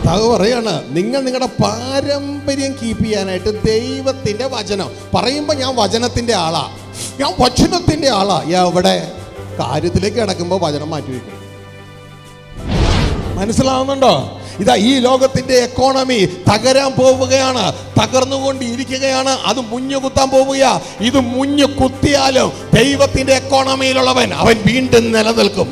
കർത്താവ് പറയാണ് നിങ്ങൾ നിങ്ങളുടെ പാരമ്പര്യം കീപ്പ് ചെയ്യാനായിട്ട് ദൈവത്തിന്റെ വചനം പറയുമ്പോൾ ഞാൻ വചനത്തിന്റെ ആളാ ഞാൻ വചനത്തിന്റെ ആളാ എവിടെ കാര്യത്തിലേക്ക് കിടക്കുമ്പോൾ വചനം മാറ്റി വയ്ക്കും മനസ്സിലാവുന്നുണ്ടോ ഇതാ ഈ ലോകത്തിന്റെ എക്കോണമി തകരാൻ പോവുകയാണ് തകർന്നുകൊണ്ടിരിക്കുകയാണ് അത് മുഞ്ഞു കുത്താൻ പോവുകയാ ഇത് മുഞ്ഞു കുത്തിയാലും ദൈവത്തിന്റെ എക്കോണമിയിലുള്ളവൻ അവൻ വീണ്ടും നിലനിൽക്കും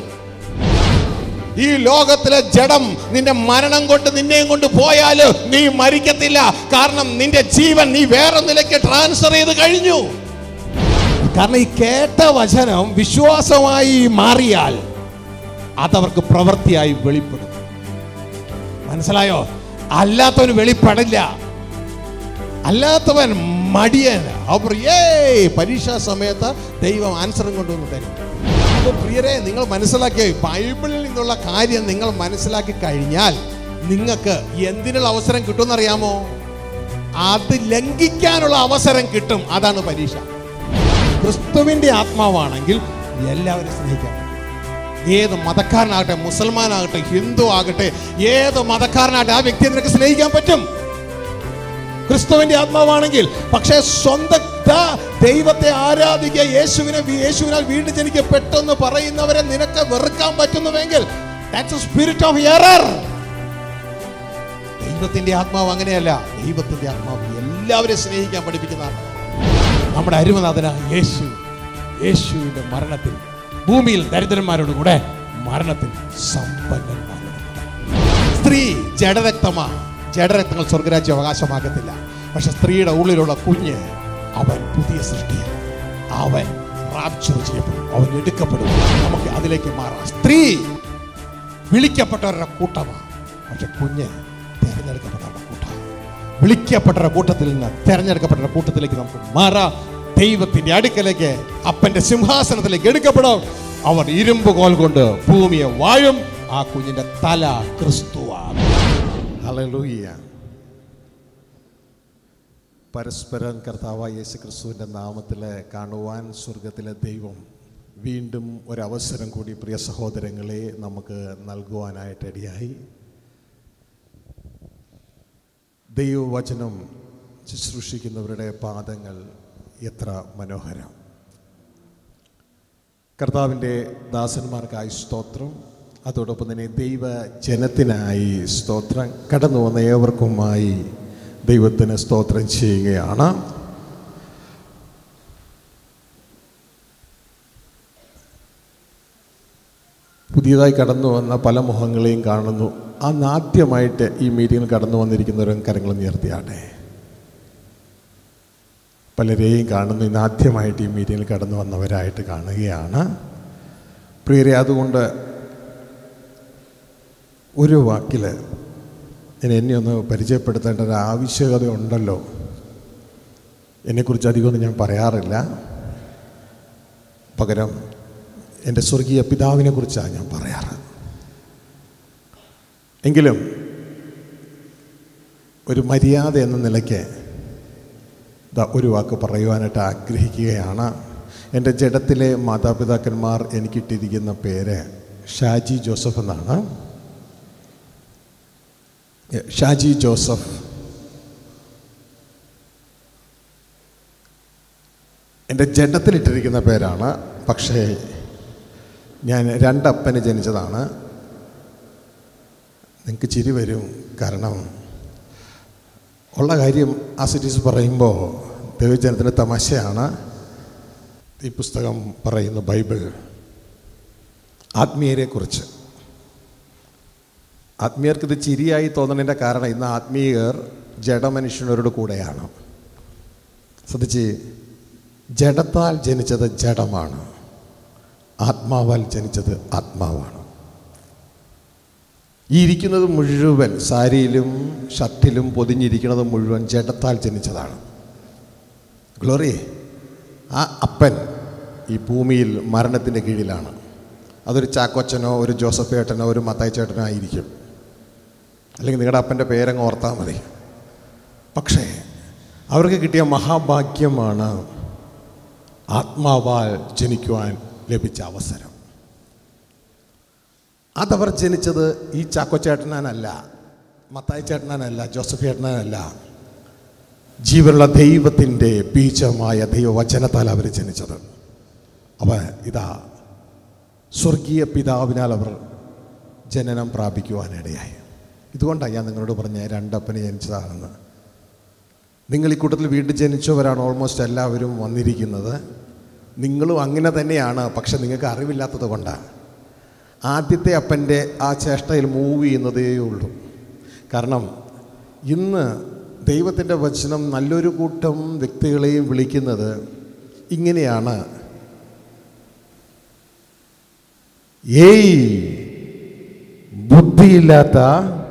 ഈ ലോകത്തിലെ ജഡം നിന്റെ മരണം കൊണ്ട് നിന്നെയും കൊണ്ട് പോയാൽ നീ മരിക്കത്തില്ല കാരണം നിന്റെ ജീവൻ നീ വേറൊന്നിലേക്ക് ട്രാൻസ്ഫർ ചെയ്ത് കഴിഞ്ഞു കാരണം ഈ കേട്ട വചനം വിശ്വാസമായി മാറിയാൽ അതവർക്ക് പ്രവൃത്തിയായി വെളിപ്പെടും മനസ്സിലായോ അല്ലാത്തവന് വെളിപ്പെടില്ല അല്ലാത്തവൻ മടിയൻ അവർ ഏയ് പരീക്ഷാ സമയത്ത് ദൈവം ആൻസറും കൊണ്ടുവന്ന് തരും അപ്പോൾ പ്രിയരെ നിങ്ങൾ മനസ്സിലാക്കിയ ബൈബിളിൽ നിന്നുള്ള കാര്യം നിങ്ങൾ മനസ്സിലാക്കി കഴിഞ്ഞാൽ നിങ്ങൾക്ക് എന്തിനുള്ള അവസരം കിട്ടുമെന്നറിയാമോ അത് ലംഘിക്കാനുള്ള അവസരം കിട്ടും അതാണ് പരീക്ഷ ക്രിസ്തുവിന്റെ ആത്മാവാണെങ്കിൽ എല്ലാവരും സ്നേഹിക്കാം ഏത് മതക്കാരനാകട്ടെ മുസൽമാനാകട്ടെ ഹിന്ദു ആകട്ടെ ഏത് മതക്കാരനാകട്ടെ ആ വ്യക്തിയെ നിനക്ക് സ്നേഹിക്കാൻ പറ്റും ക്രിസ്തുവിന്റെ ആത്മാവാണെങ്കിൽ പക്ഷേ സ്വന്തം ദാ ദൈവത്തെ ആരാധിക്കുക യേശുവിനെ യേശുവിനാൽ വീണ്ടും ജനിക്കപ്പെട്ടെന്ന് പറയുന്നവരെ നിനക്ക് വെറുക്കാൻ പറ്റുന്നുവെങ്കിൽ ദാറ്റ്സ് സ്പിരിറ്റ് ഓഫ് എറർ ദൈവത്തിന്റെ ആത്മാവ് അങ്ങനെയല്ല ദൈവത്തിന്റെ ആത്മാവ് എല്ലാവരെയും സ്നേഹിക്കാൻ പഠിപ്പിക്കുന്ന ആത്മാവ് നമ്മുടെ അരുമനാഥനായ യേശു യേശുവിന്റെ മരണത്തിൽ ഭൂമിയിൽ ദരിദ്രന്മാരോട് കൂടെ മരണത്തിൽ സമ്പന്നന്മാരോട് കൂടെ. സ്ത്രീ ജഡരക്തമാ ജഡരക്തങ്ങൾ സ്വർഗരാജ്യം അവകാശമാക്കത്തില്ല പക്ഷെ സ്ത്രീയുടെ ഉള്ളിലുള്ള കുഞ്ഞ് അവൻ പുതിയ സൃഷ്ടിയാണ് അവൻ റാപ്ചർ ചെയ്യപ്പെടും അവൻ എടുക്കപ്പെടും നമുക്ക് അതിലേക്ക് മാറാം സ്ത്രീ വിളിക്കപ്പെട്ടവരുടെ കൂട്ടമാണ് പക്ഷെ കുഞ്ഞ് തിരഞ്ഞെടുക്കപ്പെട്ടവരുടെ കൂട്ടമാണ് വിളിക്കപ്പെട്ടവരുടെ കൂട്ടത്തിൽ നിന്ന് തിരഞ്ഞെടുക്കപ്പെട്ടവരുടെ കൂട്ടത്തിലേക്ക് നമുക്ക് മാറാം ദൈവത്തിന്റെ അടുക്കലേക്ക് അപ്പന്റെ സിംഹാസനത്തിലേക്ക് എടുക്കപ്പെടും അവർ ഇരുമ്പ് കോൽ കൊണ്ട് ഭൂമിയെ വാഴും ആ കുഞ്ഞിന്റെ തല ക്രിസ്തുവാണ് ഹല്ലേലൂയ പരസ്പരം കർത്താവായ യേശു ക്രിസ്തുവിൻ്റെ നാമത്തിൽ കാണുവാൻ സ്വർഗത്തിലെ ദൈവം വീണ്ടും ഒരവസരം കൂടി പ്രിയ സഹോദരങ്ങളെ നമുക്ക് നൽകുവാനായിട്ട് ഇടയായി ദൈവവചനം ശുശ്രൂഷിക്കുന്നവരുടെ പാദങ്ങൾ എത്ര മനോഹരം കർത്താവിൻ്റെ ദാസന്മാർക്കായി സ്തോത്രം അതോടൊപ്പം തന്നെ ദൈവ ജനത്തിനായി സ്തോത്രം കടന്നു വന്ന ഏവർക്കുമായി ദൈവത്തിന് സ്തോത്രം ചെയ്യുകയാണ് പുതിയതായി കടന്നു വന്ന പല മുഖങ്ങളെയും കാണുന്നു അന്ന് ആദ്യമായിട്ട് ഈ മീറ്റിങ്ങിൽ കടന്നു വന്നിരിക്കുന്നവരും കരങ്ങൾ ഉയർത്തിയാട്ടെ പലരെയും കാണുന്നു ഇന്ന് ആദ്യമായിട്ട് ഈ മീറ്റിങ്ങിൽ കടന്നു വന്നവരായിട്ട് കാണുകയാണ് പ്രിയരെ അതുകൊണ്ട് ഒരു വാക്കിൽ ഞാൻ എന്നെ ഒന്ന് പരിചയപ്പെടുത്തേണ്ട ഒരു ആവശ്യകത ഉണ്ടല്ലോ എന്നെക്കുറിച്ച് അധികമൊന്നും ഞാൻ പറയാറില്ല പകരം എൻ്റെ സ്വർഗീയ പിതാവിനെ കുറിച്ചാണ് ഞാൻ പറയാറ് എങ്കിലും ഒരു മര്യാദ എന്ന നിലയ്ക്ക് ദാ ഒരു വാക്ക് പറയുവാനായിട്ട് ആഗ്രഹിക്കുകയാണ് എൻ്റെ ജഡത്തിലെ മാതാപിതാക്കന്മാർ എനിക്കിട്ടിരിക്കുന്ന പേര് ഷാജി ജോസഫ് എന്നാണ് എ, ഷാജി ജോസഫ് എൻ്റെ ജഡത്തിലിട്ടിരിക്കുന്ന പേരാണ് പക്ഷേ ഞാൻ രണ്ടപ്പന് ജനിച്ചതാണ് നിങ്ങൾക്ക് ചിരി വരും കാരണം ഉള്ള കാര്യം ആ സിറ്റീസ് പറയുമ്പോൾ ദൈവജനത്തിൻ്റെ തമാശയാണ് ഈ പുസ്തകം പറയുന്ന ബൈബിൾ ആത്മീയരെക്കുറിച്ച് ആത്മീയർക്ക് ഇത് ചിരിയായി തോന്നുന്നതിൻ്റെ കാരണം ഇന്ന് ആത്മീയർ ജഡമനുഷ്യനോട് കൂടെയാണ് ശ്രദ്ധിച്ച് ജഡത്താൽ ജനിച്ചത് ജഡമാണ് ആത്മാവാൽ ജനിച്ചത് ആത്മാവാണ് ഈ ഇരിക്കുന്നത് മുഴുവൻ സാരിയിലും ഷർട്ടിലും പൊതിഞ്ഞിരിക്കുന്നത് മുഴുവൻ ജഡത്താൽ ജനിച്ചതാണ് ഗ്ലോറി ആ അപ്പൻ ഈ ഭൂമിയിൽ മരണത്തിൻ്റെ കീഴിലാണ് അതൊരു ചാക്കോച്ചനോ ഒരു ജോസഫ് ഏട്ടനോ ഒരു മത്തായി ചേട്ടനോ ആയിരിക്കും അല്ലെങ്കിൽ നിങ്ങളുടെ അപ്പൻ്റെ പേരങ്ങ് ഓർത്താൽ മതി പക്ഷേ അവർക്ക് കിട്ടിയ മഹാഭാഗ്യമാണ് ആത്മാവാൽ ജനിക്കുവാൻ ലഭിച്ച അവസരം അതവർ ജനിച്ചത് ഈ ചാക്കോച്ചേട്ടനാനല്ല മത്തായി ചേട്ടനല്ല ജോസഫ് ചേട്ടനല്ല ജീവനുള്ള ദൈവത്തിൻ്റെ ബീജമായ ദൈവവചനത്താൽ അവർ ജനിച്ചത് അവ ഇതാ സ്വർഗീയ പിതാവിനാൽ അവർ ജനനം പ്രാപിക്കുവാനിടയായി ഇതുകൊണ്ടാണ് ഞാൻ നിങ്ങളോട് പറഞ്ഞ രണ്ടപ്പന് ജനിച്ചതാണെന്ന് നിങ്ങൾ ഈ കൂട്ടത്തിൽ വീണ്ടും ജനിച്ചവരാണ് ഓൾമോസ്റ്റ് എല്ലാവരും വന്നിരിക്കുന്നത് നിങ്ങളും അങ്ങനെ തന്നെയാണ് പക്ഷെ നിങ്ങൾക്ക് അറിവില്ലാത്തത് കൊണ്ടാണ് ആദ്യത്തെ അപ്പൻ്റെ ആ ചേഷ്ടയിൽ മൂവ് ചെയ്യുന്നതേ ഉള്ളൂ കാരണം ഇന്ന് ദൈവത്തിൻ്റെ വചനം നല്ലൊരു കൂട്ടം വ്യക്തികളെയും വിളിക്കുന്നത് ഇങ്ങനെയാണ് ഏയ് ബുദ്ധിയില്ലാത്ത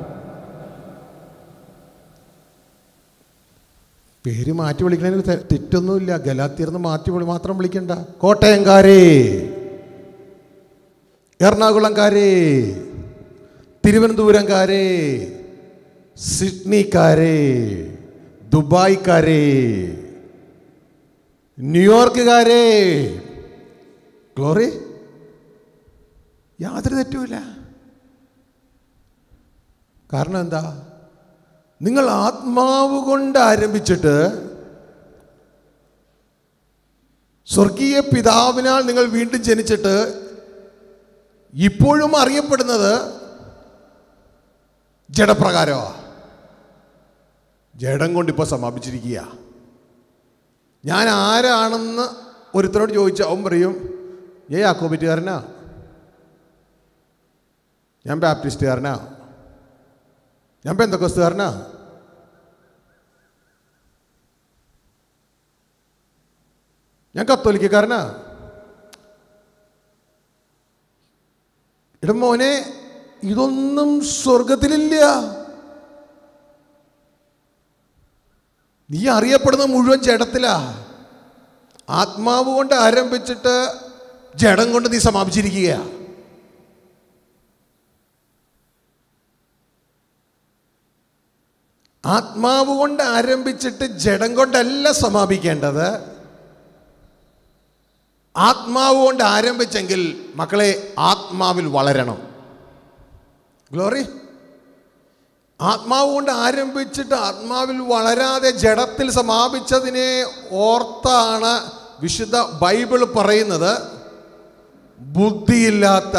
പേര് മാറ്റി വിളിക്കണതിന് തെ- തെറ്റൊന്നുമില്ല ഗലാത്തിയർന്ന് മാറ്റി വിളി മാത്രം വിളിക്കണ്ട കോട്ടയംകാരേ എറണാകുളംകാരേ തിരുവനന്തപുരംകാരേ സിഡ്നിക്കാരേ ദുബായ്ക്കാരേ ന്യൂയോർക്കുകാരേ ഗ്ലോറി യാതൊരു തെറ്റുമില്ല കാരണം എന്താ നിങ്ങൾ ആത്മാവ് കൊണ്ട് ആരംഭിച്ചിട്ട് സ്വർഗീയ പിതാവിനാൽ നിങ്ങൾ വീണ്ടും ജനിച്ചിട്ട് ഇപ്പോഴും അറിയപ്പെടുന്നത് ജഡപ്രകാരമാ ജഡം കൊണ്ട് ഇപ്പോൾ സമാപിച്ചിരിക്കുക ഞാൻ ആരാണെന്ന് ഒരുത്തരോട് ചോദിച്ച അവൻ പറയും ഏ യാക്കോബിറ്റുകാരനാ ഞാൻ ബാപ്റ്റിസ്റ്റുകാരനാ ഞാൻ പെന്തക്കോസ്തുകാരനാ ഞാൻ കത്തോലിക്കക്കാരനാ ഇട മോനെ ഇതൊന്നും സ്വർഗത്തിലില്ല നീ അറിയപ്പെടുന്ന മുഴുവൻ ജഡത്തിലാ ആത്മാവ് കൊണ്ട് ആരംഭിച്ചിട്ട് ജഡം കൊണ്ട് നീ സമാപിച്ചിരിക്കുകയാ ആത്മാവ് കൊണ്ട് ആരംഭിച്ചിട്ട് ജഡം കൊണ്ടല്ല സമാപിക്കേണ്ടത് ആത്മാവ് കൊണ്ട് ആരംഭിച്ചെങ്കിൽ മക്കളെ ആത്മാവിൽ വളരണം ഗ്ലോറി ആത്മാവ് കൊണ്ട് ആരംഭിച്ചിട്ട് ആത്മാവിൽ വളരാതെ ജഡത്തിൽ സമാപിച്ചതിനെ ഓർത്താണ് വിശുദ്ധ ബൈബിൾ പറയുന്നത് ബുദ്ധിയില്ലാത്ത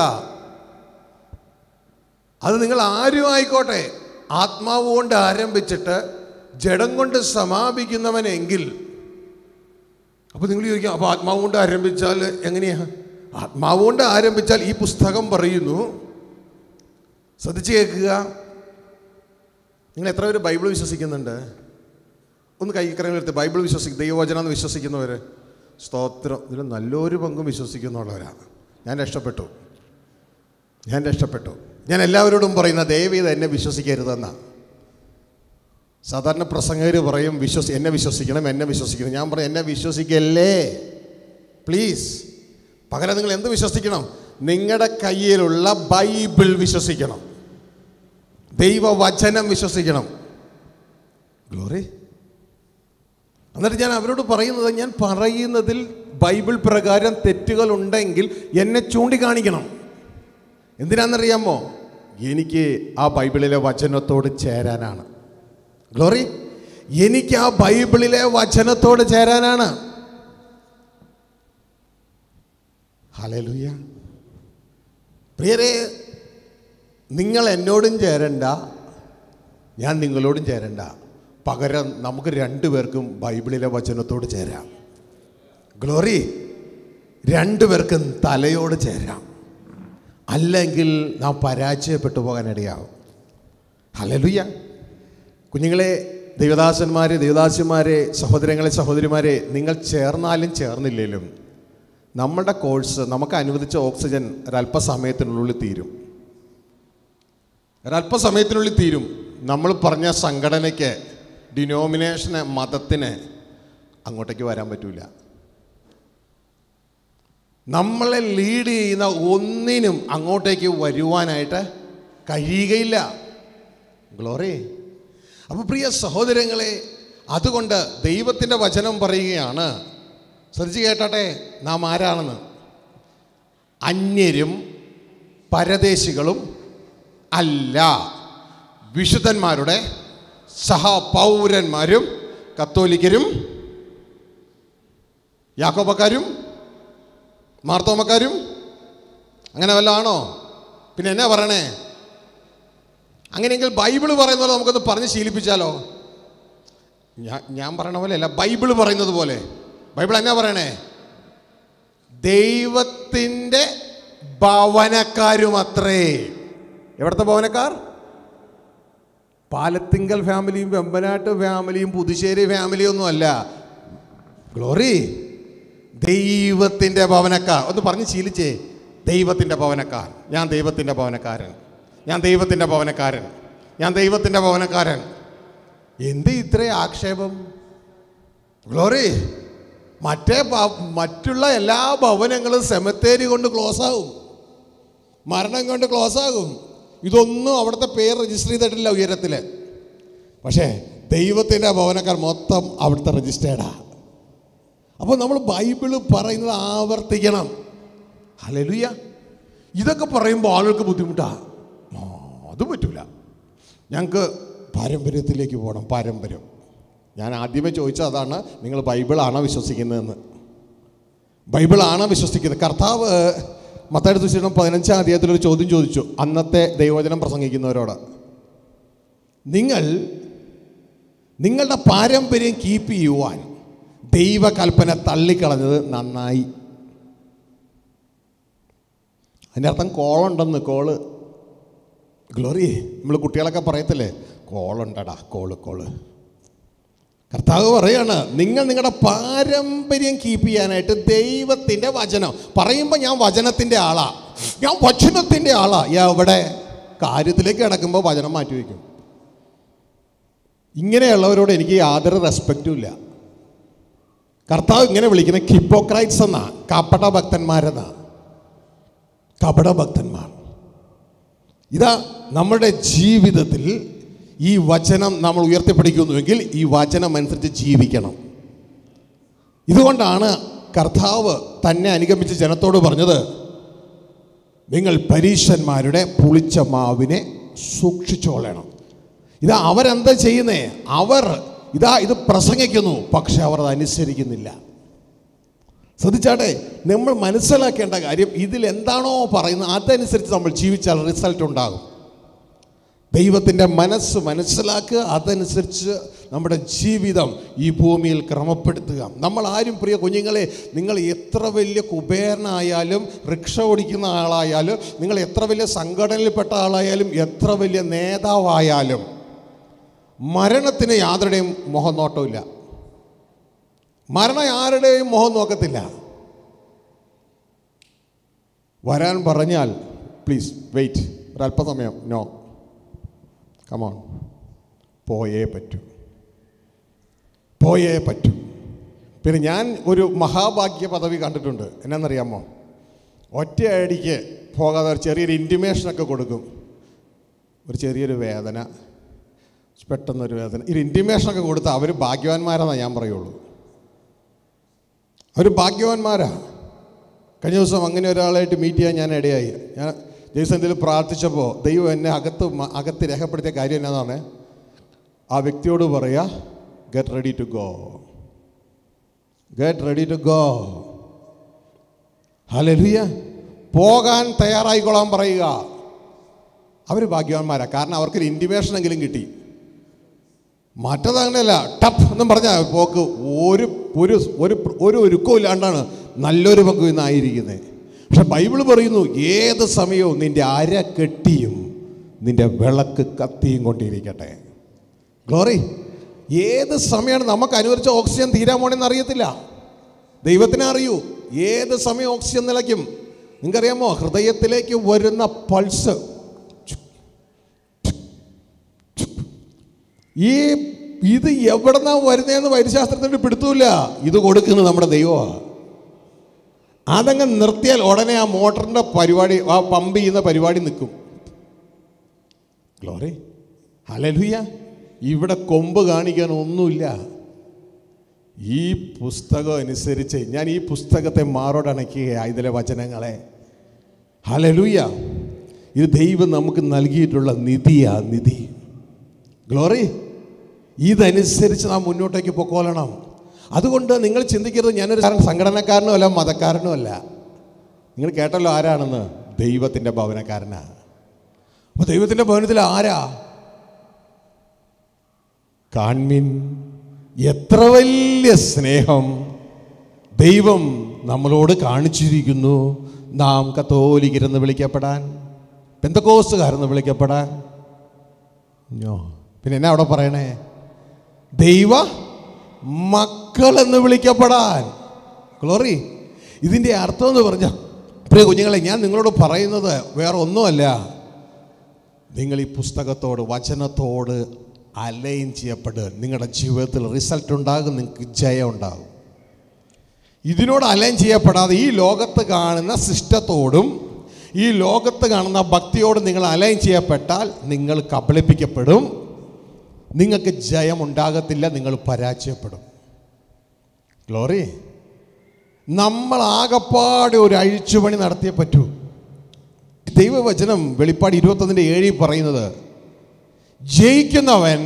അത് നിങ്ങൾ ആരും ആയിക്കോട്ടെ ആത്മാവ് കൊണ്ട് ആരംഭിച്ചിട്ട് ജഡം കൊണ്ട് സമാപിക്കുന്നവനെങ്കിൽ അപ്പോൾ നിങ്ങൾ ചോദിക്കാം അപ്പോൾ ആത്മാവ് കൊണ്ട് ആരംഭിച്ചാൽ എങ്ങനെയാ ആത്മാവ് കൊണ്ട് ആരംഭിച്ചാൽ ഈ പുസ്തകം പറയുന്നു ശ്രദ്ധിച്ച് കേൾക്കുക നിങ്ങൾ എത്ര പേര് ബൈബിൾ വിശ്വസിക്കുന്നുണ്ട് ഒന്ന് കൈക്കരങ്ങൾ എടുത്ത് ബൈബിൾ വിശ്വസിക്കും ദൈവവചനം എന്ന് വിശ്വസിക്കുന്നവർ സ്തോത്രം ഇതിൽ നല്ലൊരു പങ്കും വിശ്വസിക്കുന്നുള്ളവരാണ് ഞാൻ രക്ഷപ്പെട്ടു ഞാൻ രക്ഷപ്പെട്ടു ഞാൻ എല്ലാവരോടും പറയുന്ന ദയവീത് എന്നെ വിശ്വസിക്കരുതെന്നാണ് സാധാരണ പ്രസംഗകർ പറയും വിശ്വസി എന്നെ വിശ്വസിക്കണം എന്നെ വിശ്വസിക്കണം ഞാൻ പറയും എന്നെ വിശ്വസിക്കല്ലേ പ്ലീസ് പകരം നിങ്ങൾ എന്ത് വിശ്വസിക്കണം നിങ്ങളുടെ കയ്യിലുള്ള ബൈബിൾ വിശ്വസിക്കണം ദൈവവചനം വിശ്വസിക്കണം ഗ്ലോറി എന്നിട്ട് ഞാൻ അവരോട് പറയുന്നത് ഞാൻ പറയുന്നതിൽ ബൈബിൾ പ്രകാരം തെറ്റുകൾ ഉണ്ടെങ്കിൽ എന്നെ ചൂണ്ടിക്കാണിക്കണം എന്തിനാണെന്നറിയാമോ എനിക്ക് ആ ബൈബിളിലെ വചനത്തോട് ചേരാനാണ് ഗ്ലോറി എനിക്ക് ആ ബൈബിളിലെ വചനത്തോട് ചേരാനാണ് ഹലലുയ പ്രിയരെ നിങ്ങൾ എന്നോടും ചേരണ്ട ഞാൻ നിങ്ങളോടും ചേരണ്ട പകരം നമുക്ക് രണ്ടുപേർക്കും ബൈബിളിലെ വചനത്തോട് ചേരാം ഗ്ലോറി രണ്ടുപേർക്കും തലയോട് ചേരാം അല്ലെങ്കിൽ നാം പരാജയപ്പെട്ടു പോകാനിടയാവും ഹലലുയ്യ കുഞ്ഞുങ്ങളെ ദൈവദാസന്മാരെ ദൈവദാസിമാരെ സഹോദരങ്ങളെ സഹോദരിമാരെ നിങ്ങൾ ചേർന്നാലും ചേർന്നില്ലേലും നമ്മളുടെ കോഴ്സ് നമുക്ക് അനുവദിച്ച ഓക്സിജൻ ഒരല്പസമയത്തിനുള്ളിൽ തീരും ഒരല്പസമയത്തിനുള്ളിൽ തീരും നമ്മൾ പറഞ്ഞ സംഘടനയ്ക്ക് ഡിനോമിനേഷന് മതത്തിന് അങ്ങോട്ടേക്ക് വരാൻ പറ്റൂല നമ്മളെ ലീഡ് ചെയ്യുന്ന ഒന്നിനും അങ്ങോട്ടേക്ക് വരുവാനായിട്ട് കഴിയുകയില്ല ഗ്ലോറി അപ്പോൾ പ്രിയ സഹോദരങ്ങളെ അതുകൊണ്ട് ദൈവത്തിൻ്റെ വചനം പറയുകയാണ് ശ്രദ്ധിച്ച് കേട്ടട്ടെ നാം ആരാണെന്ന് അന്യരും പരദേശികളും അല്ല വിശുദ്ധന്മാരുടെ സഹപൗരന്മാരും കത്തോലിക്കരും യാക്കോബക്കാരും മാർത്തോമക്കാരും അങ്ങനെ വല്ല ആണോ പിന്നെ എന്നാ പറയണേ അങ്ങനെയെങ്കിൽ ബൈബിള് പറയുന്ന പോലെ നമുക്കൊന്ന് പറഞ്ഞ് ശീലിപ്പിച്ചാലോ ഞാൻ ഞാൻ പറയണ പോലെ അല്ല ബൈബിള് പറയുന്നത് പോലെ ബൈബിൾ എന്നാ പറയണേ ദൈവത്തിൻ്റെ ഭവനക്കാരുമത്രേ എവിടുത്തെ ഭവനക്കാർ പാലത്തിങ്കൽ ഫാമിലിയും വെമ്പനാട്ട് ഫാമിലിയും പുതുശ്ശേരി ഫാമിലിയും ഒന്നും അല്ല ഗ്ലോറി ദൈവത്തിൻ്റെ ഭവനക്കാർ ഒന്ന് പറഞ്ഞ് ശീലിച്ചേ ദൈവത്തിൻ്റെ ഭവനക്കാർ ഞാൻ ദൈവത്തിൻ്റെ ഭവനക്കാരൻ ഞാൻ ദൈവത്തിൻ്റെ ഭവനക്കാരൻ ഞാൻ ദൈവത്തിൻ്റെ ഭവനക്കാരൻ എന്ത് ഇത്ര ആക്ഷേപം ഗ്ലോറി മറ്റേ ഭ- മറ്റുള്ള എല്ലാ ഭവനങ്ങളും സെമത്തേരി കൊണ്ട് ക്ലോസ് ആകും മരണം കൊണ്ട് ക്ലോസ് ആകും ഇതൊന്നും അവിടുത്തെ പേര് രജിസ്റ്റർ ചെയ്തിട്ടില്ല ഉയരത്തിൽ പക്ഷേ ദൈവത്തിൻ്റെ ഭവനക്കാർ മൊത്തം അവിടുത്തെ രജിസ്റ്റേർഡാ അപ്പോൾ നമ്മൾ ബൈബിള് പറയുന്നത് ആവർത്തിക്കണം ഹലലുയ ഇതൊക്കെ പറയുമ്പോൾ ആളുകൾക്ക് ബുദ്ധിമുട്ടാ ആ, അത് പറ്റൂല ഞങ്ങൾക്ക് പാരമ്പര്യത്തിലേക്ക് പോകണം പാരമ്പര്യം ഞാൻ ആദ്യമേ ചോദിച്ചത് അതാണ് നിങ്ങൾ ബൈബിളാണോ വിശ്വസിക്കുന്നതെന്ന് ബൈബിളാണോ വിശ്വസിക്കുന്നത് കർത്താവ് മത്തായുടെ സുശീലം പതിനഞ്ചാം അധ്യായത്തിൽ ഒരു ചോദ്യം ചോദിച്ചു അന്നത്തെ ദൈവവചനം പ്രസംഗിക്കുന്നവരോട് നിങ്ങൾ നിങ്ങളുടെ പാരമ്പര്യം കീപ്പ് ചെയ്യുവാൻ ദൈവകൽപ്പന തള്ളിക്കളഞ്ഞത് നന്നായി അതിൻ്റെ അർത്ഥം കോളുണ്ടെന്ന് കോള് ഗ്ലോറി നമ്മൾ കുട്ടികളൊക്കെ പറയത്തില്ലേ കോളുണ്ടടാ കോള് കോള് കർത്താവ് പറയാണ് നിങ്ങൾ നിങ്ങളുടെ പാരമ്പര്യം കീപ്പ് ചെയ്യാനായിട്ട് ദൈവത്തിൻ്റെ വചനം പറയുമ്പോൾ ഞാൻ വചനത്തിൻ്റെ ആളാ ഞാൻ വചനത്തിൻ്റെ ആളാ എവിടെ കാര്യത്തിലേക്ക് കിടക്കുമ്പോൾ വചനം മാറ്റി വയ്ക്കും ഇങ്ങനെയുള്ളവരോട് എനിക്ക് യാതൊരു റെസ്പെക്റ്റും ഇല്ല കർത്താവ് ഇങ്ങനെ വിളിക്കുന്ന ഹിപ്പോക്രൈറ്റ്സ് എന്നാ കപട ഭക്തന്മാരെന്നാ കപട ഭക്തന്മാർ ഇതാ നമ്മുടെ ജീവിതത്തിൽ ഈ വചനം നമ്മൾ ഉയർത്തിപ്പിടിക്കുന്നുവെങ്കിൽ ഈ വചനം അനുസരിച്ച് ജീവിക്കണം ഇതുകൊണ്ടാണ് കർത്താവ് തന്നെ അനുഗമിച്ച ജനത്തോട് പറഞ്ഞത് നിങ്ങൾ പരീശന്മാരുടെ പുളിച്ച മാവിനെ സൂക്ഷിച്ചോളണം ഇതാ അവരെന്താ ചെയ്യുന്നേ അവർ ഇതാ ഇത് പ്രസംഗിക്കുന്നു പക്ഷെ അവർ അത് അനുസരിക്കുന്നില്ല ശ്രദ്ധിച്ചാട്ടെ നമ്മൾ മനസ്സിലാക്കേണ്ട കാര്യം ഇതിൽ എന്താണോ പറയുന്നത് അതനുസരിച്ച് നമ്മൾ ജീവിച്ചാൽ റിസൾട്ട് ഉണ്ടാകും ദൈവത്തിൻ്റെ മനസ്സ് മനസ്സിലാക്കുക അതനുസരിച്ച് നമ്മുടെ ജീവിതം ഈ ഭൂമിയിൽ ക്രമപ്പെടുത്തുക നമ്മൾ ആരും പ്രിയ കുഞ്ഞുങ്ങളെ നിങ്ങൾ എത്ര വലിയ കുബേരനായാലും റിക്ഷ ഓടിക്കുന്ന ആളായാലും നിങ്ങൾ എത്ര വലിയ സംഘടനയിൽപ്പെട്ട ആളായാലും എത്ര വലിയ നേതാവായാലും മരണത്തിന് യാതൊരുടെയും മുഖം നോട്ടമില്ല മരണം ആരുടെയും മുഖം നോക്കത്തില്ല വരാൻ പറഞ്ഞാൽ പ്ലീസ് വെയിറ്റ് ഒരല്പസമയം നോ കമോൺ പോയേ പറ്റൂ പോയേ പറ്റൂ പിന്നെ ഞാൻ ഒരു മഹാഭാഗ്യ പദവി കണ്ടിട്ടുണ്ട് എന്നാന്നറിയാമോ ഒറ്റയടിക്ക് പോകാതെ ഒരു ചെറിയൊരു ഇൻറ്റിമേഷനൊക്കെ കൊടുക്കും ഒരു ചെറിയൊരു വേദന പെട്ടെന്നൊരു വേദന ഒരു ഇൻറ്റിമേഷനൊക്കെ കൊടുത്താൽ അവർ ഭാഗ്യവാന്മാരാണെന്നാണ് ഞാൻ പറയുള്ളൂ അവർ ഭാഗ്യവാന്മാരാ കഴിഞ്ഞ ദിവസം അങ്ങനെ ഒരാളായിട്ട് മീറ്റ് ചെയ്യാൻ ഞാൻ ഇടയായി ഞാൻ ജയ്സന്തിൽ പ്രാർത്ഥിച്ചപ്പോൾ ദൈവം എന്നെ അകത്ത് മ- അകത്ത് രേഖപ്പെടുത്തിയ കാര്യം എന്നാണ് ആ വ്യക്തിയോട് പറയുക get ready to go get ready to go ഹലലിയ പോകാൻ തയ്യാറായിക്കൊള്ളാൻ പറയുക അവർ ഭാഗ്യവാന്മാരാ കാരണം അവർക്കൊരു ഇൻറ്റിമേഷനെങ്കിലും കിട്ടി മറ്റത് അങ്ങനെയല്ല ടപ്പ് എന്നും പറഞ്ഞാൽ പോക്ക് ഒരു ഒരു ഒരു ഒരു ഒരുക്കവും ഇല്ലാണ്ടാണ് നല്ലൊരു പങ്കു ഇന്നായിരിക്കുന്നത് പക്ഷെ ബൈബിൾ പറയുന്നു ഏത് സമയവും നിന്റെ അര കെട്ടിയും നിന്റെ വിളക്ക് കത്തിയും കൊണ്ടിരിക്കട്ടെ ഗ്ലോറി ഏത് സമയമാണ് നമുക്ക് അനുവദിച്ച ഓക്സിജൻ തീരാൻ പോണെന്ന് അറിയത്തില്ല ദൈവത്തിനെ അറിയൂ ഏത് സമയം ഓക്സിജൻ നിലയ്ക്കും നിങ്ങൾക്കറിയാമോ ഹൃദയത്തിലേക്ക് വരുന്ന പൾസ് ഈ ഇത് എവിടെന്നാ വരുന്നതെന്ന് വൈദ്യശാസ്ത്രത്തിന് പിടുത്തമില്ല ഇത് കൊടുക്കുന്നത് നമ്മുടെ ദൈവമാണ് അതങ്ങ് നിർത്തിയാൽ ഉടനെ ആ മോട്ടറിൻ്റെ പരിപാടി ആ പമ്പ് ചെയ്യുന്ന പരിപാടി നിൽക്കും ഗ്ലോറി ഹലലുയ ഇവിടെ കൊമ്പ് കാണിക്കാൻ ഒന്നുമില്ല ഈ പുസ്തകം അനുസരിച്ച് ഞാൻ ഈ പുസ്തകത്തെ മാറോടണയ്ക്കുകയാണ് ഇതിലെ വചനങ്ങളെ ഹലലുയ ഇത് ദൈവം നമുക്ക് നൽകിയിട്ടുള്ള നിധിയാ നിധി ഗ്ലോറി ഇതനുസരിച്ച് നാം മുന്നോട്ടേക്ക് പൊക്കോളണം അതുകൊണ്ട് നിങ്ങൾ ചിന്തിക്കരുത് ഞാനൊരു സംഘടനക്കാരനും അല്ല മതക്കാരനും അല്ല നിങ്ങൾ കേട്ടല്ലോ ആരാണെന്ന് ദൈവത്തിൻ്റെ ഭവനക്കാരനാ അപ്പോൾ ദൈവത്തിൻ്റെ ഭവനത്തിൽ ആരാ കാൺമിൻ എത്ര വലിയ സ്നേഹം ദൈവം നമ്മളോട് കാണിച്ചിരിക്കുന്നു നാം കത്തോലിക്കരെന്ന് വിളിക്കപ്പെടാൻ പെന്തക്കോസുകാരെന്ന് വിളിക്കപ്പെടാൻ ഞോ. പിന്നെ എന്നാ അവിടെ പറയണേ ദൈവ മക്കളെന്ന് വിളിക്കപ്പെടാൻ ഗ്ലോറി ഇതിൻ്റെ അർത്ഥം എന്ന് പറഞ്ഞ പ്രിയ കുഞ്ഞുങ്ങളെ ഞാൻ നിങ്ങളോട് പറയുന്നത് വേറെ ഒന്നുമല്ല നിങ്ങൾ ഈ പുസ്തകത്തോട് വചനത്തോട് അലൈൻ ചെയ്യപ്പെട്ട് നിങ്ങളുടെ ജീവിതത്തിൽ റിസൾട്ട് ഉണ്ടാകും നിങ്ങൾക്ക് ജയം ഉണ്ടാകും ഇതിനോട് അലൈൻ ചെയ്യപ്പെടാതെ ഈ ലോകത്ത് കാണുന്ന സിസ്റ്റത്തോടും ഈ ലോകത്ത് കാണുന്ന ഭക്തിയോടും നിങ്ങൾ അലൈൻ ചെയ്യപ്പെട്ടാൽ നിങ്ങൾ കബളിപ്പിക്കപ്പെടും നിങ്ങൾക്ക് ജയം ഉണ്ടാകത്തില്ല നിങ്ങൾ പരാജയപ്പെടും ഗ്ലോറി നമ്മൾ ആകപ്പാടെ ഒരു അഴിച്ചുപണി നടത്തിയേ പറ്റൂ ദൈവവചനം വെളിപ്പാട് ഇരുപത്തൊന്നിൻ്റെ ഏഴിൽ പറയുന്നത് ജയിക്കുന്നവൻ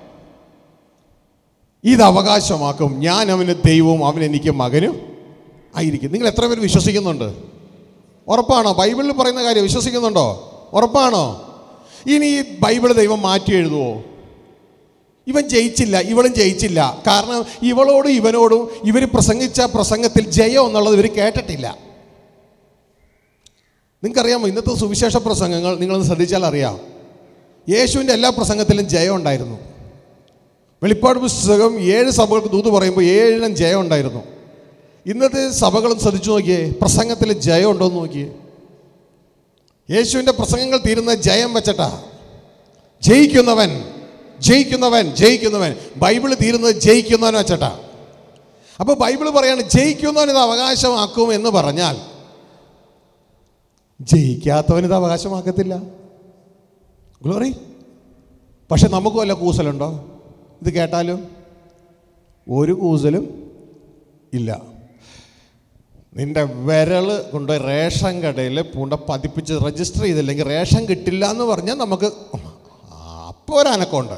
ഇത് അവകാശമാക്കും ഞാൻ അവന് ദൈവവും അവൻ എനിക്ക് മകനും ആയിരിക്കും നിങ്ങൾ എത്ര പേര് വിശ്വസിക്കുന്നുണ്ട് ഉറപ്പാണോ ബൈബിളിൽ പറയുന്ന കാര്യം വിശ്വസിക്കുന്നുണ്ടോ ഉറപ്പാണോ ഇനി ഈ ബൈബിൾ ദൈവം മാറ്റി എഴുതുമോ ഇവൻ ജയിച്ചില്ല ഇവളും ജയിച്ചില്ല കാരണം ഇവളോടും ഇവനോടും ഇവർ പ്രസംഗിച്ച പ്രസംഗത്തിൽ ജയം എന്നുള്ളത് ഇവർ കേട്ടിട്ടില്ല നിങ്ങൾക്കറിയാമോ ഇന്നത്തെ സുവിശേഷ പ്രസംഗങ്ങൾ നിങ്ങളൊന്ന് ശ്രദ്ധിച്ചാൽ അറിയാം യേശുവിൻ്റെ എല്ലാ പ്രസംഗത്തിലും ജയം ഉണ്ടായിരുന്നു വെളിപ്പാട് പുസ്തകം ഏഴ് സഭകൾക്ക് ദൂത് പറയുമ്പോൾ ഏഴിനും ജയം ഉണ്ടായിരുന്നു ഇന്നത്തെ സഭകളും ശ്രദ്ധിച്ചു നോക്കിയേ പ്രസംഗത്തിൽ ജയം ഉണ്ടോ എന്ന് നോക്കിയേ യേശുവിൻ്റെ പ്രസംഗങ്ങൾ തീരുന്ന ജയം വെച്ചിട്ടാ ജയിക്കുന്നവൻ ജയിക്കുന്നവൻ ജയിക്കുന്നവൻ ബൈബിൾ തീരുന്നത് ജയിക്കുന്നവൻ വെച്ചിട്ടാ അപ്പോൾ ബൈബിൾ പറയാണ് ജയിക്കുന്നവൻ ഇത് അവകാശമാക്കും എന്ന് പറഞ്ഞാൽ ജയിക്കാത്തവൻ ഇത് അവകാശമാക്കത്തില്ല ഗ്ലോറി പക്ഷെ നമുക്ക് വല്ല കൂസലുണ്ടോ ഇത് കേട്ടാലും ഒരു കൂസലും ഇല്ല നിന്റെ വിരൽ കൊണ്ട് റേഷൻ കടയിൽ പൂണ്ട പതിപ്പിച്ച് രജിസ്റ്റർ ചെയ്തില്ലെങ്കിൽ റേഷൻ കിട്ടില്ല എന്ന് പറഞ്ഞാൽ നമുക്ക് അപ്പോൾ ഒരു അനക്കമുണ്ട്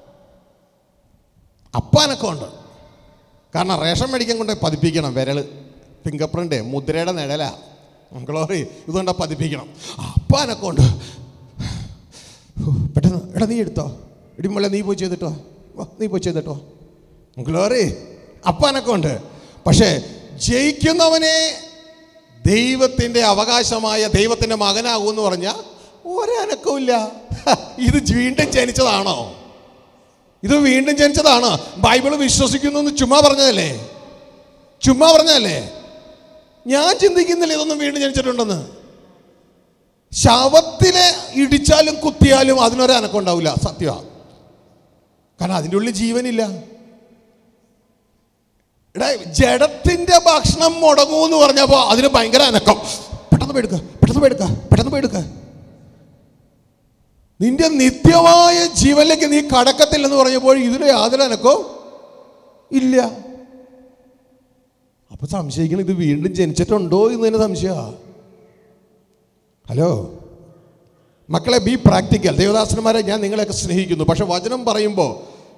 അപ്പം അനക്കമുണ്ട് കാരണം റേഷൻ മേടിക്കാൻ കൊണ്ട് പതിപ്പിക്കണം വിരൽ ഫിംഗർ പ്രിൻ്റ് മുദ്രയുടെ നിഴലാ ഗ്ലോറി ഇതുകൊണ്ട് പതിപ്പിക്കണം അപ്പം അനക്കമുണ്ട് പെട്ടെന്ന് എടാ നീ എടുത്തോ ഇടിമുള്ള നീ പോയി ചെയ്തിട്ടോ വാ, നീ പോയി ചെയ്തിട്ടോ ഗ്ലോറി അപ്പം അനക്കമുണ്ട് പക്ഷേ ജയിക്കുന്നവനെ ദൈവത്തിൻ്റെ അവകാശമായ ദൈവത്തിൻ്റെ മകനാകൂ എന്ന് പറഞ്ഞാൽ ഒരനക്കമില്ല ഇത് വീണ്ടും ജനിച്ചതാണോ ഇത് വീണ്ടും ജനിച്ചതാണോ ബൈബിൾ വിശ്വസിക്കുന്നു എന്ന് ചുമ്മാ പറഞ്ഞതല്ലേ ചുമ്മാ പറഞ്ഞതല്ലേ ഞാൻ ചിന്തിക്കുന്നില്ല ഇതൊന്നും വീണ്ടും ജനിച്ചിട്ടുണ്ടെന്ന് ശവത്തിലെ ഇടിച്ചാലും കുത്തിയാലും അതിനൊരു അനക്കം ഉണ്ടാവില്ല സത്യമാണ് കാരണം അതിൻ്റെ ഉള്ളിൽ ജീവനില്ല എടാ ജഡത്തിന്റെ ഭക്ഷണം മുടങ്ങൂ എന്ന് പറഞ്ഞപ്പോൾ അതിന് ഭയങ്കര അനക്കം പെട്ടെന്ന് പോയെടുക്ക പെട്ടെന്ന് പോയെടുക്ക പെട്ടെന്ന് പോയെടുക്ക നിന്റെ നിത്യമായ ജീവനിലേക്ക് നീ കടക്കത്തില്ലെന്ന് പറഞ്ഞപ്പോൾ ഇതിന് യാതൊരു അനക്കവും ഇല്ല അപ്പൊ സംശയിക്കണം ഇത് വീണ്ടും ജനിച്ചിട്ടുണ്ടോ എന്ന് തന്നെ സംശയ ഹലോ മക്കളെ ബി പ്രാക്ടിക്കൽ ദേവദാസന്മാരെ ഞാൻ നിങ്ങളെയൊക്കെ സ്നേഹിക്കുന്നു പക്ഷെ വചനം പറയുമ്പോൾ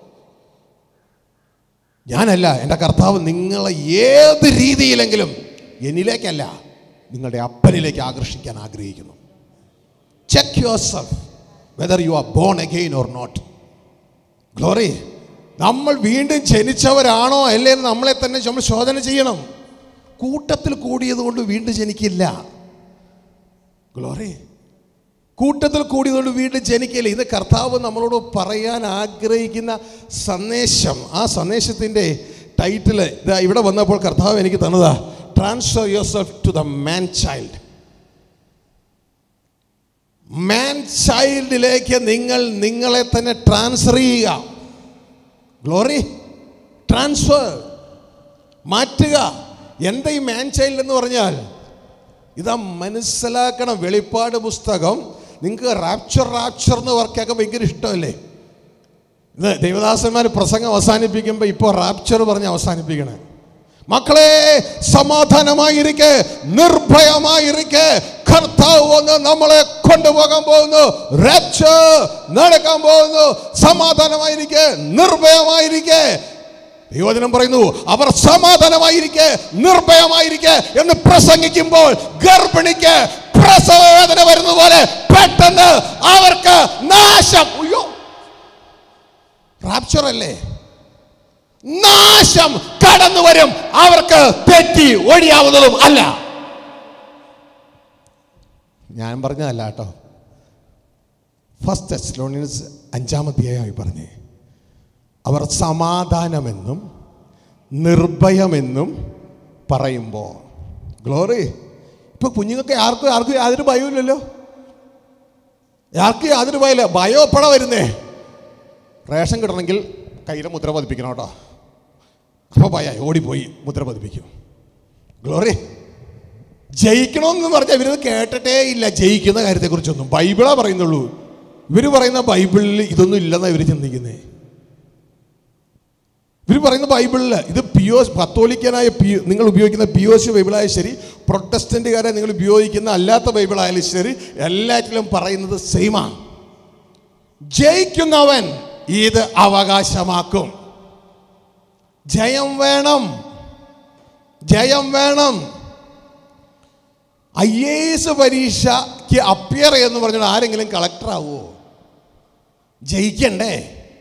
ഞാനല്ല എൻ്റെ കർത്താവ് നിങ്ങളെ ഏത് രീതിയിലെങ്കിലും എന്നിലേക്കല്ല നിങ്ങളുടെ അപ്പനിലേക്ക് ആകർഷിക്കാൻ ആഗ്രഹിക്കുന്നു check yourself whether you are born again or not glory നമ്മൾ വീണ്ടും ജനിച്ചവരാണോ അല്ലേ എന്ന് നമ്മളെ തന്നെ നമ്മൾ ശോധന ചെയ്യണം കൂട്ടത്തിൽ കൂടിയത് കൊണ്ട് വീണ്ടും ജനിക്കില്ല ഗ്ലോറി കൂട്ടത്തിൽ കൂടിയതുകൊണ്ട് വീണ്ടും ജനിക്കില്ല ഇത് കർത്താവ് നമ്മളോട് പറയാൻ ആഗ്രഹിക്കുന്ന സന്ദേശം ആ സന്ദേശത്തിൻ്റെ ടൈറ്റിൽ ഇതാ ഇവിടെ വന്നപ്പോൾ കർത്താവ് എനിക്ക് തന്നതാ transfer yourself to the man child man ചൈൽഡിലേക്ക് നിങ്ങൾ നിങ്ങളെ തന്നെ ട്രാൻസ്ഫർ ചെയ്യുക ഗ്ലോറി ട്രാൻസ്ഫർ മാറ്റുക എന്താ ഈ മാൻ ചൈൽഡ് എന്ന് പറഞ്ഞാൽ ഇതാ മനസ്സിലാക്കണം വെളിപ്പാട് പുസ്തകം നിങ്ങൾക്ക് റാപ്ചർ റാപ്ചർ എന്ന് വർക്കൊക്കെ ഭയങ്കര ഇഷ്ടമല്ലേ ഇത് ദൈവദാസന്മാർ പ്രസംഗം അവസാനിപ്പിക്കുമ്പോൾ ഇപ്പോൾ റാപ്ചർ പറഞ്ഞ് അവസാനിപ്പിക്കണേ മക്കളെ സമാധാനമായിരിക്കെ നിർഭയമായിരിക്കെ കർത്താവ് വന്ന് നമ്മളെ കൊണ്ടുപോകാൻ പോകുന്നു രക്ഷ നടക്കാൻ പോകുന്നു സമാധാനമായിരിക്കെ നിർഭയമായിരിക്കെ ദൈവജനം പറയുന്നു അവർ സമാധാനമായിരിക്കെ നിർഭയമായിരിക്കെ എന്ന് പ്രസംഗിക്കുമ്പോൾ ഗർഭിണിക്ക് പ്രസവവേദന വരുന്ന പോലെ പെട്ടെന്ന് അവർക്ക് നാശം അയ്യോ റാപ്ചർ അല്ലേ നാശം കടന്നു വരും അവർക്ക് തെറ്റി ഒഴിയാവുന്നതും അല്ല ഞാൻ പറഞ്ഞതല്ല കേട്ടോ ഫസ്റ്റ് ടെസ്ലോണിയൻസ് അഞ്ചാമധ്യായമായി പറഞ്ഞേ അവർ സമാധാനമെന്നും നിർഭയമെന്നും പറയുമ്പോൾ ഗ്ലോറി ഇപ്പൊ കുഞ്ഞുങ്ങൾക്ക് ആർക്കും ആർക്കും യാതൊരു ഭയമില്ലല്ലോ ആർക്കും യാതൊരു ഭയമില്ല ഭയം എപ്പോഴാണ് വരുന്നേ റേഷൻ കിട്ടണമെങ്കിൽ കയ്യിലെ മുദ്ര പതിപ്പിക്കണം കേട്ടോ അപ്പോൾ ഭയായി ഓടിപ്പോയി മുദ്ര പതിപ്പിക്കും ഗ്ലോറി ജയിക്കണമെന്ന് പറഞ്ഞാൽ ഇവരത് കേട്ടിട്ടേ ഇല്ല ജയിക്കുന്ന കാര്യത്തെക്കുറിച്ചൊന്നും ബൈബിളാ പറയുന്നുള്ളൂ ഇവർ പറയുന്ന ബൈബിളിൽ ഇതൊന്നും ഇല്ലെന്നാണ് ഇവർ ചിന്തിക്കുന്നത് ഇവർ പറയുന്ന ബൈബിളിൽ ഇത് പിയോ കത്തോലിക്കനായ പി നിങ്ങൾ ഉപയോഗിക്കുന്ന പി ഒ സി ബൈബിളായാലും ശരി പ്രൊട്ടസ്റ്റൻറ്റുകാരെ നിങ്ങൾ ഉപയോഗിക്കുന്ന അല്ലാത്ത ബൈബിളായാലും ശരി എല്ലാറ്റിലും പറയുന്നത് സെയിമാണ് ജയിക്കുന്നവൻ ഇത് അവകാശമാക്കും ജയം വേണം ജയം വേണം ഐ എ എസ് പരീക്ഷയ്ക്ക് അപ്പിയർ എന്ന് പറഞ്ഞാൽ ആരെങ്കിലും കളക്ടർ ആവുമോ ജയിക്കണ്ടേ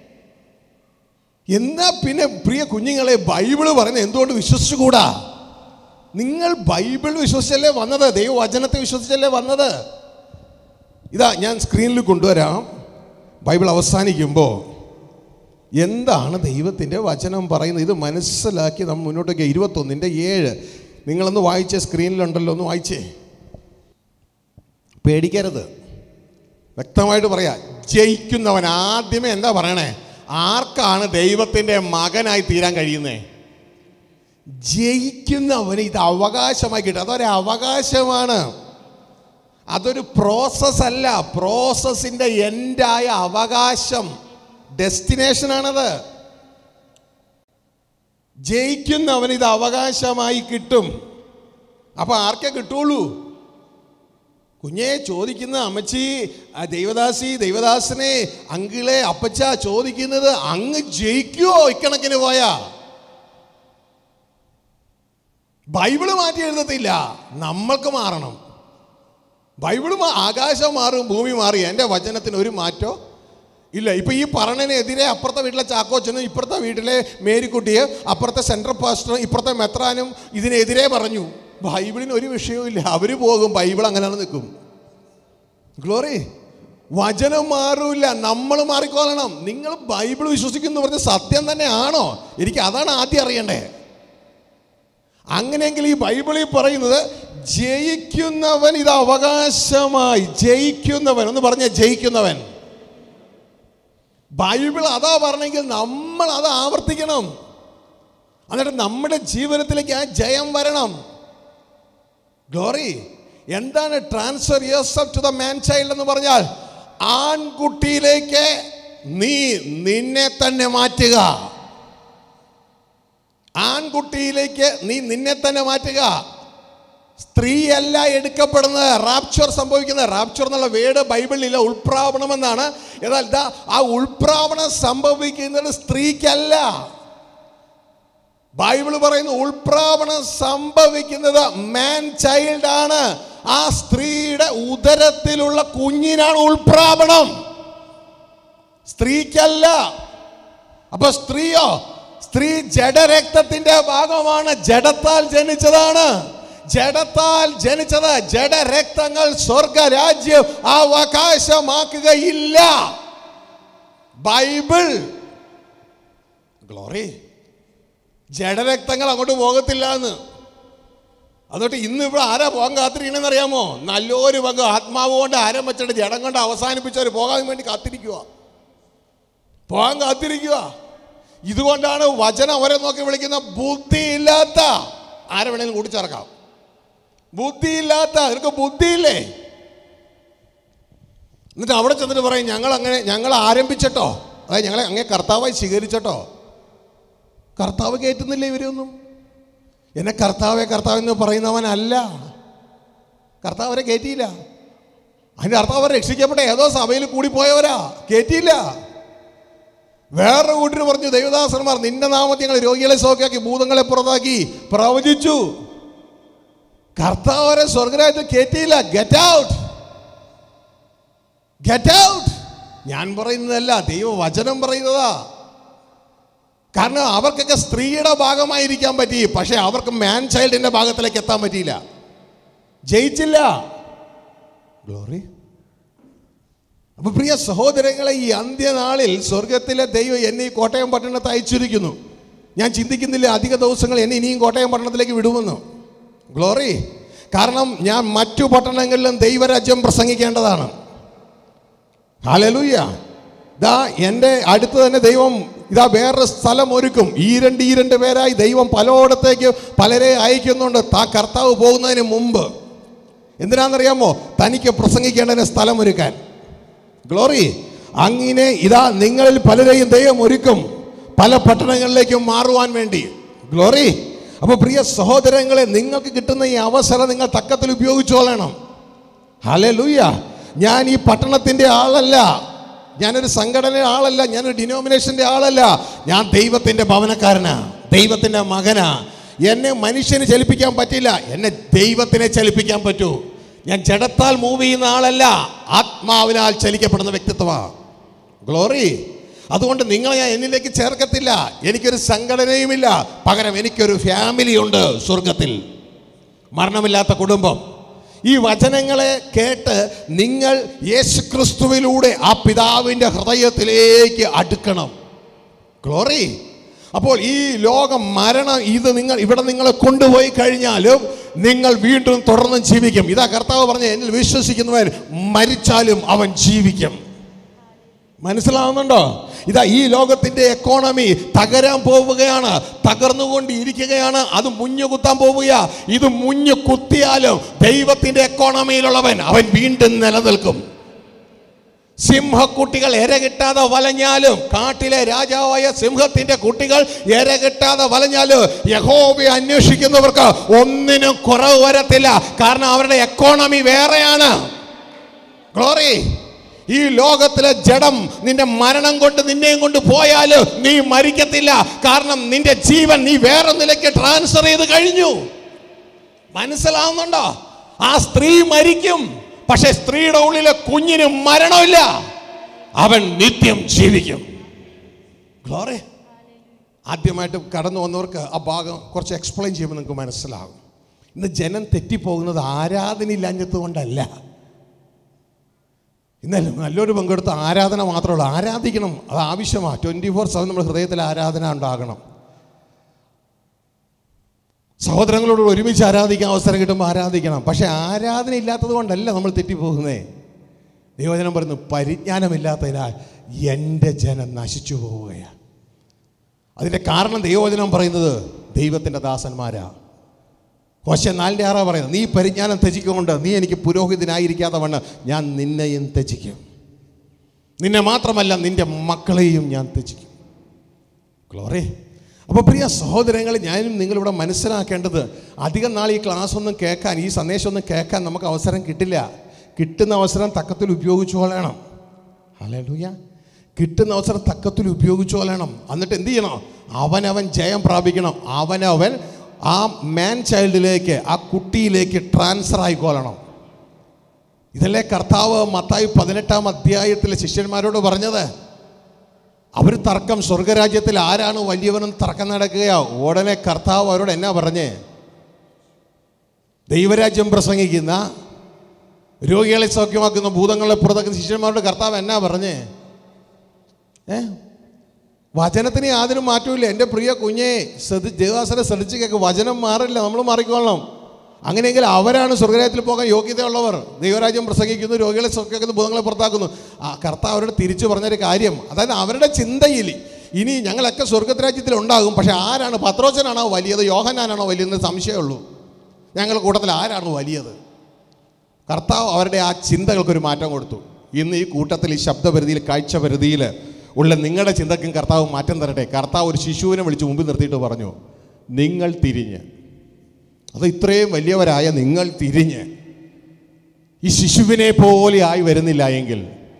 എന്നാ പിന്നെ പ്രിയ കുഞ്ഞുങ്ങളെ ബൈബിള് പറയുന്നത് എന്തുകൊണ്ട് വിശ്വസിച്ചുകൂടാ നിങ്ങൾ ബൈബിൾ വിശ്വസിച്ചല്ലേ വന്നത് ദൈവവചനത്തെ വിശ്വസിച്ചല്ലേ വന്നത് ഇതാ ഞാൻ സ്ക്രീനിൽ കൊണ്ടുവരാം ബൈബിൾ അവസാനിക്കുമ്പോൾ എന്താണ് ദൈവത്തിൻ്റെ വചനം പറയുന്നത് ഇത് മനസ്സിലാക്കി നമ്മൾ മുന്നോട്ടേക്ക് ഇരുപത്തൊന്നിൻ്റെ ഏഴ് നിങ്ങളൊന്ന് വായിച്ചേ സ്ക്രീനിലുണ്ടല്ലോ ഒന്ന് വായിച്ചേ പേടിക്കരുത് വ്യക്തമായിട്ട് പറയാം ജയിക്കുന്നവൻ ആദ്യമേ എന്താ പറയണേ ആർക്കാണ് ദൈവത്തിൻ്റെ മകനായി തീരാൻ കഴിയുന്നേ ജയിക്കുന്നവന് ഇത് അവകാശമായി കിട്ടും അതൊരു അവകാശമാണ് അതൊരു പ്രോസസ് അല്ല പ്രോസസ്സിൻ്റെ എൻഡായ അവകാശം ഡെസ്റ്റിനേഷനാണത് ജയിക്കുന്നവന് ഇത് അവകാശമായി കിട്ടും അപ്പൊ ആർക്കേ കിട്ടുള്ളൂ കുഞ്ഞെ ചോദിക്കുന്ന അമ്മച്ചി ആ ദൈവദാസി ദൈവദാസനെ അങ്കിളെ അപ്പച്ച ചോദിക്കുന്നത് അങ്ങ് ജയിക്കുവോ ഇക്കണക്കിന് പോയാ ബൈബിള് മാറ്റി എഴുതത്തില്ല നമ്മൾക്ക് മാറണം ബൈബിള് മാ- ആകാശം മാറും ഭൂമി മാറി എൻ്റെ വചനത്തിന് ഒരു മാറ്റോ ഇല്ല ഇപ്പൊ ഈ പറഞ്ഞതിനെതിരെ അപ്പുറത്തെ വീട്ടിലെ ചാക്കോച്ചനും ഇപ്പുറത്തെ വീട്ടിലെ മേരിക്കുട്ടിയെ അപ്പുറത്തെ സെൻട്രൽ പാസ്റ്ററും ഇപ്പുറത്തെ മെത്രാനും ഇതിനെതിരെ പറഞ്ഞു ബൈബിളിന് ഒരു വിഷയവും ഇല്ല അവർ പോകും ബൈബിൾ അങ്ങനെ നിൽക്കും ഗ്ലോറി വചനം മാറൂല നമ്മൾ മാറിക്കോളണം നിങ്ങൾ ബൈബിൾ വിശ്വസിക്കുന്നു പറഞ്ഞ സത്യം തന്നെയാണോ എനിക്ക് അതാണ് ആദ്യം അറിയണ്ടേ അങ്ങനെയെങ്കിൽ ഈ ബൈബിളിൽ പറയുന്നത് ജയിക്കുന്നവൻ ഇത് അവകാശമായി ജയിക്കുന്നവൻ ഒന്ന് പറഞ്ഞ ജയിക്കുന്നവൻ ബൈബിൾ അതാ പറഞ്ഞെങ്കിൽ നമ്മൾ അത് ആവർത്തിക്കണം എന്നിട്ട് നമ്മുടെ ജീവിതത്തിലേക്ക് ആ ജയം വരണം ഗ്ലോറി എന്താണ് transfer yourself to the man child എന്ന് പറഞ്ഞാൽ ആൺകുട്ടിയിലേക്ക് നീ നിന്നെ തന്നെ മാറ്റുക ആൺകുട്ടിയിലേക്ക് നീ നിന്നെ തന്നെ മാറ്റുക സ്ത്രീയല്ല എടുക്കപ്പെടുന്നത് റാപ്ചർ സംഭവിക്കുന്നത് റാപ്ചർ എന്നുള്ള വേർഡ് ബൈബിളിലില്ല ഉൾപ്രാവണം എന്നാണ് എന്നാൽ ദാ ആ ഉൾപ്രാവണം സംഭവിക്കുന്നത് സ്ത്രീക്കല്ല ബൈബിൾ പറയുന്നു ഉൾപ്രാവണം സംഭവിക്കുന്നത് മാൻ ചൈൽഡ് ആണ് ആ സ്ത്രീയുടെ ഉദരത്തിലുള്ള കുഞ്ഞിനാണ് ഉൾപ്രാവണം സ്ത്രീക്കല്ല അപ്പൊ സ്ത്രീയോ സ്ത്രീ ജഡരക്തത്തിന്റെ ഭാഗമാണ് ജഡത്താൽ ജനിച്ചതാണ് ജഡത്താൽ ജനിച്ചത് ജഡരക്തങ്ങൾ സ്വർഗരാജ്യം അവകാശമാക്കുകയില്ല ബൈബിൾ ഗ്ലോറി ജഡരക്തങ്ങൾ അങ്ങോട്ട് പോകത്തില്ല എന്ന് അതുകൊണ്ട് ഇന്ന് ഇവിടെ ആരാ പോകാൻ കാത്തിരിക്കണമെന്ന് അറിയാമോ നല്ലൊരു പങ്ക് ആത്മാവ് കൊണ്ട് ആരം വെച്ചിട്ട് ജഡം കൊണ്ട് അവസാനിപ്പിച്ചവർ പോകാൻ വേണ്ടി കാത്തിരിക്കുക പോകാൻ കാത്തിരിക്കുക ഇതുകൊണ്ടാണ് വചനം അവരെ നോക്കി വിളിക്കുന്ന ബുദ്ധിയില്ലാത്ത ആരെ വേണേലും കൂട്ടിച്ചേർക്കാം ബുദ്ധിയില്ലാത്ത നിനക്ക് ബുദ്ധിയില്ലേ എന്നിട്ട് അവിടെ ചെന്നിട്ട് പറയും ഞങ്ങൾ അങ്ങനെ ഞങ്ങൾ ആരംഭിച്ചിട്ടോ അതായത് ഞങ്ങളെ അങ്ങേ കർത്താവായി സ്വീകരിച്ചിട്ടോ കർത്താവ് കയറ്റുന്നില്ല ഇവരൊന്നും എന്നെ കർത്താവെ കർത്താവ് എന്ന് പറയുന്നവനല്ല കർത്താവ് അവരെ കയറ്റിയില്ല അതിൻ്റെ അർത്ഥം അവർ രക്ഷിക്കപ്പെട്ട ഏതോ സഭയിൽ കൂടിപ്പോയവരാ കയറ്റിയില്ല വേറൊരു കൂട്ടിന് പറഞ്ഞു ദൈവദാസന്മാർ നിന്റെ നാമത്തിൽ ഞങ്ങൾ രോഗികളെ സൗഖ്യമാക്കി ഭൂതങ്ങളെ പുറത്താക്കി പ്രവചിച്ചു കർത്താവ് അവരെ സ്വർഗരാജ്യത്തിൽ കയറ്റിയില്ല ഗെറ്റ് ഔട്ട് ഗെറ്റ് ഔട്ട് ഞാൻ പറയുന്നതല്ല ദൈവവചനം പറയുന്നതാ കാരണം അവർക്കൊക്കെ സ്ത്രീയുടെ ഭാഗമായിരിക്കാൻ പറ്റി പക്ഷെ അവർക്ക് മാൻ ചൈൽഡിന്റെ ഭാഗത്തിലേക്ക് എത്താൻ പറ്റിയില്ല ജയിച്ചില്ല ഗ്ലോറി അപ്പൊ പ്രിയ സഹോദരങ്ങളെ ഈ അന്ത്യനാളിൽ സ്വർഗത്തിലെ ദൈവം എന്നെ ഈ കോട്ടയം പട്ടണത്തെ അയച്ചിരിക്കുന്നു ഞാൻ ചിന്തിക്കുന്നില്ല അധിക ദിവസങ്ങൾ എന്നെ ഇനിയും കോട്ടയം പട്ടണത്തിലേക്ക് വിടുമെന്ന് ഗ്ലോറി കാരണം ഞാൻ മറ്റു പട്ടണങ്ങളിലും ദൈവരാജ്യം പ്രസംഗിക്കേണ്ടതാണ് ഹാലലൂയ ഇതാ എൻ്റെ അടുത്ത് തന്നെ ദൈവം ഇതാ വേറൊരു സ്ഥലം ഒരുക്കും ഈ രണ്ട് ഈ രണ്ട് പേരായി ദൈവം പലയിടത്തേക്ക് പലരെ അയക്കുന്നുണ്ട് താ കർത്താവ് പോകുന്നതിന് മുമ്പ് എന്തിനാണെന്നറിയാമോ തനിക്ക് പ്രസംഗിക്കേണ്ടതിന് സ്ഥലം ഒരുക്കാൻ ഗ്ലോറി അങ്ങനെ ഇതാ നിങ്ങളിൽ പലരെയും ദൈവം ഒരുക്കും പല പട്ടണങ്ങളിലേക്കും മാറുവാൻ വേണ്ടി ഗ്ലോറി അപ്പോൾ പ്രിയ സഹോദരങ്ങളെ നിങ്ങൾക്ക് കിട്ടുന്ന ഈ അവസരം നിങ്ങൾ തക്കത്തിൽ ഉപയോഗിച്ചോളണം ഹലേ ലൂയ ഞാൻ ഈ പട്ടണത്തിൻ്റെ ആളല്ല ഞാനൊരു സംഘടനയുടെ ആളല്ല ഞാനൊരു ഡിനോമിനേഷൻ്റെ ആളല്ല ഞാൻ ദൈവത്തിൻ്റെ ഭവനക്കാരനാ ദൈവത്തിൻ്റെ മകനാ എന്നെ മനുഷ്യന് ചലിപ്പിക്കാൻ പറ്റില്ല എന്നെ ദൈവത്തിനെ ചലിപ്പിക്കാൻ പറ്റൂ ഞാൻ ജഡത്താൽ മൂവ് ചെയ്യുന്ന ആളല്ല ആത്മാവിനാൽ ചലിക്കപ്പെടുന്ന വ്യക്തിത്വമാണ് ഗ്ലോറി അതുകൊണ്ട് നിങ്ങളെ ഞാൻ എന്നിലേക്ക് ചേർക്കത്തില്ല എനിക്കൊരു സംഘടനയുമില്ല പകരം എനിക്കൊരു ഫാമിലി ഉണ്ട് സ്വർഗത്തിൽ മരണമില്ലാത്ത കുടുംബം ഈ വചനങ്ങളെ കേട്ട് നിങ്ങൾ യേശുക്രിസ്തുവിലൂടെ ആ പിതാവിൻ്റെ ഹൃദയത്തിലേക്ക് അടുക്കണം ഗ്ലോറി അപ്പോൾ ഈ ലോകം മരണം ഇത് നിങ്ങൾ ഇവിടെ നിങ്ങളെ കൊണ്ടുപോയി കഴിഞ്ഞാലും നിങ്ങൾ വീണ്ടും തുടർന്നും ജീവിക്കും ഇതാ കർത്താവ് പറഞ്ഞ എന്നിൽ വിശ്വസിക്കുന്നവൻ മരിച്ചാലും അവൻ ജീവിക്കും മനസ്സിലാവുന്നുണ്ടോ ഇതാ ഈ ലോകത്തിന്റെ എക്കോണമി തകരാൻ പോവുകയാണ് തകർന്നുകൊണ്ടിരിക്കുകയാണ് അത് മുഞ്ഞു കുത്താൻ പോവുക ഇത് മുഞ്ഞു കുത്തിയാലും ദൈവത്തിന്റെ എക്കോണമിയിലുള്ളവൻ അവൻ വീണ്ടും നിലനിൽക്കും സിംഹക്കുട്ടികൾ എര കിട്ടാതെ വലഞ്ഞാലും കാട്ടിലെ രാജാവായ സിംഹത്തിന്റെ കുട്ടികൾ എര കിട്ടാതെ വലഞ്ഞാലും യഹോബയെ അന്വേഷിക്കുന്നവർക്ക് ഒന്നിനും കുറവ് വരത്തില്ല കാരണം അവരുടെ എക്കോണമി വേറെയാണ് ഗ്ലോറി ഈ ലോകത്തിലെ ജഡം നിന്റെ മരണം കൊണ്ട് നിന്നെയും കൊണ്ട് പോയാൽ നീ മരിക്കത്തില്ല കാരണം നിന്റെ ജീവൻ നീ വേറെ നിലയ്ക്ക് ട്രാൻസ്ഫർ ചെയ്ത് കഴിഞ്ഞു മനസ്സിലാവുന്നുണ്ടോ ആ സ്ത്രീ മരിക്കും പക്ഷെ സ്ത്രീയുടെ ഉള്ളിലെ കുഞ്ഞിന് മരണമില്ല അവൻ നിത്യം ജീവിക്കും ഗ്ലോറി ആദ്യമായിട്ട് കടന്നു വന്നവർക്ക് ആ ഭാഗം കുറച്ച് എക്സ്പ്ലെയിൻ ചെയ്യുമ്പോൾ നിങ്ങൾക്ക് മനസ്സിലാകും ഇന്ന് ജനം തെറ്റിപ്പോകുന്നത് ആരാധനയില്ലാഞ്ഞത് കൊണ്ടല്ല ഇന്നലെ നല്ലൊരു പങ്കെടുത്ത ആരാധന മാത്രമേ ഉള്ളൂ ആരാധിക്കണം അത് ആവശ്യമാണ് ട്വൻറ്റി ഫോർ സെവൻ നമ്മുടെ ഹൃദയത്തിൽ ആരാധന ഉണ്ടാകണം സഹോദരങ്ങളോട് ഒരുമിച്ച് ആരാധിക്കാൻ അവസരം കിട്ടുമ്പോൾ ആരാധിക്കണം പക്ഷെ ആരാധന ഇല്ലാത്തത് കൊണ്ടല്ല നമ്മൾ തെറ്റിപ്പോകുന്നേ ദൈവജനം പറയുന്നു പരിജ്ഞാനമില്ലാത്തതിനാൽ എൻ്റെ ജനം നശിച്ചു പോവുകയാണ് അതിൻ്റെ കാരണം ദൈവവചനം പറയുന്നത് ദൈവത്തിൻ്റെ ദാസന്മാരാ കോശ നാലിൻ്റെ ആറാ പറയുന്നത് നീ പരിജ്ഞാനം ത്യജിക്കൊണ്ട് നീ എനിക്ക് പുരോഹിതനായിരിക്കാത്ത വണ്ണം ഞാൻ നിന്നെയും ത്യജിക്കും നിന്നെ മാത്രമല്ല നിന്റെ മക്കളെയും ഞാൻ ത്യജിക്കും ഗ്ലോറി അപ്പോൾ പ്രിയ സഹോദരങ്ങൾ ഞാനും നിങ്ങളിവിടെ മനസ്സിലാക്കേണ്ടത് അധികം നാൾ ഈ ക്ലാസ് ഒന്നും കേൾക്കാൻ ഈ സന്ദേശം ഒന്നും കേൾക്കാൻ നമുക്ക് അവസരം കിട്ടില്ല കിട്ടുന്ന അവസരം തക്കത്തിൽ ഉപയോഗിച്ചു കൊള്ളണം ഹല്ലേലൂയ കിട്ടുന്ന അവസരം തക്കത്തിൽ ഉപയോഗിച്ചു കൊള്ളണം എന്നിട്ട് എന്ത് ചെയ്യണം അവനവൻ ജയം പ്രാപിക്കണം അവനവൻ ആ മാൻ ചൈൽഡിലേക്ക് ആ കുട്ടിയിലേക്ക് ട്രാൻസ്ഫർ ആയിക്കൊള്ളണം ഇതല്ലേ കർത്താവ് മത്തായി പതിനെട്ടാം അധ്യായത്തിലെ ശിഷ്യന്മാരോട് പറഞ്ഞത് അവർ തർക്കം സ്വർഗരാജ്യത്തിൽ ആരാണ് വലിയവനെന്ന് തർക്കം നടക്കുകയാ ഉടനെ കർത്താവ് അവരോട് എന്നാ പറഞ്ഞേ ദൈവരാജ്യം പ്രസംഗിക്കുന്ന രോഗികളെ സൗഖ്യമാക്കുന്ന ഭൂതങ്ങളെ പുറത്താക്കുന്ന ശിഷ്യന്മാരോട് കർത്താവ് എന്നാ പറഞ്ഞേ ഏ വചനത്തിന് യാതൊരു മാറ്റമില്ല എൻ്റെ പ്രിയ കുഞ്ഞെ ശ്രദ്ധി ദേവാസനെ ശ്രദ്ധിച്ച് കേൾക്കുക വചനം മാറില്ല നമ്മൾ മാറിക്കൊള്ളണം അങ്ങനെയെങ്കിൽ അവരാണ് സ്വർഗരാജ്യത്തിൽ പോകാൻ യോഗ്യതയുള്ളവർ ദൈവരാജ്യം പ്രസംഗിക്കുന്നു രോഗികളെ സൗഖ്യമാക്കുന്നു ഭൂതങ്ങളെ പുറത്താക്കുന്നു ആ കർത്താവ് അവരോട് തിരിച്ചു പറഞ്ഞൊരു കാര്യം അതായത് അവരുടെ ചിന്തയിൽ ഇനി ഞങ്ങളൊക്കെ സ്വർഗരാജ്യത്തിൽ ഉണ്ടാകും പക്ഷെ ആരാണ് പത്രോച്ചനാണോ വലിയത് യോഹനാനാണോ വലിയതെന്ന് സംശയമുള്ളൂ ഞങ്ങളുടെ കൂട്ടത്തിൽ ആരാണ് വലിയത് കർത്താവ് അവരുടെ ആ ചിന്തകൾക്കൊരു മാറ്റം കൊടുത്തു ഇന്ന് ഈ കൂട്ടത്തിൽ ഈ ശബ്ദപരിധിയിൽ കാഴ്ചപരിധിയിൽ ഉള്ള നിങ്ങളുടെ ചിന്തക്കും കർത്താവ് മാറ്റം തരട്ടെ കർത്താവ് ഒരു ശിശുവിനെ വിളിച്ച് മുമ്പിൽ നിർത്തിയിട്ട് പറഞ്ഞു നിങ്ങൾ തിരിഞ്ഞ് അത് ഇത്രയും വലിയവരായ നിങ്ങൾ തിരിഞ്ഞ് ഈ ശിശുവിനെ പോലെ ആയി വരുന്നില്ല എങ്കിൽ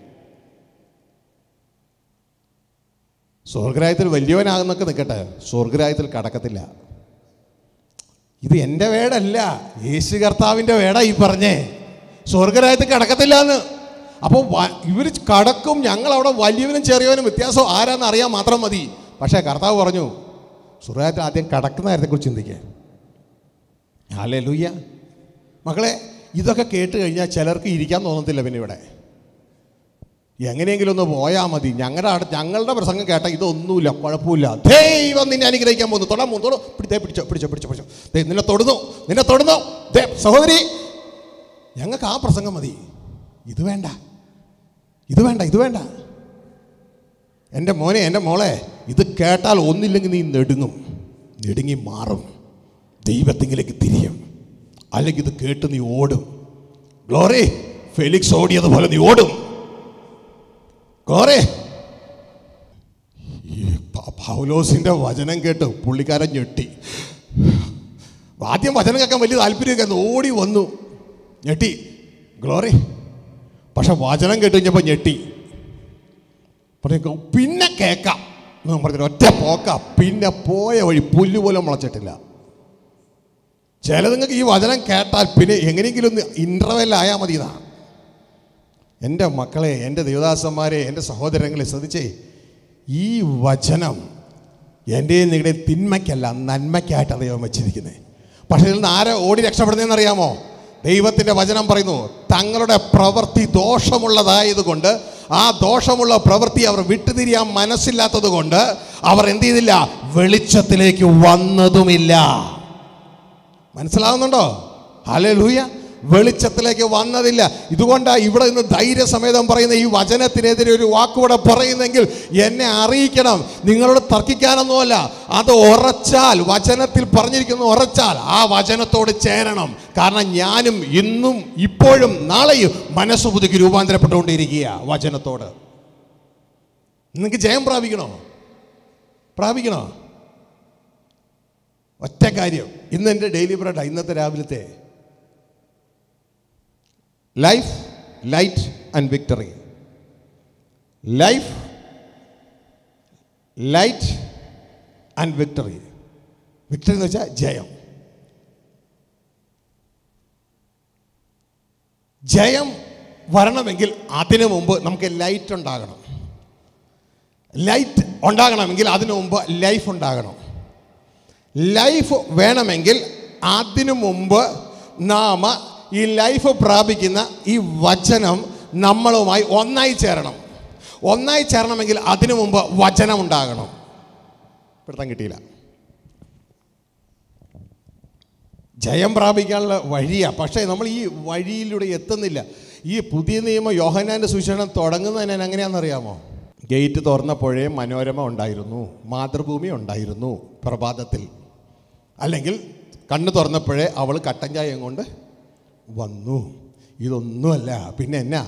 സ്വർഗരായത്തിൽ വലിയവനാകുന്നൊക്കെ നിൽക്കട്ടെ സ്വർഗരായത്തിൽ കടക്കത്തില്ല ഇത് എൻ്റെ വേടല്ല യേശു കർത്താവിൻ്റെ വേട ഈ പറഞ്ഞേ സ്വർഗരായത്തിൽ കടക്കത്തില്ല എന്ന് അപ്പോൾ ഇവർ കടക്കും ഞങ്ങൾ അവിടെ വലിയവനും ചെറിയവനും വ്യത്യാസം ആരാന്ന് അറിയാൻ മാത്രം മതി പക്ഷേ കർത്താവ് പറഞ്ഞു സ്വർഗരായത്തിൽ ആദ്യം കടക്കുന്ന കാര്യത്തെക്കുറിച്ച് ചിന്തിക്കുക അല്ലേ ലൂയ്യ മക്കളെ ഇതൊക്കെ കേട്ട് കഴിഞ്ഞാൽ ചിലർക്ക് ഇരിക്കാൻ തോന്നത്തില്ല പിന്നെ ഇവിടെ എങ്ങനെയെങ്കിലും ഒന്ന് പോയാൽ മതി ഞങ്ങളുടെ അടുത്ത് ഞങ്ങളുടെ പ്രസംഗം കേട്ട ഇതൊന്നുമില്ല കുഴപ്പമില്ല ദൈവം നിന്നെ അനുഗ്രഹിക്കാൻ പോകുന്നു തൊടാൻ പോകുന്നു തൊടു പിടിച്ചേ പിടിച്ചോ പിടിച്ചോ പിടിച്ചോ പിടിച്ചോ ദേ നിന്നെ തൊടുന്നു നിന്നെ തൊടുന്നു ദേ സഹോദരി ഞങ്ങൾക്ക് ആ പ്രസംഗം മതി ഇത് വേണ്ട ഇത് വേണ്ട ഇത് വേണ്ട എൻ്റെ മോനെ എൻ്റെ മോളെ ഇത് കേട്ടാൽ ഒന്നില്ലെങ്കിൽ നീ നെടുങ്ങും നെടുങ്ങി മാറും ദൈവത്തിങ്കിലേക്ക് തിരിയും അല്ലെങ്കിൽ ഇത് കേട്ട് നീ ഓടും ഗ്ലോറി ഫെലിക്സ് ഓടിയതുപോലെ നീ ഓടും ഗ്ലോറി ഈ പ- പൗലോസിന്റെ വചനം കേട്ട് പുള്ളിക്കാരൻ ഞെട്ടി ആദ്യം വചനം കേൾക്കാൻ വലിയ താല്പര്യമൊക്കെ ഓടി വന്നു ഞെട്ടി ഗ്ലോറി പക്ഷെ വചനം കേട്ട് കഴിഞ്ഞപ്പോൾ ഞെട്ടി പറഞ്ഞു പിന്നെ കേൾക്കാം എന്ന് പറഞ്ഞു ഒറ്റ പോക്ക പിന്നെ പോയ വഴി പുല്ല് പോലും മുളച്ചിട്ടില്ല ചിലതുങ്ങൾക്ക് ഈ വചനം കേട്ടാൽ പിന്നെ എങ്ങനെയെങ്കിലും ഒന്ന് ഇൻ്റർവെൽ ആയാൽ മതി എന്നാണ് എൻ്റെ മക്കളെ എൻ്റെ ദേവദാസന്മാരെ എൻ്റെ സഹോദരങ്ങളെ ശ്രദ്ധിച്ചേ ഈ വചനം എൻ്റെ നിങ്ങളുടെ തിന്മയ്ക്കല്ല നന്മയ്ക്കായിട്ടാണ് ദൈവം വെച്ചിരിക്കുന്നത് പക്ഷേ ഇതിൽ നിന്ന് ആരെ ഓടി രക്ഷപ്പെടുന്നതെന്ന് അറിയാമോ ദൈവത്തിൻ്റെ വചനം പറയുന്നു തങ്ങളുടെ പ്രവൃത്തി ദോഷമുള്ളതായതുകൊണ്ട് ആ ദോഷമുള്ള പ്രവൃത്തി അവർ വിട്ടുതിരിയാൻ മനസ്സില്ലാത്തത് കൊണ്ട് അവർ എന്ത് ചെയ്തില്ല വെളിച്ചത്തിലേക്ക് വന്നതുമില്ല മനസ്സിലാവുന്നുണ്ടോ ഹലേ ലൂയ വെളിച്ചത്തിലേക്ക് വന്നതില്ല ഇതുകൊണ്ടാണ് ഇവിടെ നിന്ന് ധൈര്യസമേതം പറയുന്ന ഈ വചനത്തിനെതിരെ ഒരു വാക്കുകൂടെ പറയുന്നെങ്കിൽ എന്നെ അറിയിക്കണം നിങ്ങളോട് തർക്കിക്കാനൊന്നുമല്ല അത് ഉറച്ചാൽ വചനത്തിൽ പറഞ്ഞിരിക്കുന്ന ഉറച്ചാൽ ആ വചനത്തോട് ചേരണം കാരണം ഞാനും ഇന്നും ഇപ്പോഴും നാളെയും മനസ്സ് പുതുക്കി രൂപാന്തരപ്പെട്ടുകൊണ്ടിരിക്കുക വചനത്തോട് നിങ്ങൾക്ക് ജയം പ്രാപിക്കണോ പ്രാപിക്കണോ ഒറ്റ കാര്യം ഇന്ന് എൻ്റെ ഡെയിലി ബ്രെഡാണ് ഇന്നത്തെ രാവിലത്തെ life light and victory life light and victory victory എന്ന് വെച്ചാൽ ജയം ജയം വരണമെങ്കിൽ അതിനു മുമ്പ് നമുക്ക് ലൈറ്റ് ഉണ്ടാകണം ലൈറ്റ് ഉണ്ടാകണമെങ്കിൽ അതിനു മുമ്പ് ലൈഫ് ഉണ്ടാകണം ലൈഫ് വേണമെങ്കിൽ അതിനു മുമ്പ് നാം ഈ ലൈഫ് പ്രാപിക്കുന്ന ഈ വചനം നമ്മളുമായി ഒന്നായി ചേരണം ഒന്നായി ചേരണമെങ്കിൽ അതിനു മുമ്പ് വചനം ഉണ്ടാകണം പിടുത്തം കിട്ടിയില്ല ജയം പ്രാപിക്കാനുള്ള വഴിയാണ് പക്ഷേ നമ്മൾ ഈ വഴിയിലൂടെ എത്തുന്നില്ല ഈ പുതിയ നിയമ യോഹനാൻ്റെ സുവിശേഷം തുടങ്ങുന്നതിന് എങ്ങനെയാണെന്നറിയാമോ ഗേറ്റ് തുറന്നപ്പോഴേ മനോരമ ഉണ്ടായിരുന്നു മാതൃഭൂമി ഉണ്ടായിരുന്നു പ്രഭാതത്തിൽ അല്ലെങ്കിൽ കണ്ണ് തുറന്നപ്പോഴേ അവൾ കട്ടൻ ചായയും കൊണ്ട് വന്നു ഇതൊന്നുമല്ല പിന്നെ എന്നാ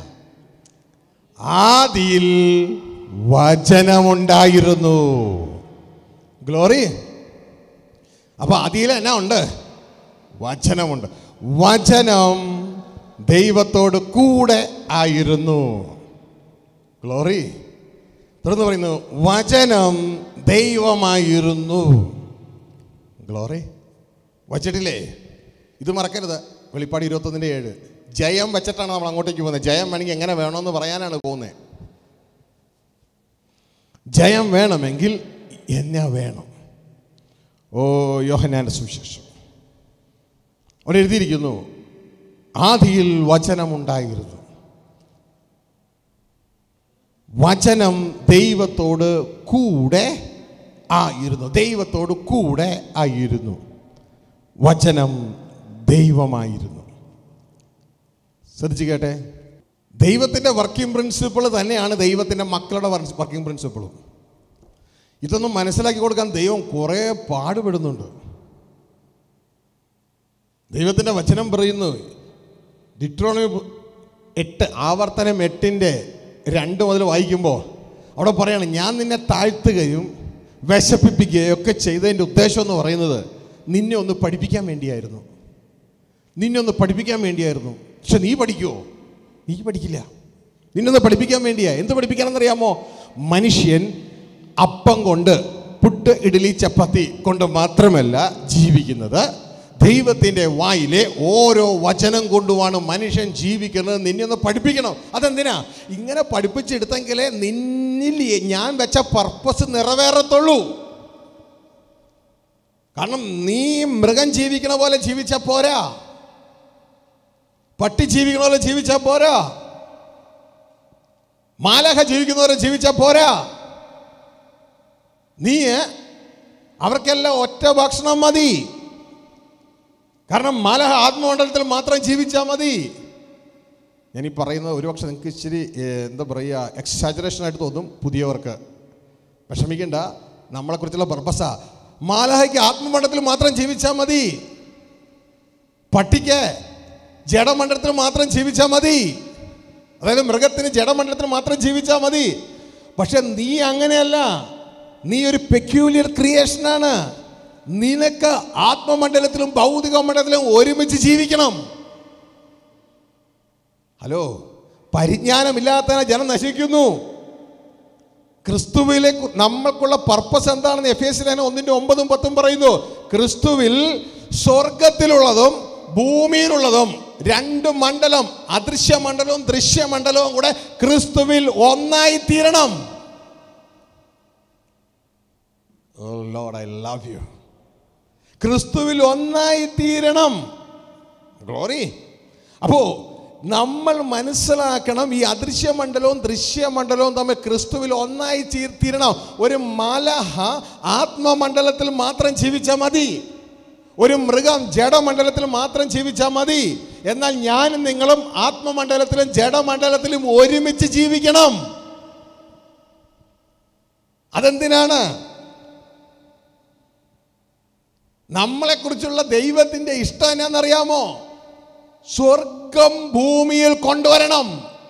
ആദിയിൽ വചനമുണ്ടായിരുന്നു ഗ്ലോറി അപ്പൊ ആദിയിൽ എന്നാ ഉണ്ട് വചനമുണ്ട് വചനം ദൈവത്തോട് കൂടെ ആയിരുന്നു ഗ്ലോറി തുടർന്ന് പറയുന്നു വചനം ദൈവമായിരുന്നു ഗ്ലോറി വച്ചിട്ടില്ലേ ഇത് മറക്കരുത് വെളിപ്പാട് ഇരുപത്തൊന്നിൻ്റെ ഏഴ് ജയം വെച്ചിട്ടാണ് നമ്മൾ അങ്ങോട്ടേക്ക് പോകുന്നത് ജയം വേണമെങ്കിൽ എങ്ങനെ വേണമെന്ന് പറയാനാണ് പോകുന്നത് ജയം വേണമെങ്കിൽ എന്നാ വേണം ഓ യോഹനാൻ്റെ സുവിശേഷം അവിടെ എഴുതിയിരിക്കുന്നു ആദിയിൽ വചനമുണ്ടായിരുന്നു വചനം ദൈവത്തോട് കൂടെ ആയിരുന്നു ദൈവത്തോട് കൂടെ ആയിരുന്നു വചനം ദൈവമായിരുന്നു ശ്രദ്ധിച്ചു കേട്ടെ ദൈവത്തിൻ്റെ വർക്കിംഗ് പ്രിൻസിപ്പിൾ തന്നെയാണ് ദൈവത്തിൻ്റെ മക്കളുടെ വർക്കിംഗ് പ്രിൻസിപ്പിളും ഇതൊന്നും മനസ്സിലാക്കി കൊടുക്കാൻ ദൈവം കുറേ പാടുപെടുന്നുണ്ട് ദൈവത്തിൻ്റെ വചനം പറയുന്നു ഡിട്രോണമി എട്ട് ആവർത്തനം എട്ടിൻ്റെ രണ്ട് മുതൽ വായിക്കുമ്പോൾ അവിടെ പറയാണ് ഞാൻ നിന്നെ താഴ്ത്തുകയും വിശപ്പിപ്പിക്കുകയും ഒക്കെ ചെയ്തതിൻ്റെ ഉദ്ദേശം എന്ന് പറയുന്നത് നിന്നെ ഒന്ന് പഠിപ്പിക്കാൻ വേണ്ടിയായിരുന്നു നിന്നെ ഒന്ന് പഠിപ്പിക്കാൻ വേണ്ടിയായിരുന്നു പക്ഷെ നീ പഠിക്കുമോ നീ പഠിക്കില്ല നിന്നൊന്ന് പഠിപ്പിക്കാൻ വേണ്ടിയാ എന്ത് പഠിപ്പിക്കാനെന്നറിയാമോ മനുഷ്യൻ അപ്പം കൊണ്ട് പുട്ട് ഇഡലി ചപ്പാത്തി കൊണ്ട് മാത്രമല്ല ജീവിക്കുന്നത് ദൈവത്തിൻ്റെ വായിലെ ഓരോ വചനം കൊണ്ടുമാണ് മനുഷ്യൻ ജീവിക്കുന്നത് നിന്നെ ഒന്ന് പഠിപ്പിക്കണം അതെന്തിനാ ഇങ്ങനെ പഠിപ്പിച്ചെടുത്തെങ്കിലേ നിന്നിൽ ഞാൻ വെച്ച പർപ്പസ് നിറവേറത്തുള്ളൂ കാരണം നീ മൃഗം ജീവിക്കണ പോലെ ജീവിച്ചാൽ പോരാ പട്ടി ജീവിക്കണ പോലെ ജീവിച്ചാൽ പോരാ മാലഹ ജീവിക്കുന്നവരെ ജീവിച്ചാൽ പോരാ നീ അവർക്കെല്ലാം ഒറ്റ ഭക്ഷണം മതി കാരണം മാലഹ ആത്മമണ്ഡലത്തിൽ മാത്രം ജീവിച്ചാൽ മതി ഞാൻ ഈ പറയുന്നത് ഒരുപക്ഷെ നിങ്ങൾക്ക് ഇച്ചിരി ഏഹ്, എന്താ പറയുക എക്സാജറേഷൻ ആയിട്ട് തോന്നും പുതിയവർക്ക് വിഷമിക്കണ്ട നമ്മളെക്കുറിച്ചുള്ള പർപ്പസാ മാലഹയ്ക്ക് ആത്മമണ്ഡലത്തിൽ മാത്രം ജീവിച്ചാൽ മതി പട്ടിക്ക് ജഡമണ്ഡലത്തിൽ മാത്രം ജീവിച്ചാൽ മതി അതായത് മൃഗത്തിന് ജഡമണ്ഡലത്തിൽ മാത്രം ജീവിച്ചാൽ മതി പക്ഷെ നീ അങ്ങനെയല്ല നീ ഒരു പെക്യൂലിയർ ക്രിയേഷനാണ് നിനക്ക് ആത്മമണ്ഡലത്തിലും ഭൗതിക മണ്ഡലത്തിലും ഒരുമിച്ച് ജീവിക്കണം ഹലോ പരിജ്ഞാനമില്ലാത്തതിനെ ജനം നശിക്കുന്നു ക്രിസ്തുവിലെ കു- നമ്മൾക്കുള്ള പർപ്പസ് എന്താണെന്ന് എഫ് എസ് ലേഖനം ഒന്നിന്റെ ഒമ്പതും പത്തും പറയുന്നു ക്രിസ്തുവിൽ സ്വർഗത്തിലുള്ളതും ഭൂമിയിലുള്ളതും രണ്ട് മണ്ഡലം അദൃശ്യ മണ്ഡലവും ദൃശ്യമണ്ഡലവും കൂടെ ക്രിസ്തുവിൽ ഒന്നായി തീരണം ലോഡ് ഐ ലവ് യു ക്രിസ്തുവിൽ ഒന്നായി തീരണം ഗ്ലോറി അപ്പോ നമ്മൾ മനസ്സിലാക്കണം ഈ അദൃശ്യമണ്ഡലവും ദൃശ്യമണ്ഡലവും തമ്മിൽ ക്രിസ്തുവിൽ ഒന്നായി തീ- തീരണം ഒരു മലഹ ആത്മമണ്ഡലത്തിൽ മാത്രം ജീവിച്ചാൽ മതി ഒരു മൃഗം ജഡമണ്ഡലത്തിൽ മാത്രം ജീവിച്ചാൽ മതി എന്നാൽ ഞാനും നിങ്ങളും ആത്മമണ്ഡലത്തിലും ജഡമണ്ഡലത്തിലും ഒരുമിച്ച് ജീവിക്കണം അതെന്തിനാണ് നമ്മളെക്കുറിച്ചുള്ള ദൈവത്തിന്റെ ഇഷ്ടം എന്നാണെന്നറിയാമോ സ്വർഗം ഭൂമിയിൽ കൊണ്ടുവരണം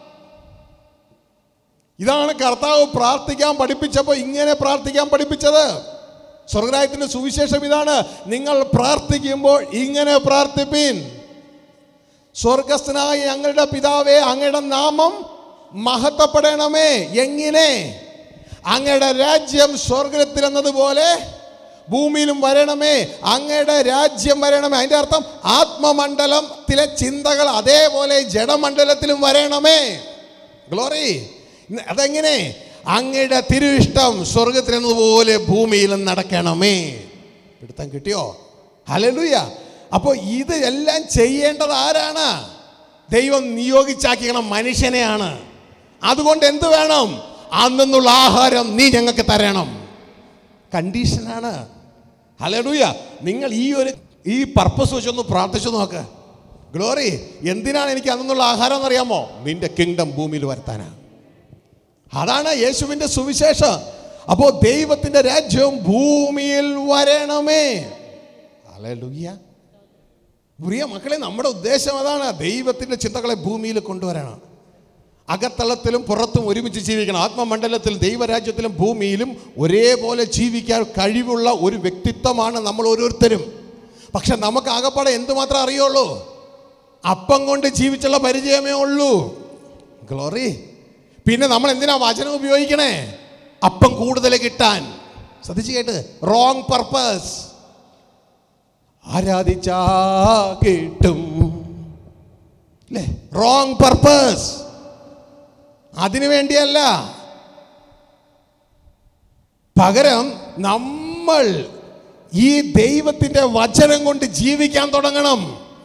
ഇതാണ് കർത്താവ് പ്രാർത്ഥിക്കാൻ പഠിപ്പിച്ചപ്പോൾ ഇങ്ങനെ പ്രാർത്ഥിക്കാൻ പഠിപ്പിച്ചത് സ്വർഗരാജ്യത്തിന്റെ സുവിശേഷം ഇതാണ് നിങ്ങൾ പ്രാർത്ഥിക്കുമ്പോൾ ഇങ്ങനെ പ്രാർത്ഥിപ്പീൻ സ്വർഗസ്ഥനായ ഞങ്ങളുടെ പിതാവേ അങ്ങയുടെ നാമം മഹത്വപ്പെടണമേ എങ്ങനെ അങ്ങയുടെ രാജ്യം സ്വർഗത്തിൽ എന്നതുപോലെ ഭൂമിയിലും വരണമേ അങ്ങയുടെ രാജ്യം വരണമേ അതിൻ്റെ അർത്ഥം ആത്മമണ്ഡലത്തിലെ ചിന്തകൾ അതേപോലെ ജഡമണ്ഡലത്തിലും വരണമേ ഗ്ലോറി അതെങ്ങനെ അങ്ങയുടെ തിരുവിഷ്ടം സ്വർഗത്തിൽ എന്നതുപോലെ ഭൂമിയിലും നടക്കണമേ പിടുത്തം കിട്ടിയോ ഹലലുയ അപ്പോൾ ഇത് എല്ലാം ചെയ്യേണ്ടത് ആരാണ് ദൈവം നിയോഗിച്ചാക്കിക്കണം മനുഷ്യനെയാണ് അതുകൊണ്ട് എന്ത് വേണം അന്നുള്ള ആഹാരം നീ ഞങ്ങൾക്ക് തരണം കണ്ടീഷനാണ് ഹലലൂയ നിങ്ങൾ ഈ ഒരു ഈ പർപ്പസ് വെച്ചൊന്ന് പ്രാർത്ഥിച്ചു നോക്ക് ഗ്ലോറി എന്തിനാണ് എനിക്ക് അന്നുള്ള ആഹാരം എന്നറിയാമോ നിന്റെ കിങ്ഡം ഭൂമിയിൽ വരുത്താനാ അതാണ് യേശുവിന്റെ സുവിശേഷം അപ്പോൾ ദൈവത്തിന്റെ രാജ്യവും ഭൂമിയിൽ വരണമേ ഹല്ലേലൂയ പ്രിയ മക്കളെ നമ്മുടെ ഉദ്ദേശം അതാണ് ദൈവത്തിന്റെ ചിന്തകളെ ഭൂമിയിൽ കൊണ്ടുവരണം അകത്തളത്തിലും പുറത്തും ഒരുമിച്ച് ജീവിക്കണം ആത്മമണ്ഡലത്തിൽ ദൈവരാജ്യത്തിലും ഭൂമിയിലും ഒരേപോലെ ജീവിക്കാൻ കഴിവുള്ള ഒരു വ്യക്തിത്വമാണ് നമ്മൾ ഓരോരുത്തരും പക്ഷെ നമുക്ക് ആകപ്പാടെ എന്തുമാത്രം അറിയുള്ളൂ അപ്പം കൊണ്ട് ജീവിച്ചുള്ള പരിചയമേ ഉള്ളൂ ഗ്ലോറി പിന്നെ നമ്മൾ എന്തിനാ വചനം ഉപയോഗിക്കണേ അപ്പം കൂടുതൽ കിട്ടാൻ ശ്രദ്ധിച്ചു കേട്ട് റോങ് പർപ്പസ് ആരാധിച്ചാ കിട്ടും അല്ലേ റോങ് പർപ്പസ് അതിനു വേണ്ടിയല്ല പകരം നമ്മൾ ഈ ദൈവത്തിന്റെ വചനം കൊണ്ട് ജീവിക്കാൻ തുടങ്ങണം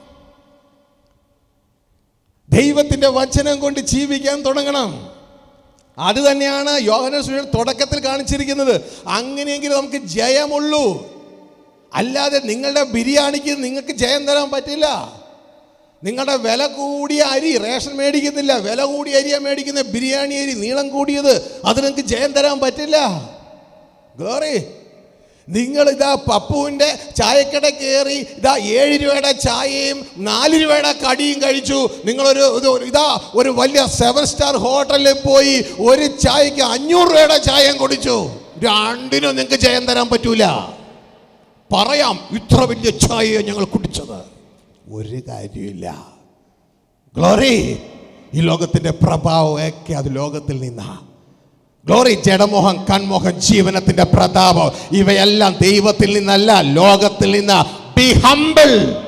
ദൈവത്തിന്റെ വചനം കൊണ്ട് ജീവിക്കാൻ തുടങ്ങണം അത് തന്നെയാണ് യോഹന സുവിശേഷം തുടക്കത്തിൽ കാണിച്ചിരിക്കുന്നത് അങ്ങനെയെങ്കിൽ നമുക്ക് ജയമുള്ളൂ അല്ലാതെ നിങ്ങളുടെ ബിരിയാണിക്ക് നിങ്ങൾക്ക് ജയം തരാൻ പറ്റില്ല നിങ്ങളുടെ വില കൂടിയ അരി റേഷൻ മേടിക്കുന്നില്ല വില കൂടിയ അരിയാ മേടിക്കുന്ന ബിരിയാണി അരി നീളം കൂടിയത് അത് നിങ്ങൾക്ക് ജയം തരാൻ പറ്റില്ല ഗോറി നിങ്ങൾ ഇതാ പപ്പുവിൻ്റെ ചായക്കട കയറി ഇതാ ഏഴ് രൂപയുടെ ചായയും നാല് രൂപയുടെ കടിയും കഴിച്ചു നിങ്ങളൊരു ഇത് ഒരു- ഇതാ ഒരു വലിയ സെവൻ സ്റ്റാർ ഹോട്ടലിൽ പോയി ഒരു ചായക്ക് അഞ്ഞൂറ് രൂപയുടെ ചായയും കുടിച്ചു രണ്ടിനും നിങ്ങൾക്ക് ജയം തരാൻ പറ്റൂല പറയാം ഇത്ര വലിയ ചായയെ ഞങ്ങൾ കുടിച്ചത് ഒരു കാര്യമില്ല ഗ്ലോറി ഈ ലോകത്തിന്റെ പ്രഭാവമൊക്കെ അത് ലോകത്തിൽ നിന്നാ ഗ്ലോറി ജഡമോഹം കൺമോഹം ജീവനത്തിന്റെ പ്രതാപം ഇവയെല്ലാം ദൈവത്തിൽ നിന്നല്ല ലോകത്തിൽ നിന്ന് ബി ഹംബിൾ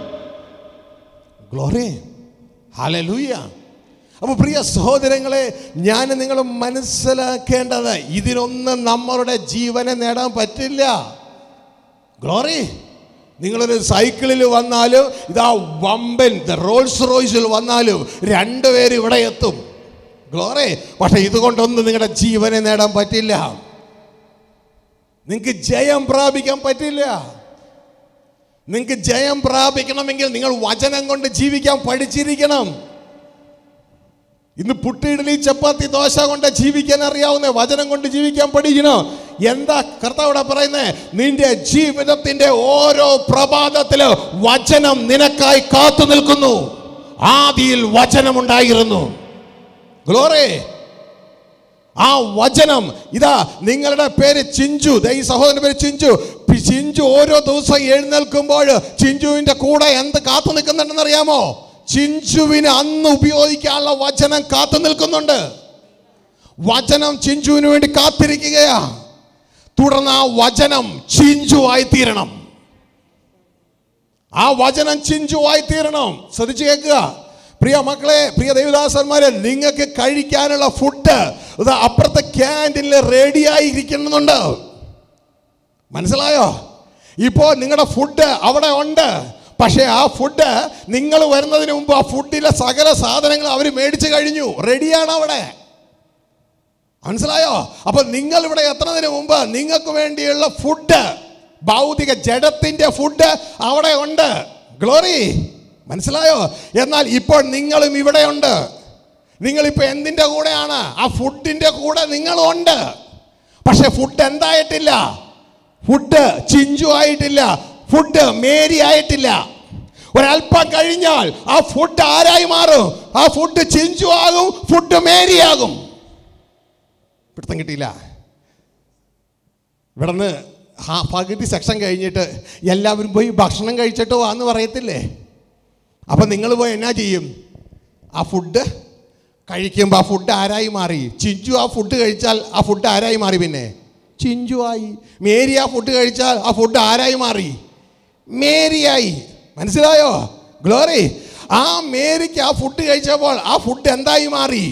ഗ്ലോറി ഹല്ലേലൂയ അപ്പോൾ പ്രിയ സഹോദരങ്ങളെ ഞാൻ നിങ്ങൾ മനസ്സിലാക്കേണ്ടത് ഇതിനൊന്നും നമ്മളുടെ ജീവനെ നേടാൻ പറ്റില്ല ഗ്ലോറി നിങ്ങളൊരു സൈക്കിളിൽ വന്നാലും ഇതാ വമ്പൻ ദ റോൾസ് റോയ്സിൽ വന്നാലും രണ്ടുപേരും ഇവിടെ എത്തും ഗ്ലോറി പക്ഷെ ഇതുകൊണ്ടൊന്നും നിങ്ങളുടെ ജീവനെ നേടാൻ പറ്റില്ല നിങ്ങൾക്ക് ജയം പ്രാപിക്കാൻ പറ്റില്ല നിങ്ങൾക്ക് ജയം പ്രാപിക്കണമെങ്കിൽ നിങ്ങൾ വചനം കൊണ്ട് ജീവിക്കാൻ പഠിച്ചിരിക്കണം ഇന്ന് പുട്ടിയിഡലി ചപ്പാത്തി ദോശ കൊണ്ട് ജീവിക്കാൻ അറിയാവുന്ന വചനം കൊണ്ട് ജീവിക്കാൻ പഠിക്കണം എന്താ കർത്താവിടെ പറയുന്നേ നിന്റെ ജീവിതത്തിന്റെ ഓരോ പ്രഭാതത്തില് വചനം നിനക്കായി കാത്തു നിൽക്കുന്നു ആദിയിൽ വചനമുണ്ടായിരുന്നു ഗ്ലോറേ ആ വചനം ഇതാ നിങ്ങളുടെ പേര് ചിഞ്ചു ദേ ഈ സഹോദരന്റെ പേര് ചിഞ്ചു പി- ചിഞ്ചു ഓരോ ദിവസം എഴുന്നേൽക്കുമ്പോൾ ചിഞ്ചുവിന്റെ കൂടെ എന്ത് കാത്തു നിൽക്കുന്നുണ്ടെന്ന് അറിയാമോ ചിഞ്ചുവിന് അന്ന് ഉപയോഗിക്കാനുള്ള വചനം കാത്തു നിൽക്കുന്നുണ്ട് വചനം ചിഞ്ചുവിന് വേണ്ടി കാത്തിരിക്കുകയാ തുടർന്ന് ആ വചനം ചിഞ്ചുവായി തീരണം ആ വചനം ചിഞ്ചുവായി തീരണം ശ്രദ്ധിച്ചു കേൾക്കുക പ്രിയ മക്കളെ പ്രിയ ദേവദാസന്മാരെ നിങ്ങൾക്ക് കഴിക്കാനുള്ള ഫുഡ് ഇത് അപ്പുറത്തെ ക്യാൻറ്റീനിൽ റെഡിയായി ഇരിക്കുന്നുണ്ട് മനസ്സിലായോ ഇപ്പോൾ നിങ്ങളുടെ ഫുഡ് അവിടെ ഉണ്ട് പക്ഷേ ആ ഫുഡ് നിങ്ങൾ വരുന്നതിന് മുമ്പ് ആ ഫുഡിലെ സകല സാധനങ്ങൾ അവർ മേടിച്ചു കഴിഞ്ഞു റെഡിയാണ് അവിടെ മനസ്സിലായോ അപ്പൊ നിങ്ങൾ ഇവിടെ എത്തുന്നതിന് മുമ്പ് നിങ്ങൾക്ക് വേണ്ടിയുള്ള ഫുഡ് ഭൗതിക ജഡത്തിന്റെ ഫുഡ് അവിടെ ഉണ്ട് ഗ്ലോറി മനസ്സിലായോ എന്നാൽ ഇപ്പോൾ നിങ്ങളും ഇവിടെ ഉണ്ട് നിങ്ങളിപ്പോൾ എന്തിൻ്റെ കൂടെയാണ് ആ ഫുഡിൻ്റെ കൂടെ നിങ്ങളുണ്ട് പക്ഷെ ഫുഡ് എന്തായിട്ടില്ല ഫുഡ് ചിഞ്ചു ആയിട്ടില്ല ഫുഡ് മേരി ആയിട്ടില്ല ഒരല്പം കഴിഞ്ഞാൽ ആ ഫുഡ് ആരായി മാറും ആ ഫുഡ് ചിഞ്ചു ആകും ഫുഡ് മേരിയാകും പിടുത്തം കിട്ടിയില്ല ഇവിടുന്ന് ആ പകുതി സെക്ഷൻ കഴിഞ്ഞിട്ട് എല്ലാവരും പോയി ഭക്ഷണം കഴിച്ചിട്ട് വാന്ന് പറയത്തില്ലേ അപ്പം നിങ്ങൾ പോയി എന്നാ ചെയ്യും ആ ഫുഡ് കഴിക്കുമ്പോൾ ആ ഫുഡ് ആരായി മാറി ചിഞ്ചു ആ ഫുഡ് കഴിച്ചാൽ ആ ഫുഡ് ആരായി മാറി പിന്നെ ചിഞ്ചു ആയി മേരി ആ ഫുഡ് കഴിച്ചാൽ ആ ഫുഡ് ആരായി മാറി മേരിയായി മനസ്സിലായോ ഗ്ലോറി ആ മേരിക്ക് ആ ഫുഡ് കഴിച്ചപ്പോൾ ആ ഫുഡ് എന്തായി മാറി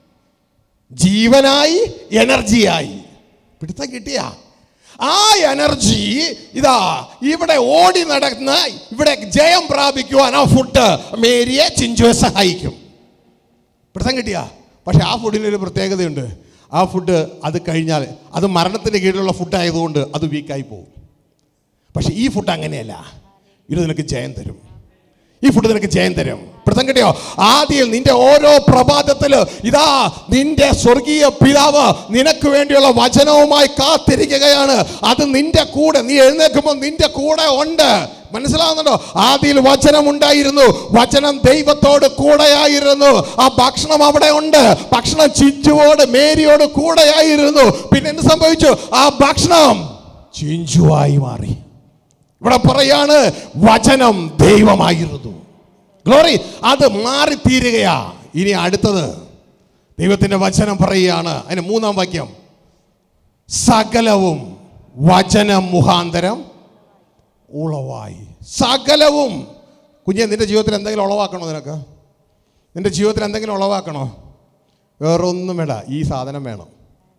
ജീവനായി എനർജിയായി പിടുത്തം കിട്ടിയ ആ എനർജി ഇതാ ഇവിടെ ഓടി നടന്ന് ഇവിടെ ജയം പ്രാപിക്കുവാൻ ആ ഫുഡ് മേരിയെ ചിഞ്ചുവെ സഹായിക്കും പിടുത്തം കിട്ടിയ പക്ഷെ ആ ഫുഡിനൊരു പ്രത്യേകതയുണ്ട് ആ ഫുഡ് അത് കഴിഞ്ഞാൽ അത് മരണത്തിൻ്റെ കീഴിലുള്ള ഫുഡ് ആയതുകൊണ്ട് അത് വീക്കായി പോകും പക്ഷെ ഈ ഫുഡ് അങ്ങനെയല്ല ഇത് നിനക്ക് ജയം തരും ഈ ഫുഡ് നിനക്ക് ജയം തരും പിടുത്തം കിട്ടിയോ ആദ്യം നിന്റെ ഓരോ പ്രഭാതത്തില് ഇതാ നിന്റെ സ്വർഗീയ പിതാവ് നിനക്ക് വേണ്ടിയുള്ള വചനവുമായി കാത്തിരിക്കുകയാണ് അത് നിന്റെ കൂടെ നീ എഴുന്നേൽക്കുമ്പോൾ നിന്റെ കൂടെ ഉണ്ട് മനസ്സിലാവുന്നുണ്ടോ ആദ്യം വചനം ഉണ്ടായിരുന്നു വചനം ദൈവത്തോട് കൂടെയായിരുന്നു ആ ഭക്ഷണം അവിടെ ഉണ്ട് ഭക്ഷണം ചിഞ്ചുവോട് മേരിയോട് കൂടെയായിരുന്നു പിന്നെ എന്ത് സംഭവിച്ചു ആ ഭക്ഷണം ചിഞ്ചുവായി മാറി ഇവിടെ പറയാണ് വചനം ദൈവമായിരുന്നു ഗ്ലോറി അത് മാറിത്തീരുകയാ ഇനി അടുത്തത് ദൈവത്തിന്റെ വചനം പറയുകയാണ് അതിന് മൂന്നാം വാക്യം സകലവും വചനം മുഖാന്തരം ഉളവായി സകലവും കുഞ്ഞെ നിന്റെ ജീവിതത്തിൽ എന്തെങ്കിലും ഉളവാക്കണോ നിനക്ക് നിന്റെ ജീവിതത്തിൽ എന്തെങ്കിലും ഉളവാക്കണോ വേറൊന്നും വേണ്ട ഈ സാധനം വേണം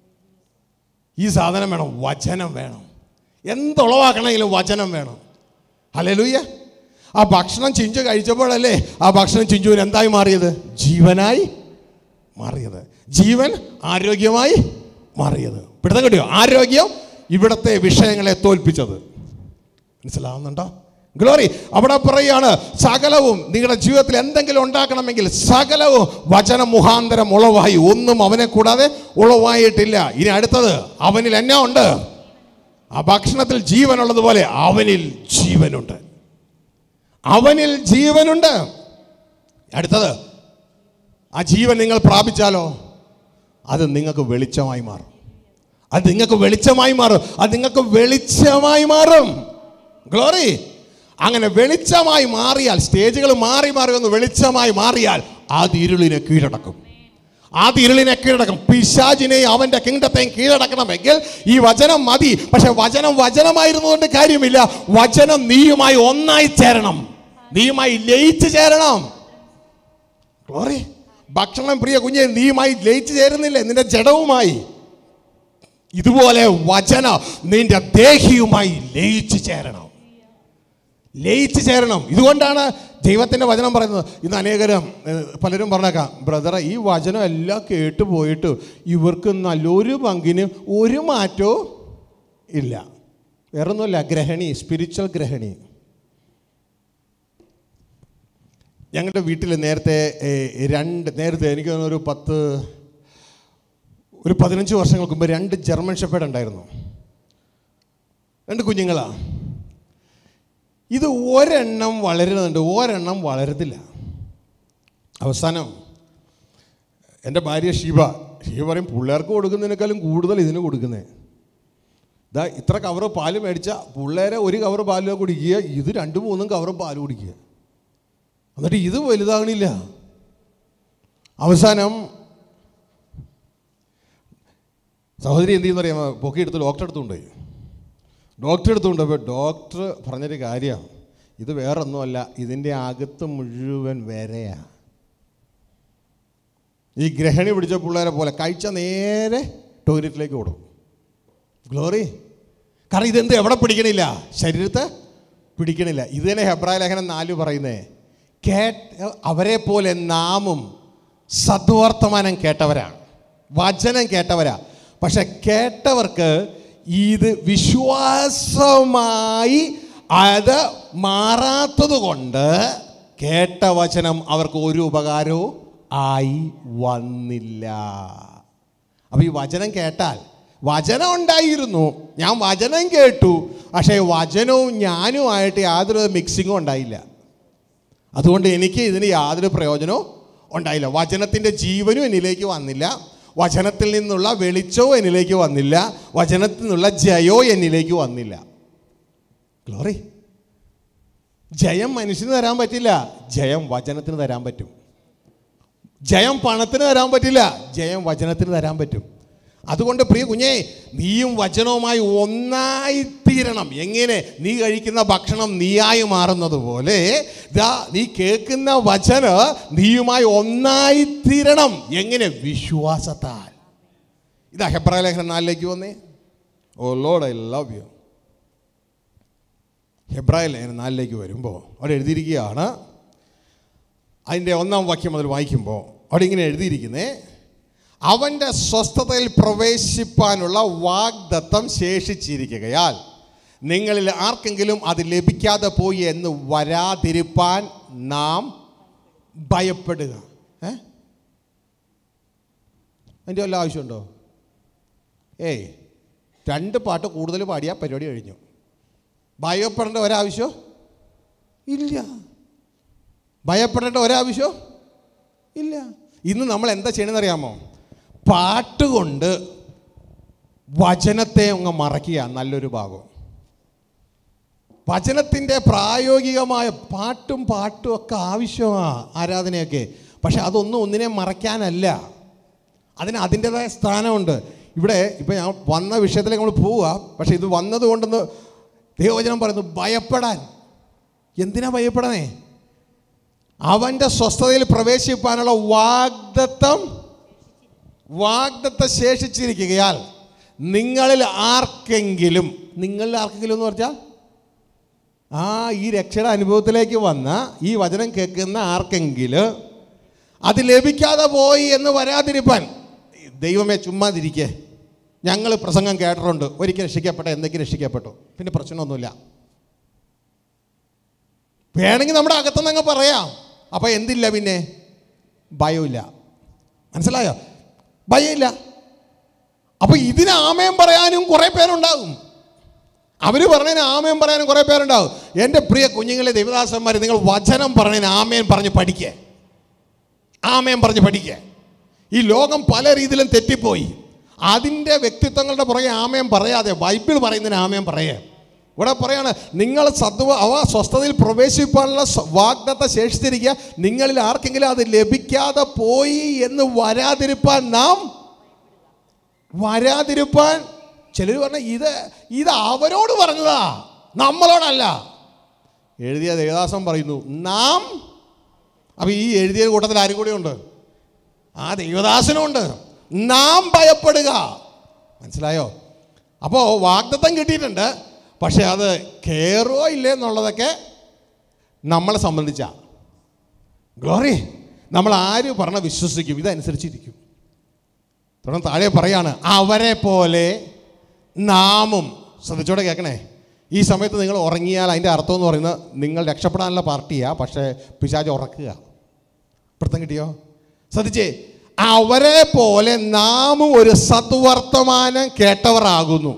ഈ സാധനം വേണം വചനം വേണം എന്തുളവാക്കണമെങ്കിലും വചനം വേണം ഹല്ലേലൂയ ആ ഭക്ഷണം ചിഞ്ചു കഴിച്ചപ്പോഴല്ലേ ആ ഭക്ഷണം ചിഞ്ചുവിന് എന്തായി മാറിയത് ജീവനായി മാറിയത് ജീവൻ ആരോഗ്യമായി മാറിയത് പിടുത്തം കിട്ടിയോ ആരോഗ്യം ഇവിടുത്തെ വിഷയങ്ങളെ തോൽപ്പിച്ചത് മനസ്സിലാവുന്നുണ്ടോ ഗ്ലോറി അവിടെ പറയുകയാണ് സകലവും നിങ്ങളുടെ ജീവിതത്തിൽ എന്തെങ്കിലും ഉണ്ടാക്കണമെങ്കിൽ സകലവും വചന മുഖാന്തരം ഉളവായി ഒന്നും അവനെ കൂടാതെ ഉളവായിട്ടില്ല ഇനി അടുത്തത് അവനിൽ എന്നാ ഉണ്ട് ആ ഭക്ഷണത്തിൽ ജീവനുള്ളതുപോലെ അവനിൽ ജീവനുണ്ട് അവനിൽ ജീവനുണ്ട് അടുത്തത് ആ ജീവൻ നിങ്ങൾ പ്രാപിച്ചാലോ അത് നിങ്ങൾക്ക് വെളിച്ചമായി മാറും അത് നിങ്ങൾക്ക് വെളിച്ചമായി മാറും അത് നിങ്ങൾക്ക് വെളിച്ചമായി മാറും ഗ്ലോറി അങ്ങനെ വെളിച്ചമായി മാറിയാൽ സ്റ്റേജുകൾ മാറി മാറി ഒന്ന് വെളിച്ചമായി മാറിയാൽ അത് ഇരുളിനെ കീഴടക്കും അത് ഇരുളിനെ കീഴടക്കും പിശാചിനെയും അവന്റെ കിങ്ഡത്തെയും കീഴടക്കണമെങ്കിൽ ഈ വചനം മതി പക്ഷെ വചനം വചനമായിരുന്നുകൊണ്ട് കാര്യമില്ല വചനം നീയുമായി ഒന്നായി ചേരണം നീയുമായി ലയിച്ചു ചേരണം ഗ്ലോറി ഭക്ഷണം പ്രിയ കുഞ്ഞെ നീയുമായി ലയിച്ചു ചേരുന്നില്ലേ നിന്റെ ജഡവുമായി ഇതുപോലെ വചന നിന്റെ ദേഹിയുമായി ലയിച്ചു ചേരണം ലയിച്ചു ചേരണം ഇതുകൊണ്ടാണ് ദൈവത്തിൻ്റെ വചനം പറയുന്നത് ഇന്ന് അനേകരും ഏഹ്, പലരും പറഞ്ഞേക്കാം ബ്രദറെ ഈ വചനം എല്ലാം കേട്ട് പോയിട്ട് ഇവർക്ക് നല്ലൊരു പങ്കിന് ഒരു മാറ്റവും ഇല്ല വേറൊന്നുമില്ല ഗ്രഹണി സ്പിരിച്വൽ ഗ്രഹണി ഞങ്ങളുടെ വീട്ടിൽ നേരത്തെ ഏഹ്, രണ്ട് നേരത്തെ എനിക്ക് തോന്നുന്നു ഒരു പത്ത് ഒരു പതിനഞ്ച് വർഷങ്ങൾക്ക് മുമ്പ് രണ്ട് ജർമ്മൻ ഷെപ്പേഡ് ഉണ്ടായിരുന്നു രണ്ട് കുഞ്ഞുങ്ങളാ ഇത് ഒരെണ്ണം വളരുന്നുണ്ട് ഒരെണ്ണം വളരത്തില്ല അവസാനം എൻ്റെ ഭാര്യ ഷീബ ഷീബ പറയും പിള്ളേർക്ക് കൊടുക്കുന്നതിനേക്കാളും കൂടുതൽ ഇതിന് കൊടുക്കുന്നത് ഇതാ ഇത്ര കവറ് പാല് മേടിച്ച പിള്ളേരെ ഒരു കവറ് പാല് കുടിക്കുക ഇത് രണ്ടും മൂന്നും കവറ് പാല് കുടിക്കുക എന്നിട്ട് ഇത് വലുതാകണില്ല അവസാനം സഹോദരി എന്ത് ചെയ്യുന്ന അറിയാമോ പൊക്കിയെടുത്ത് ഡോക്ടറെ അടുത്തുകൊണ്ടുപോയി ഡോക്ടറെ അടുത്തുകൊണ്ടുപോയി ഡോക്ടർ പറഞ്ഞൊരു കാര്യമാണ് ഇത് വേറൊന്നുമല്ല ഇതിൻ്റെ അകത്ത് മുഴുവൻ വരയാ ഈ ഗ്രഹണി പിടിച്ച പിള്ളേരെ പോലെ കഴിച്ച നേരെ ടോയ്ലറ്റിലേക്ക് ഓടും ഗ്ലോറി കാരണം ഇതെന്ത് എവിടെ പിടിക്കണില്ല ശരീരത്തെ പിടിക്കണില്ല ഇത് തന്നെ ഹെബ്രായ ലേഖനം നാല് പറയുന്നേ കേട്ട് അവരെ പോലെ നാമും സദ്വർത്തമാനം കേട്ടവരാണ് വചനം കേട്ടവരാ പക്ഷെ കേട്ടവർക്ക് ഇത് വിശ്വാസമായി അത് മാറാത്തത് കൊണ്ട് കേട്ട വചനം അവർക്ക് ഒരു ഉപകാരവും ആയി വന്നില്ല അപ്പൊ ഈ വചനം കേട്ടാൽ വചനം ഉണ്ടായിരുന്നു ഞാൻ വചനം കേട്ടു പക്ഷേ വചനവും ഞാനുമായിട്ട് യാതൊരു മിക്സിങ്ങും ഉണ്ടായില്ല അതുകൊണ്ട് എനിക്ക് ഇതിന് യാതൊരു പ്രയോജനവും ഉണ്ടായില്ല വചനത്തിൻ്റെ ജീവനും എന്നിലേക്ക് വന്നില്ല വചനത്തിൽ നിന്നുള്ള വെളിച്ചവും എന്നിലേക്ക് വന്നില്ല വചനത്തിൽ നിന്നുള്ള ജയവും എന്നിലേക്ക് വന്നില്ല ഗ്ലോറി ജയം മനുഷ്യന് തരാൻ പറ്റില്ല ജയം വചനത്തിന് തരാൻ പറ്റും ജയം പണത്തിന് തരാൻ പറ്റില്ല ജയം വചനത്തിന് തരാൻ പറ്റും അതുകൊണ്ട് പ്രിയ കുഞ്ഞേ നീയും വചനവുമായി ഒന്നായി തീരണം എങ്ങനെ നീ കഴിക്കുന്ന ഭക്ഷണം നീയായി മാറുന്നത് പോലെ ദാ നീ കേൾക്കുന്ന വചന നീയുമായി ഒന്നായി തീരണം എങ്ങനെ വിശ്വാസത്താൽ ഇതാ ഹെബ്രായ ലേഖനം നാലിലേക്ക് വന്നേ oh lord I love you ഹെബ്രായ ലേഖനം നാലിലേക്ക് വരുമ്പോൾ അവിടെ എഴുതിയിരിക്കുകയാണ് അതിൻ്റെ ഒന്നാം വാക്യം മുതൽ വായിക്കുമ്പോൾ അവിടെ ഇങ്ങനെ എഴുതിയിരിക്കുന്നേ അവൻ്റെ സ്വസ്ഥതയിൽ പ്രവേശിപ്പാനുള്ള വാഗ്ദത്തം ശേഷിച്ചിരിക്കുകയാൽ നിങ്ങളിൽ ആർക്കെങ്കിലും അത് ലഭിക്കാതെ പോയി എന്ന് വരാതിരിപ്പാൻ നാം ഭയപ്പെടുക ഏ അതിൻ്റെ വല്ല ആവശ്യമുണ്ടോ ഏയ് രണ്ട് പാട്ട് കൂടുതൽ പാടിയാൽ പരിപാടി കഴിഞ്ഞു ഭയപ്പെടേണ്ട ഒരാവശ്യം ഇല്ല ഭയപ്പെടേണ്ട ഒരാവശ്യം ഇല്ല ഇന്ന് നമ്മൾ എന്താ ചെയ്യണമെന്ന് അറിയാമോ പാട്ട് കൊണ്ട് വചനത്തെ അങ്ങ് മറക്കുക നല്ലൊരു ഭാഗം വചനത്തിൻ്റെ പ്രായോഗികമായ പാട്ടും പാട്ടും ഒക്കെ ആവശ്യമാണ് ആരാധനയൊക്കെ പക്ഷെ അതൊന്നും ഒന്നിനെ മറയ്ക്കാനല്ല അതിന് അതിൻ്റെതായ സ്ഥാനമുണ്ട് ഇവിടെ ഇപ്പം ഞാൻ വന്ന വിഷയത്തിലേക്ക് നമ്മൾ പോവുക പക്ഷെ ഇത് വന്നതുകൊണ്ടെന്ന് ദൈവവചനം പറയുന്നു ഭയപ്പെടാൻ എന്തിനാ ഭയപ്പെടണേ അവൻ്റെ സ്വസ്ഥതയിൽ പ്രവേശിപ്പാനുള്ള വാഗ്ദത്തം വാഗ്ദത്ത ശേഷിച്ചിരിക്കുകയാൽ നിങ്ങളിൽ ആർക്കെങ്കിലും നിങ്ങളിൽ ആർക്കെങ്കിലും എന്ന് പറഞ്ഞാൽ ആ ഈ രക്ഷയുടെ അനുഭവത്തിലേക്ക് വന്ന ഈ വചനം കേൾക്കുന്ന ആർക്കെങ്കിലും അത് ലഭിക്കാതെ പോയി എന്ന് വരാതിരിപ്പാൻ ദൈവമേ ചുമ്മാതിരിക്കേ ഞങ്ങൾ പ്രസംഗം കേട്ടിട്ടുണ്ട് ഒരിക്കൽ രക്ഷിക്കപ്പെട്ട എന്തെങ്കിലും രക്ഷിക്കപ്പെട്ടു പിന്നെ പ്രശ്നമൊന്നുമില്ല വേണമെങ്കിൽ നമ്മുടെ അകത്തുനിന്ന് അങ്ങ് പറയാം അപ്പോൾ എന്തില്ല പിന്നെ ഭയമില്ല മനസ്സിലായോ ഭയമില്ല അപ്പോൾ ഇതിന് ആമയം പറയാനും കുറേ പേരുണ്ടാകും അവർ പറഞ്ഞതിന് ആമയം പറയാനും കുറേ പേരുണ്ടാകും എൻ്റെ പ്രിയ കുഞ്ഞുങ്ങളെ ദേവദാസന്മാർ നിങ്ങൾ വചനം പറഞ്ഞതിന് ആമയം പറഞ്ഞ് പഠിക്കേ ആമയം പറഞ്ഞ് പഠിക്കേ ഈ ലോകം പല രീതിയിലും തെറ്റിപ്പോയി അതിൻ്റെ വ്യക്തിത്വങ്ങളുടെ പുറകെ ആമയം പറയാതെ ബൈബിൾ പറയുന്നതിന് ആമയം പറയേ ഇവിടെ പറയാണ് നിങ്ങൾ സത്വ അവ സ്വസ്ഥതയിൽ പ്രവേശിപ്പാനുള്ള സ്വ- വാഗ്ദത്ത ശേഷിച്ചിരിക്കുക നിങ്ങളിൽ ആർക്കെങ്കിലും അത് ലഭിക്കാതെ പോയി എന്ന് വരാതിരിപ്പാൻ നാം വരാതിരിപ്പാൻ ചിലർ പറഞ്ഞ ഇത് ഇത് അവരോട് പറഞ്ഞതാ നമ്മളോടല്ല എഴുതിയ ദേവദാസം പറയുന്നു നാം അപ്പം ഈ എഴുതിയ കൂട്ടത്തിൽ ആരും കൂടി ഉണ്ട് ആ ദൈവദാസനുണ്ട് നാം ഭയപ്പെടുക മനസ്സിലായോ അപ്പോൾ വാഗ്ദത്തം കിട്ടിയിട്ടുണ്ട് പക്ഷെ അത് കയറോ ഇല്ലേ എന്നുള്ളതൊക്കെ നമ്മളെ സംബന്ധിച്ച ഗ്ലോറി നമ്മൾ ആര് പറഞ്ഞ വിശ്വസിക്കും ഇതനുസരിച്ചിരിക്കും തുടർന്ന് താഴെ പറയാണ് അവരെ പോലെ നാമും ശ്രദ്ധിച്ചോടെ കേൾക്കണേ ഈ സമയത്ത് നിങ്ങൾ ഉറങ്ങിയാൽ അതിൻ്റെ അർത്ഥം എന്ന് പറയുന്നത് നിങ്ങൾ രക്ഷപ്പെടാനുള്ള പാർട്ടിയാണ് പക്ഷേ പിശാജ് ഉറക്കുക പിടുത്തം കിട്ടിയോ ശ്രദ്ധിച്ചേ അവരെ പോലെ നാമും ഒരു സത്വർത്തമാനം കേട്ടവരാകുന്നു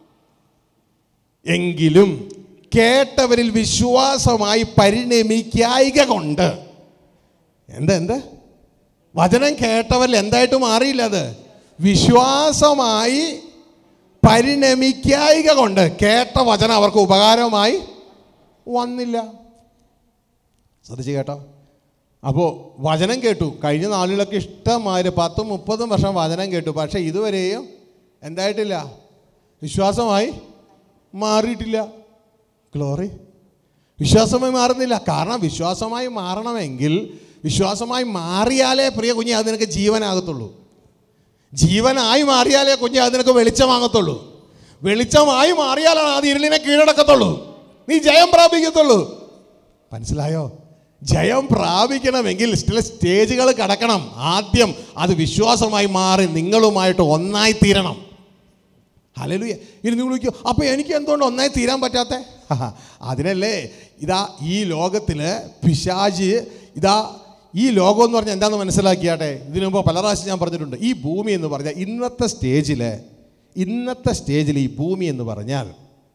എങ്കിലും കേട്ടവരിൽ വിശ്വാസമായി പരിണമിക്കായിക കൊണ്ട് എന്താ എന്ത് വചനം കേട്ടവരിൽ എന്തായിട്ട് മാറിയില്ല അത് വിശ്വാസമായി പരിണമിക്കായിക കൊണ്ട് കേട്ട വചനം അവർക്ക് ഉപകാരമായി വന്നില്ല ശ്രദ്ധിച്ച് കേട്ടോ അപ്പോൾ വചനം കേട്ടു കഴിഞ്ഞ നാളുകളൊക്കെ ഇഷ്ടമാര് പത്തും മുപ്പതും വർഷം വചനം കേട്ടു പക്ഷേ ഇതുവരെയും എന്തായിട്ടില്ല വിശ്വാസമായി മാറിയിട്ടില്ല ഗ്ലോറി വിശ്വാസമായി മാറുന്നില്ല കാരണം വിശ്വാസമായി മാറണമെങ്കിൽ വിശ്വാസമായി മാറിയാലേ പ്രിയ കുഞ്ഞെ അത് നിനക്ക് ജീവനാകത്തുള്ളൂ ജീവനായി മാറിയാലേ കുഞ്ഞെ അത് നിനക്ക് വെളിച്ചമാകത്തുള്ളൂ വെളിച്ചമായി മാറിയാലാണ് അത് ഇരുളിനെ കീഴടക്കത്തുള്ളൂ നീ ജയം പ്രാപിക്കത്തുള്ളൂ മനസ്സിലായോ ജയം പ്രാപിക്കണമെങ്കിൽ ചില സ്റ്റേജുകൾ കടക്കണം ആദ്യം അത് വിശ്വാസമായി മാറി നിങ്ങളുമായിട്ട് ഒന്നായി തീരണം ഹലലുയ ഇനി നിങ്ങൾ ചോദിക്കും അപ്പോൾ എനിക്ക് എന്തുകൊണ്ട് ഒന്നായി തീരാൻ പറ്റാത്ത അതിനല്ലേ ഇതാ ഈ ലോകത്തിൽ പിശാജ് ഇതാ ഈ ലോകം എന്ന് പറഞ്ഞാൽ എന്താണെന്ന് മനസ്സിലാക്കിയാട്ടെ ഇതിനു മുമ്പ് പല പ്രാവശ്യം ഞാൻ പറഞ്ഞിട്ടുണ്ട് ഈ ഭൂമി എന്ന് പറഞ്ഞാൽ ഇന്നത്തെ സ്റ്റേജിൽ ഇന്നത്തെ സ്റ്റേജിൽ ഈ ഭൂമി എന്ന് പറഞ്ഞാൽ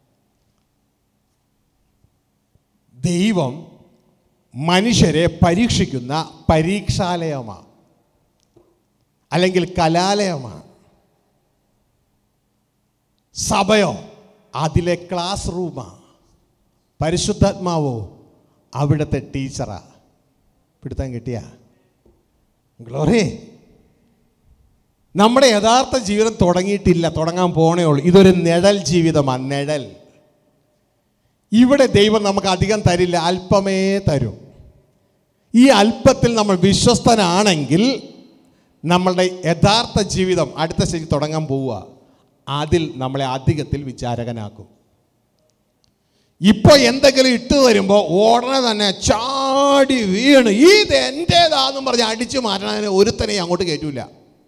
ദൈവം മനുഷ്യരെ പരീക്ഷിക്കുന്ന പരീക്ഷാലയമാണ് അല്ലെങ്കിൽ കലാലയമാണ് സഭയോ അതിലെ ക്ലാസ് റൂമാ പരിശുദ്ധാത്മാവോ അവിടുത്തെ ടീച്ചറാ പിടുത്താൻ കിട്ടിയ ഗ്ലോറി നമ്മുടെ യഥാർത്ഥ ജീവിതം തുടങ്ങിയിട്ടില്ല തുടങ്ങാൻ പോണേ ഉള്ളൂ ഇതൊരു നിഴൽ ജീവിതമാണ് നിഴൽ ഇവിടെ ദൈവം നമുക്ക് അധികം തരില്ല അല്പമേ തരും ഈ അല്പത്തിൽ നമ്മൾ വിശ്വസ്തനാണെങ്കിൽ നമ്മളുടെ യഥാർത്ഥ ജീവിതം അടുത്ത സ്റ്റേജ് തുടങ്ങാൻ പോവുക അതിൽ നമ്മളെ അധികത്തിൽ വിചാരകനാക്കും ഇപ്പോൾ എന്തെങ്കിലും ഇട്ട് തരുമ്പോൾ ഉടനെ തന്നെ ചാടി വീണ് ഇത് എൻ്റേതാന്നും പറഞ്ഞ് അടിച്ചു മാറ്റണതിന് ഒരുത്തനെയും അങ്ങോട്ട് കയറ്റൂല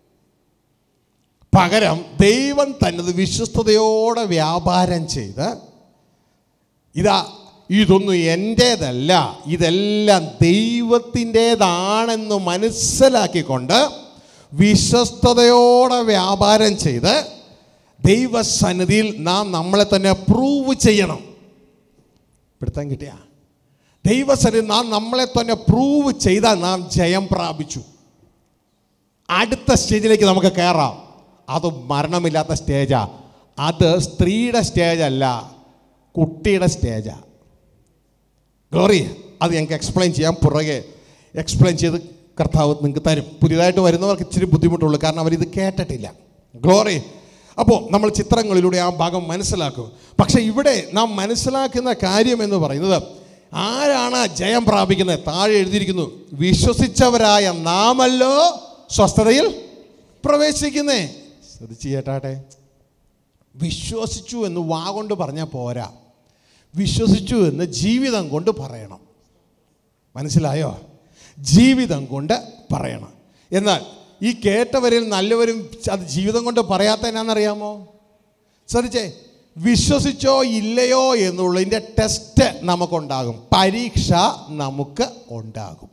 പകരം ദൈവം തന്നത് വിശ്വസ്തയോടെ വ്യാപാരം ചെയ്ത് ഇതാ ഇതൊന്നും എൻ്റേതല്ല ഇതെല്ലാം ദൈവത്തിൻ്റേതാണെന്ന് മനസ്സിലാക്കിക്കൊണ്ട് വിശ്വസ്തയോടെ വ്യാപാരം ചെയ്ത് ദൈവസന്നിധിയിൽ നാം നമ്മളെ തന്നെ പ്രൂവ് ചെയ്യണം പിടുത്തം കിട്ടിയ ദൈവസന്നിധി നാം നമ്മളെ തന്നെ പ്രൂവ് ചെയ്താൽ നാം ജയം പ്രാപിച്ചു അടുത്ത സ്റ്റേജിലേക്ക് നമുക്ക് കയറാം അത് മരണമില്ലാത്ത സ്റ്റേജാ അത് സ്ത്രീയുടെ സ്റ്റേജല്ല കുട്ടിയുടെ സ്റ്റേജാ ഗ്ലോറി അത് ഞങ്ങൾക്ക് എക്സ്പ്ലെയിൻ ചെയ്യാൻ പുറകെ എക്സ്പ്ലെയിൻ ചെയ്ത് കർത്താവ് നിങ്ങൾക്ക് തരും പുതിയതായിട്ട് വരുന്നവർക്ക് ഇച്ചിരി ബുദ്ധിമുട്ടുള്ളൂ കാരണം അവരിത് കേട്ടിട്ടില്ല ഗ്ലോറി അപ്പോൾ നമ്മൾ ചിത്രങ്ങളിലൂടെ ആ ഭാഗം മനസ്സിലാക്കും പക്ഷേ ഇവിടെ നാം മനസ്സിലാക്കുന്ന കാര്യം എന്ന് പറയുന്നത് ആരാണ് ജയം പ്രാപിക്കുന്നത് താഴെ എഴുതിയിരിക്കുന്നു വിശ്വസിച്ചവരായ നാമല്ലോ സ്വസ്ഥതയിൽ പ്രവേശിക്കുന്നേ ശ്രദ്ധിച്ച് കേട്ടാട്ടെ വിശ്വസിച്ചു എന്ന് വാ കൊണ്ട് പറഞ്ഞാൽ പോരാ വിശ്വസിച്ചു എന്ന് ജീവിതം കൊണ്ട് പറയണം മനസ്സിലായോ ജീവിതം കൊണ്ട് പറയണം എന്നാൽ ഈ കേട്ടവരിൽ നല്ലവരും അത് ജീവിതം കൊണ്ട് പറയാത്ത എന്നാണെന്നറിയാമോ ശ്രദ്ധിച്ചേ വിശ്വസിച്ചോ ഇല്ലയോ എന്നുള്ളതിൻ്റെ ടെസ്റ്റ് നമുക്കുണ്ടാകും പരീക്ഷ നമുക്ക് ഉണ്ടാകും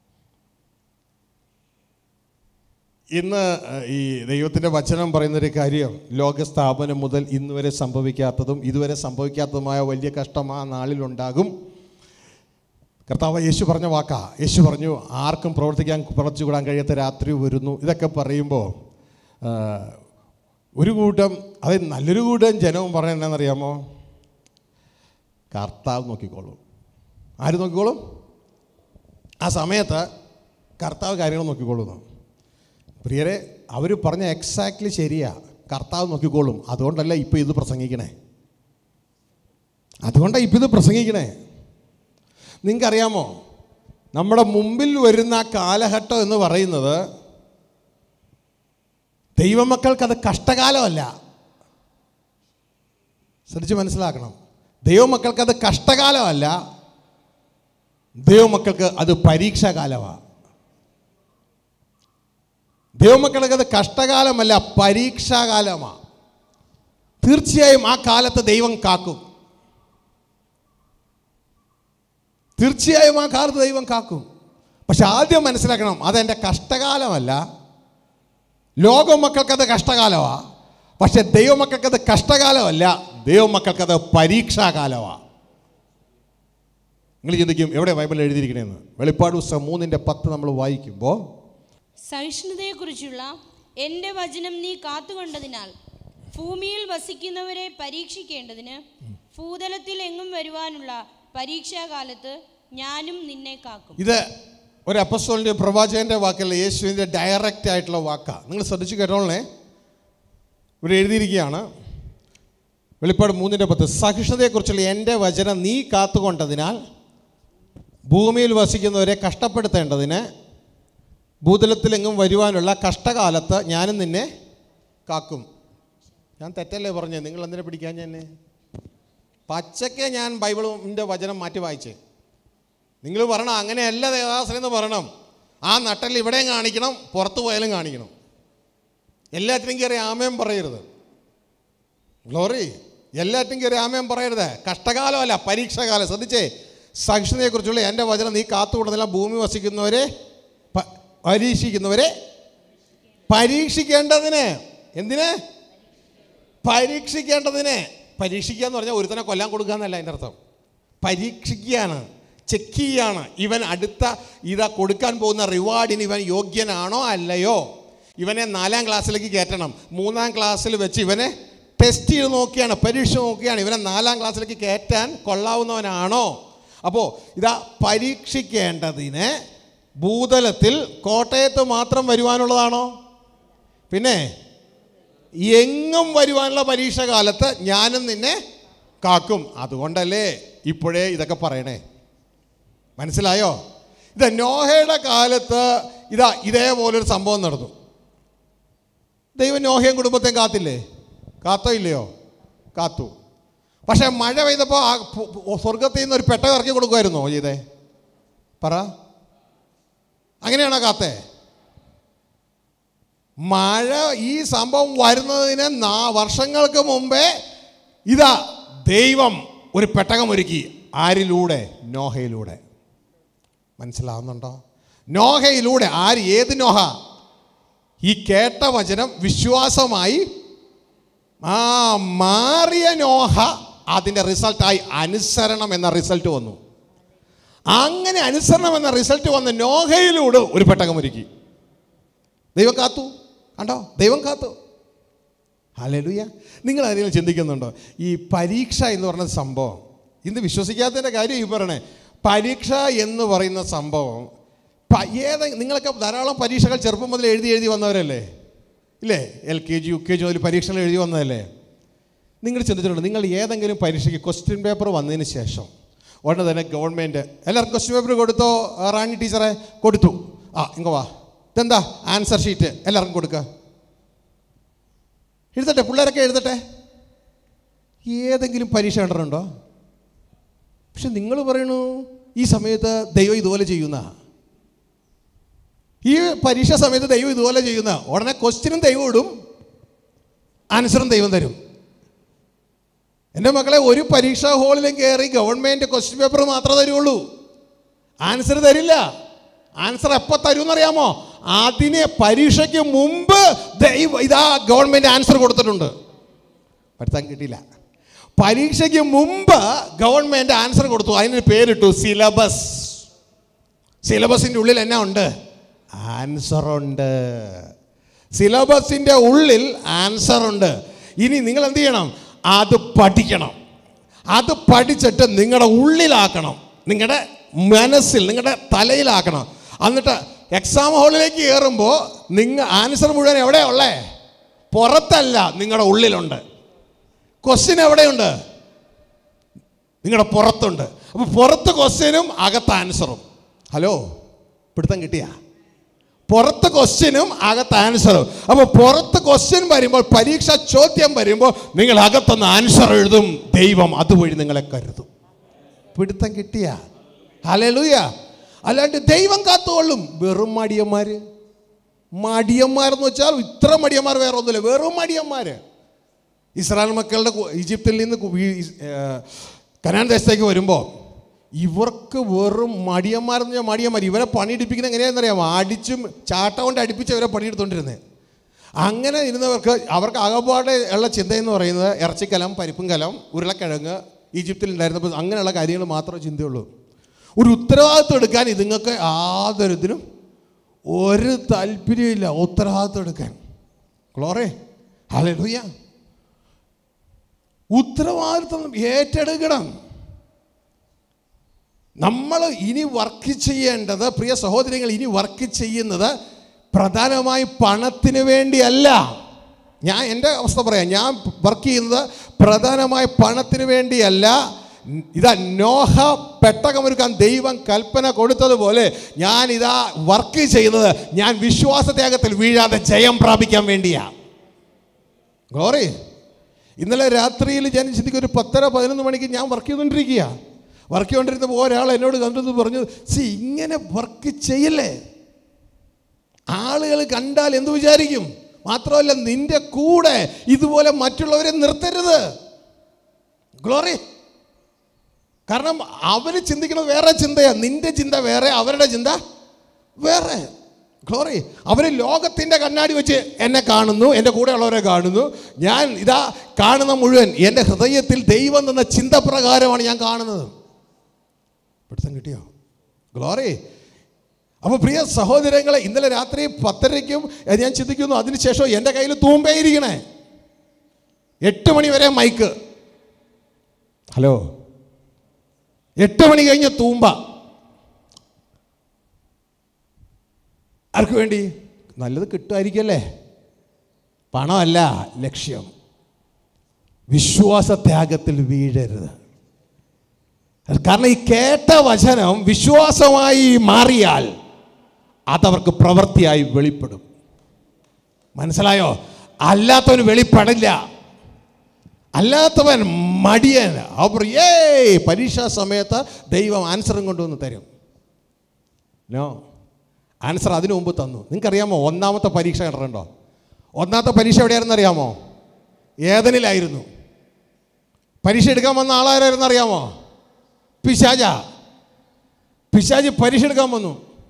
ഇന്ന് ഏഹ്, ഈ ദൈവത്തിൻ്റെ വചനം പറയുന്നൊരു കാര്യം ലോകസ്ഥാപനം മുതൽ ഇന്ന് വരെ സംഭവിക്കാത്തതും ഇതുവരെ സംഭവിക്കാത്തതുമായ വലിയ കഷ്ടം ആ നാളിലുണ്ടാകും കർത്താവ് യേശു പറഞ്ഞ വാക്കാ യേശു പറഞ്ഞു ആർക്കും പ്രവർത്തിക്കാൻ പ്രവർത്തിച്ചുകൂടാൻ കഴിയാത്ത രാത്രി വരുന്നു ഇതൊക്കെ പറയുമ്പോൾ ആ, ഒരു കൂട്ടം അത് നല്ലൊരു കൂട്ടം ജനവും പറയുന്നത് എന്താണെന്നറിയാമോ കർത്താവ് നോക്കിക്കോളും ആര് നോക്കിക്കോളും ആ സമയത്ത് കർത്താവ് കാര്യങ്ങൾ നോക്കിക്കോളുന്നു പ്രിയരെ അവർ പറഞ്ഞ എക്സാക്ട്ലി ശരിയാ കർത്താവ് നോക്കിക്കോളും അതുകൊണ്ടല്ല ഇപ്പോൾ ഇത് പ്രസംഗിക്കണേ അതുകൊണ്ടാണ് ഇപ്പം ഇത് പ്രസംഗിക്കണേ നിങ്ങൾക്കറിയാമോ നമ്മുടെ മുമ്പിൽ വരുന്ന ആ കാലഘട്ടം എന്ന് പറയുന്നത് ദൈവമക്കൾക്ക് അത് കഷ്ടകാലമല്ല ശ്രദ്ധിച്ച് മനസ്സിലാക്കണം ദൈവമക്കൾക്ക് അത് കഷ്ടകാലമല്ല ദൈവമക്കൾക്ക് അത് പരീക്ഷാകാലമാണ് ദൈവമക്കൾക്ക് അത് കഷ്ടകാലമല്ല പരീക്ഷാകാലമാണ് തീർച്ചയായും ആ കാലത്ത് ദൈവം കാക്കും തീർച്ചയായും ആ കാലത്ത് ദൈവം കാക്കും പക്ഷെ ആദ്യം മനസ്സിലാക്കണം അതെൻ്റെ കഷ്ടകാലമല്ല ലോകമക്കൾക്കത് കഷ്ടകാലമാണ് പക്ഷെ ദൈവമക്കൾക്കത് കഷ്ടകാലമല്ല ദൈവമക്കൾക്കത് പരീക്ഷാകാലമാണ് നിങ്ങൾ ചിന്തിക്കും എവിടെ ബൈബിൾ എഴുതിയിരിക്കണേന്ന് വെളിപ്പാട് പുസ്തകം മൂന്നിൻ്റെ പത്ത് നമ്മൾ വായിക്കുമ്പോൾ സഹിഷ്ണുതയെക്കുറിച്ചുള്ള എൻ്റെ വചനം നീ കാത്തുകൊണ്ടതിനാൽ ഭൂമിയിൽ വസിക്കുന്നവരെ പരീക്ഷിക്കേണ്ടതിന് ഭൂതലത്തിൽ എങ്ങും വരുവാനുള്ള പരീക്ഷാകാലത്ത് ഞാനും നിന്നെ കാക്കും ഇത് ഒരു അപ്പസ്തോലിൻ്റെ പ്രവാചകൻ്റെ വാക്കല്ല യേശുവിൻ്റെ ഡയറക്റ്റ് ആയിട്ടുള്ള വാക്കാണ് നിങ്ങൾ ശ്രദ്ധിച്ച് കേട്ടോളേ ഇവിടെ എഴുതിയിരിക്കുകയാണ് വെളിപ്പാട് മൂന്നിൻ്റെ പത്ത് സഹിഷ്ണുതയെക്കുറിച്ചുള്ള എൻ്റെ വചനം നീ കാത്തുകൊണ്ടതിനാൽ ഭൂമിയിൽ വസിക്കുന്നവരെ കഷ്ടപ്പെടുത്തേണ്ടതിന് ഭൂതലത്തിലെങ്ങും വരുവാനുള്ള കഷ്ടകാലത്ത് ഞാനും നിന്നെ കാക്കും ഞാൻ തെറ്റല്ലേ പറഞ്ഞത് നിങ്ങൾ എന്തിനെ പിടിക്കാൻ ഞാൻ പച്ചയ്ക്ക് ഞാൻ ബൈബിളിൻ്റെ വചനം മാറ്റി വായിച്ചേ നിങ്ങൾ പറയണം അങ്ങനെയല്ല ദേവദാസൻ എന്ന് പറയണം ആ നട്ടൽ ഇവിടെയും കാണിക്കണം പുറത്തു പോയാലും കാണിക്കണം എല്ലാറ്റിനും കയറി ആമയം പറയരുത് ഗ്ലോറി എല്ലാറ്റിനും കയറി ആമയം പറയരുത് കഷ്ടകാലമല്ല പരീക്ഷാകാലം ശ്രദ്ധിച്ചേ സഹിഷ്ണുതയെക്കുറിച്ചുള്ള എൻ്റെ വചനം നീ കാത്തുകൊടുന്നില്ല ഭൂമി വസിക്കുന്നവരെ പ- പരീക്ഷിക്കുന്നവരെ പരീക്ഷിക്കേണ്ടതിന് എന്തിന് പരീക്ഷിക്കേണ്ടതിന് പരീക്ഷിക്കുക എന്ന് പറഞ്ഞാൽ ഒരുത്തനെ കൊല്ലാൻ കൊടുക്കുക എന്നല്ല അതിൻ്റെ അർത്ഥം പരീക്ഷിക്കുകയാണ് ചെക്ക് ചെയ്യാണ് ഇവൻ അടുത്ത ഇതാ കൊടുക്കാൻ പോകുന്ന റിവാർഡിന് ഇവൻ യോഗ്യനാണോ അല്ലയോ ഇവനെ നാലാം ക്ലാസ്സിലേക്ക് കയറ്റണം മൂന്നാം ക്ലാസ്സിൽ വെച്ച് ഇവനെ ടെസ്റ്റ് ചെയ്ത് നോക്കിയാണ് പരീക്ഷ നോക്കിയാണ് ഇവനെ നാലാം ക്ലാസ്സിലേക്ക് കയറ്റാൻ കൊള്ളാവുന്നവനാണോ അപ്പോൾ ഇതാ പരീക്ഷിക്കേണ്ടതിന് ഭൂതലത്തിൽ കോട്ടയത്ത് മാത്രം വരുവാനുള്ളതാണോ പിന്നെ എങ്ങും വരുവാനുള്ള പരീക്ഷ കാലത്ത് ഞാനും നിന്നെ കാക്കും അതുകൊണ്ടല്ലേ ഇപ്പോഴേ ഇതൊക്കെ പറയണേ മനസ്സിലായോ ഇത് നോഹയുടെ കാലത്ത് ഇതാ ഇതേപോലൊരു സംഭവം നടന്നു ദൈവം നോഹയും കുടുംബത്തെയും കാത്തില്ലേ കാത്തോ ഇല്ലയോ കാത്തു പക്ഷേ മഴ പെയ്തപ്പോൾ ആ പു- പു- സ്വർഗത്തിൽ നിന്ന് ഒരു പെട്ടകം ഇറക്കി കൊടുക്കുമായിരുന്നോ ചെയ്തേ പറ അങ്ങനെയാണോ കാത്തേ മഴ ഈ സംഭവം വരുന്നതിന് നാ വർഷങ്ങൾക്ക് മുമ്പേ ഇതാ ദൈവം ഒരു പെട്ടകം ഒരുക്കി ആരിലൂടെ നോഹയിലൂടെ മനസ്സിലാവുന്നുണ്ടോ നോഹയിലൂടെ ആര് ഏത് നോഹ ഈ കേട്ട വചനം വിശ്വാസമായി ആ മാറിയ നോഹ അതിൻ്റെ റിസൾട്ടായി അനുസരണം എന്ന റിസൾട്ട് വന്നു അങ്ങനെ അനുസരണം എന്ന റിസൾട്ട് വന്ന നോഹയിലൂടെ ഒരു പെട്ടകം ഒരുക്കി ദൈവം കാത്തു കണ്ടോ ദൈവം കാത്തു ഹലലുയ നിങ്ങൾ ആരെങ്കിലും ചിന്തിക്കുന്നുണ്ടോ ഈ പരീക്ഷ എന്ന് പറയുന്ന സംഭവം ഇന്ന് വിശ്വസിക്കാത്തതിൻ്റെ കാര്യം ഈ പറയണേ പരീക്ഷ എന്ന് പറയുന്ന സംഭവം പ- ഏതെ നിങ്ങളൊക്കെ ധാരാളം പരീക്ഷകൾ ചെറുപ്പം മുതൽ എഴുതി എഴുതി വന്നവരല്ലേ ഇല്ലേ L K G U K G മുതൽ പരീക്ഷകൾ എഴുതി വന്നതല്ലേ നിങ്ങൾ ചിന്തിച്ചിട്ടുണ്ട് നിങ്ങൾ ഏതെങ്കിലും പരീക്ഷയ്ക്ക് ക്വസ്റ്റ്യൻ പേപ്പർ വന്നതിന് ശേഷം ഉടനെ തന്നെ ഗവൺമെൻറ് എല്ലാവർക്കും ക്വസ്റ്റ്യൻ പേപ്പർ കൊടുത്തോ ആ, റാണി ടീച്ചറെ കൊടുത്തു ആ ഇങ്ങ വാ ഇതെന്താ ആൻസർ ഷീറ്റ് എല്ലാവർക്കും കൊടുക്കുക എഴുതട്ടെ പിള്ളേരൊക്കെ എഴുതട്ടെ ഏതെങ്കിലും പരീക്ഷ കണ്ടിട്ടുണ്ടോ പക്ഷെ നിങ്ങൾ പറയണു ഈ സമയത്ത് ദൈവം ഇതുപോലെ ചെയ്യുന്ന ഈ പരീക്ഷ സമയത്ത് ദൈവം ഇതുപോലെ ചെയ്യുന്ന ഉടനെ ക്വസ്റ്റ്യനും ദൈവം ഇടും ആൻസറും ദൈവം തരും എൻ്റെ മക്കളെ ഒരു പരീക്ഷാ ഹാളിലും കയറി ഗവൺമെൻറ് ക്വസ്റ്റ്യൻ പേപ്പർ മാത്രമേ തരുള്ളൂ ആൻസർ തരില്ല ആൻസർ എപ്പോൾ തരുമെന്നറിയാമോ അതിന് പരീക്ഷയ്ക്ക് മുമ്പ് ദൈവ ഇതാ ഗവൺമെൻറ് ആൻസർ കൊടുത്തിട്ടുണ്ട് പഠിത്താൻ കിട്ടിയില്ല പരീക്ഷയ്ക്ക് മുമ്പ് ഗവൺമെൻറ് ആൻസർ കൊടുത്തു അതിനൊരു പേരിട്ടു സിലബസ് സിലബസിൻ്റെ ഉള്ളിൽ എന്നാ ഉണ്ട് ആൻസർ ഉണ്ട് സിലബസിൻ്റെ ഉള്ളിൽ ആൻസർ ഉണ്ട് ഇനി നിങ്ങൾ എന്ത് ചെയ്യണം അത് പഠിക്കണം അത് പഠിച്ചിട്ട് നിങ്ങളുടെ ഉള്ളിലാക്കണം നിങ്ങളുടെ മനസ്സിൽ നിങ്ങളുടെ തലയിലാക്കണം എന്നിട്ട് എക്സാം ഹാളിലേക്ക് കയറുമ്പോൾ നിങ്ങൾ ആൻസർ മുഴുവൻ എവിടെയാ ഉള്ളേ പുറത്തല്ല നിങ്ങളുടെ ഉള്ളിലുണ്ട് ക്വസ്റ്റ്യൻ എവിടെയുണ്ട് നിങ്ങളുടെ പുറത്തുണ്ട് അപ്പോൾ പുറത്ത് ക്വസ്റ്റ്യനും അകത്ത് ആൻസറും ഹലോ പിടുത്തം കിട്ടിയ പുറത്ത് ക്വസ്റ്റ്യനും അകത്ത് ആൻസറും അപ്പോൾ പുറത്ത് ക്വസ്റ്റ്യൻ വരുമ്പോൾ പരീക്ഷ ചോദ്യം വരുമ്പോൾ നിങ്ങൾ അകത്തൊന്ന് ആൻസർ എഴുതും ദൈവം അതുവഴി നിങ്ങളെ കരുതും പിടുത്തം കിട്ടിയ ഹലലുയ അല്ലാണ്ട് ദൈവം കാത്തുകൊള്ളും വെറും മടിയന്മാര് മടിയന്മാരെന്ന് വെച്ചാൽ ഇത്ര മടിയന്മാർ വേറെ ഒന്നുമില്ല വെറും മടിയന്മാര് ഇസ്രായേൽ മക്കളുടെ കു- ഈജിപ്തിൽ നിന്ന് കു- ഈ- ഏർ കനാൻ ദേശത്തേക്ക് വരുമ്പോൾ ഇവർക്ക് വെറും മടിയന്മാരെന്ന് പറഞ്ഞാൽ മടിയന്മാർ ഇവരെ പണിയെടുപ്പിക്കുന്നത് എങ്ങനെയാണെന്നറിയാമോ അടിച്ചും ചാട്ട കൊണ്ട് അടിപ്പിച്ച് അവരെ പണിയെടുത്തോണ്ടിരുന്നത് അങ്ങനെ ഇരുന്നവർക്ക് അവർക്ക് അകപാടെ ഉള്ള ചിന്തയെന്ന് പറയുന്നത് ഇറച്ചിക്കലം പരിപ്പും കലം ഉരുളക്കിഴങ്ങ് ഈജിപ്തിൽ ഉണ്ടായിരുന്നപ്പോൾ അങ്ങനെയുള്ള കാര്യങ്ങൾ മാത്രമേ ചിന്തയുള്ളൂ ഒരു ഉത്തരവാദിത്വം എടുക്കാൻ ഇതുങ്ങൾക്ക് യാതൊരു ഇതിനും ഒരു താല്പര്യമില്ല ഉത്തരവാദിത്വം എടുക്കാൻ ക്ലോറേ ഹല്ലേലൂയ ഉത്തരവാദിത്വം ഏറ്റെടുക്കണം നമ്മൾ ഇനി വർക്ക് ചെയ്യേണ്ടത് പ്രിയ സഹോദരികൾ ഇനി വർക്ക് ചെയ്യുന്നത് പ്രധാനമായി പണത്തിന് വേണ്ടിയല്ല ഞാൻ എൻ്റെ അവസ്ഥ പറയാം ഞാൻ വർക്ക് ചെയ്യുന്നത് പ്രധാനമായി പണത്തിന് വേണ്ടിയല്ല ഇതാ നോഹ പെട്ടകമൊരുക്കാൻ ദൈവം കൽപ്പന കൊടുത്തതുപോലെ ഞാൻ ഇതാ വർക്ക് ചെയ്യുന്നത് ഞാൻ വിശ്വാസത്യാഗത്തിൽ വീഴാതെ ജയം പ്രാപിക്കാൻ വേണ്ടിയാണ് ഗ്ലോറി ഇന്നലെ രാത്രിയിൽ ഞാൻ ചിന്തിക്കും ഒരു പത്തര പതിനൊന്ന് മണിക്ക് ഞാൻ വർക്ക് ചെയ്തുകൊണ്ടിരിക്കുക വർക്ക് ചെയ്തുകൊണ്ടിരുന്നപ്പോൾ ഒരാൾ എന്നോട് കണ്ടത് പറഞ്ഞു സി ഇങ്ങനെ വർക്ക് ചെയ്യല്ലേ ആളുകൾ കണ്ടാൽ എന്ത് വിചാരിക്കും മാത്രമല്ല നിന്റെ കൂടെ ഇതുപോലെ മറ്റുള്ളവരെ നിർത്തരുത് ഗ്ലോറി കാരണം അവർ ചിന്തിക്കുന്നത് വേറെ ചിന്തയാണ് നിന്റെ ചിന്ത വേറെ അവരുടെ ചിന്ത വേറെ ഗ്ലോറി അവർ ലോകത്തിൻ്റെ കണ്ണാടി വെച്ച് എന്നെ കാണുന്നു എൻ്റെ കൂടെയുള്ളവരെ കാണുന്നു ഞാൻ ഇതാ കാണുന്ന മുഴുവൻ എൻ്റെ ഹൃദയത്തിൽ ദൈവം തന്ന ചിന്ത പ്രകാരമാണ് ഞാൻ കാണുന്നത് പിടുത്തം കിട്ടിയോ ഗ്ലോറി അപ്പോൾ പ്രിയ സഹോദരങ്ങളെ ഇന്നലെ രാത്രി പത്തരയ്ക്കും ഏ, ഞാൻ ചിന്തിക്കുന്നു അതിനുശേഷം എൻ്റെ കയ്യിൽ തൂമ്പേയിരിക്കണേ എട്ട് മണി വരെ മൈക്ക് ഹലോ എട്ട് മണി കഴിഞ്ഞ തൂമ്പ ആർക്ക് വേണ്ടി നല്ലത് കിട്ടുമായിരിക്കല്ലേ പണമല്ല ലക്ഷ്യം വിശ്വാസത്യാഗത്തിൽ വീഴരുത് കാരണം ഈ കേട്ട വചനം വിശ്വാസമായി മാറിയാൽ അതവർക്ക് പ്രവൃത്തിയായി വെളിപ്പെടും മനസ്സിലായോ അല്ലാത്തവന് വെളിപ്പെടില്ല അല്ലാത്തവൻ മടിയൻ അവർ ഏയ് പരീക്ഷാ സമയത്ത് ദൈവം ആൻസറും കൊണ്ടുവന്ന് തരും നോ ആൻസർ അതിനു മുമ്പ് തന്നു നിങ്ങൾക്കറിയാമോ ഒന്നാമത്തെ പരീക്ഷ കണ്ടിട്ടുണ്ടോ ഒന്നാമത്തെ പരീക്ഷ എവിടെയായിരുന്നു അറിയാമോ ഏതനിലായിരുന്നു പരീക്ഷ എടുക്കാൻ വന്ന ആളാരായിരുന്നു അറിയാമോ പിശാജ പിശാജ് പരീക്ഷ എടുക്കാൻ വന്നു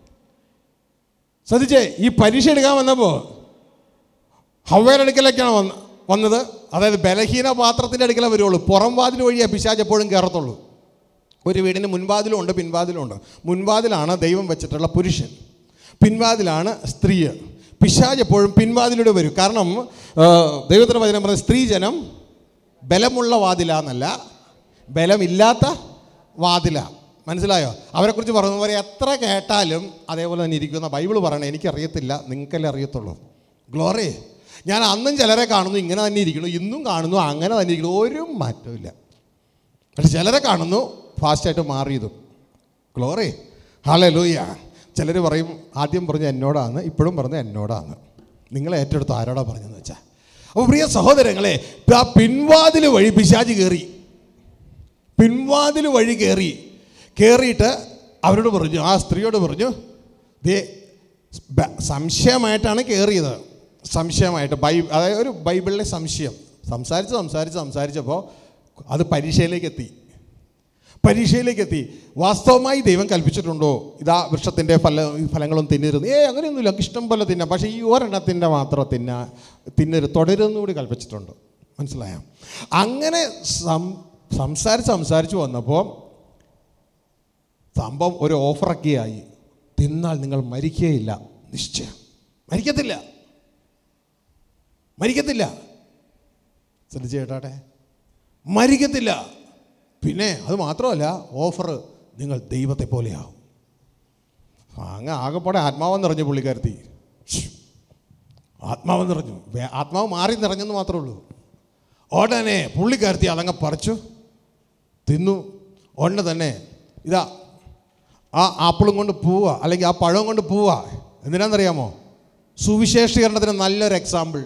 ശ്രദ്ധിച്ചേ ഈ പരീക്ഷ എടുക്കാൻ വന്നപ്പോൾ ഹവ്വേയുടെ അടുക്കലേക്കാണ് വന്ന വന്നത് അതായത് ബലഹീന പാത്രത്തിൻ്റെ അടുക്കലേ വരുള്ളൂ പുറം വാതിൽ വഴിയാണ് പിശാജ് എപ്പോഴും കയറത്തുള്ളൂ ഒരു വീടിന് മുൻവാതിലും ഉണ്ട് പിൻവാതിലും ഉണ്ട് മുൻവാതിലാണ് ദൈവം വെച്ചിട്ടുള്ള പുരുഷൻ പിൻവാതിലാണ് സ്ത്രീ പിശാജ് എപ്പോഴും പിൻവാതിലൂടെ വരും കാരണം ആ, ദൈവത്തിൻ്റെ വചനം പറഞ്ഞ സ്ത്രീജനം ബലമുള്ള വാതിലാന്നല്ല ബലമില്ലാത്ത വാതില മനസ്സിലായോ അവരെക്കുറിച്ച് പറഞ്ഞു പോലെ എത്ര കേട്ടാലും അതേപോലെ തന്നെ ഇരിക്കുന്ന ബൈബിൾ പറയണേ എനിക്കറിയത്തില്ല നിങ്ങൾക്കല്ലേ അറിയത്തുള്ളൂ ഗ്ലോറി ഞാൻ അന്നും ചിലരെ കാണുന്നു ഇങ്ങനെ തന്നെ ഇരിക്കുന്നു ഇന്നും കാണുന്നു അങ്ങനെ തന്നെ ഇരിക്കുന്നു ഒരു മാറ്റവും പക്ഷെ ചിലരെ കാണുന്നു ഫാസ്റ്റായിട്ട് മാറിയതും ഗ്ലോറി ഹാലേ ലൂയ ചിലർ പറയും ആദ്യം പറഞ്ഞ എന്നോടാണ് ഇപ്പോഴും പറഞ്ഞ എന്നോടാണ് നിങ്ങൾ ഏറ്റെടുത്ത് ആരോടാ പറഞ്ഞതെന്ന് വെച്ചാൽ അപ്പോൾ പ്രിയ സഹോദരങ്ങളെ ആ പിൻവാതിൽ വഴി പിശാജ് കയറി പിൻവാതിൽ വഴി കയറി കയറിയിട്ട് അവരോട് പറഞ്ഞു ആ സ്ത്രീയോട് പറഞ്ഞു ദേ ബ- സംശയമായിട്ടാണ് കയറിയത് സംശയമായിട്ട് ബൈ അതായത് ഒരു ബൈബിളിലെ സംശയം സംസാരിച്ച് സംസാരിച്ച് സംസാരിച്ചപ്പോൾ അത് പരീക്ഷയിലേക്ക് എത്തി പരീക്ഷയിലേക്ക് എത്തി വാസ്തവമായി ദൈവം കൽപ്പിച്ചിട്ടുണ്ടോ ഇതാ വൃക്ഷത്തിൻ്റെ ഫല ഫലങ്ങളും തിന്നരുത് ഏ അങ്ങനെയൊന്നുമില്ല നമുക്ക് ഇഷ്ടം പോലെ തിന്നാം പക്ഷേ ഈ ഒരെണ്ണത്തിൻ്റെ മാത്രം തിന്ന തിന്നരുത് തുടരുതെന്ന് കൂടി കൽപ്പിച്ചിട്ടുണ്ട് മനസ്സിലായോ അങ്ങനെ സം സംസാരിച്ച് സംസാരിച്ച് വന്നപ്പോൾ സംഭവം ഒരു ഓഫറൊക്കെ ആയി തിന്നാൽ നിങ്ങൾ മരിക്കുകയില്ല നിശ്ചയം മരിക്കത്തില്ല മരിക്കത്തില്ല ശ്രദ്ധിച്ച് കേട്ടാട്ടെ മരിക്കത്തില്ല പിന്നെ അത് മാത്രമല്ല ഓഫർ നിങ്ങൾ ദൈവത്തെ പോലെയാവും അങ്ങ് ആകെപ്പാടെ ആത്മാവം നിറഞ്ഞു പുള്ളിക്കാരത്തി ശ്ശ്. ആത്മാവ് നിറഞ്ഞു വേ- ആത്മാവ് മാറി നിറഞ്ഞെന്ന് മാത്രമേ ഉള്ളൂ ഉടനെ പുള്ളിക്കാരത്തി അതങ്ങ് പറിച്ചു തിന്നു ഉടനെ തന്നെ ഇതാ ആ ആപ്പിളും കൊണ്ട് പോവുക അല്ലെങ്കിൽ ആ പഴവും കൊണ്ട് പോവുക എന്തിനാണെന്നറിയാമോ സുവിശേഷീകരണത്തിന് നല്ലൊരു എക്സാമ്പിൾ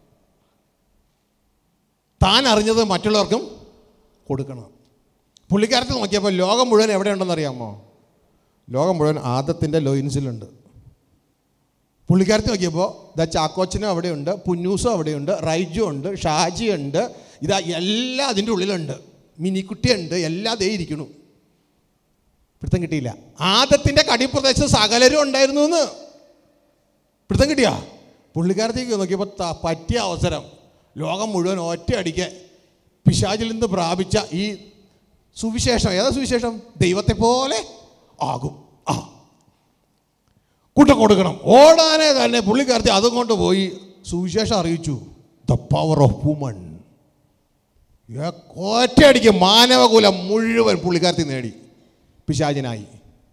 താൻ അറിഞ്ഞത് മറ്റുള്ളവർക്കും കൊടുക്കണം പുള്ളിക്കാരത്തിൽ നോക്കിയപ്പോൾ ലോകം മുഴുവൻ എവിടെയുണ്ടെന്ന് അറിയാമോ ലോകം മുഴുവൻ ആദത്തിൻ്റെ ലോയിൻസിലുണ്ട് പുള്ളിക്കാരത്തി നോക്കിയപ്പോൾ ഇതാ ചാക്കോച്ചനും അവിടെയുണ്ട് പുന്നൂസും അവിടെയുണ്ട് റൈജു ഉണ്ട് ഷാജി ഉണ്ട് ഇതാ എല്ലാം അതിൻ്റെ ഉള്ളിലുണ്ട് മിനിക്കുട്ടിയുണ്ട് എല്ലാം ദേ ഇരിക്കണു പിടുത്തം കിട്ടിയില്ല ആദത്തിൻ്റെ കടിപ്രദേശം സകലരും ഉണ്ടായിരുന്നു എന്ന് പിടുത്തം കിട്ടിയാ പുള്ളിക്കാരത്തേക്ക് നോക്കിയപ്പോൾ ത- പറ്റിയ അവസരം ലോകം മുഴുവൻ ഒറ്റയടിക്ക് പിശാചിൽ നിന്ന് പ്രാപിച്ച ഈ സുവിശേഷം ഏതാ സുവിശേഷം ദൈവത്തെ പോലെ ആകും ആ കൂട്ടം കൊടുക്കണം ഓടാനെ തന്നെ പുള്ളിക്കാരത്തി അതും കൊണ്ട് പോയി സുവിശേഷം അറിയിച്ചു ദ പവർ ഓഫ് വുമൺ ഒറ്റയടിക്ക് മാനവകുലം മുഴുവൻ പുള്ളിക്കാരത്തി നേടി പിശാചിനായി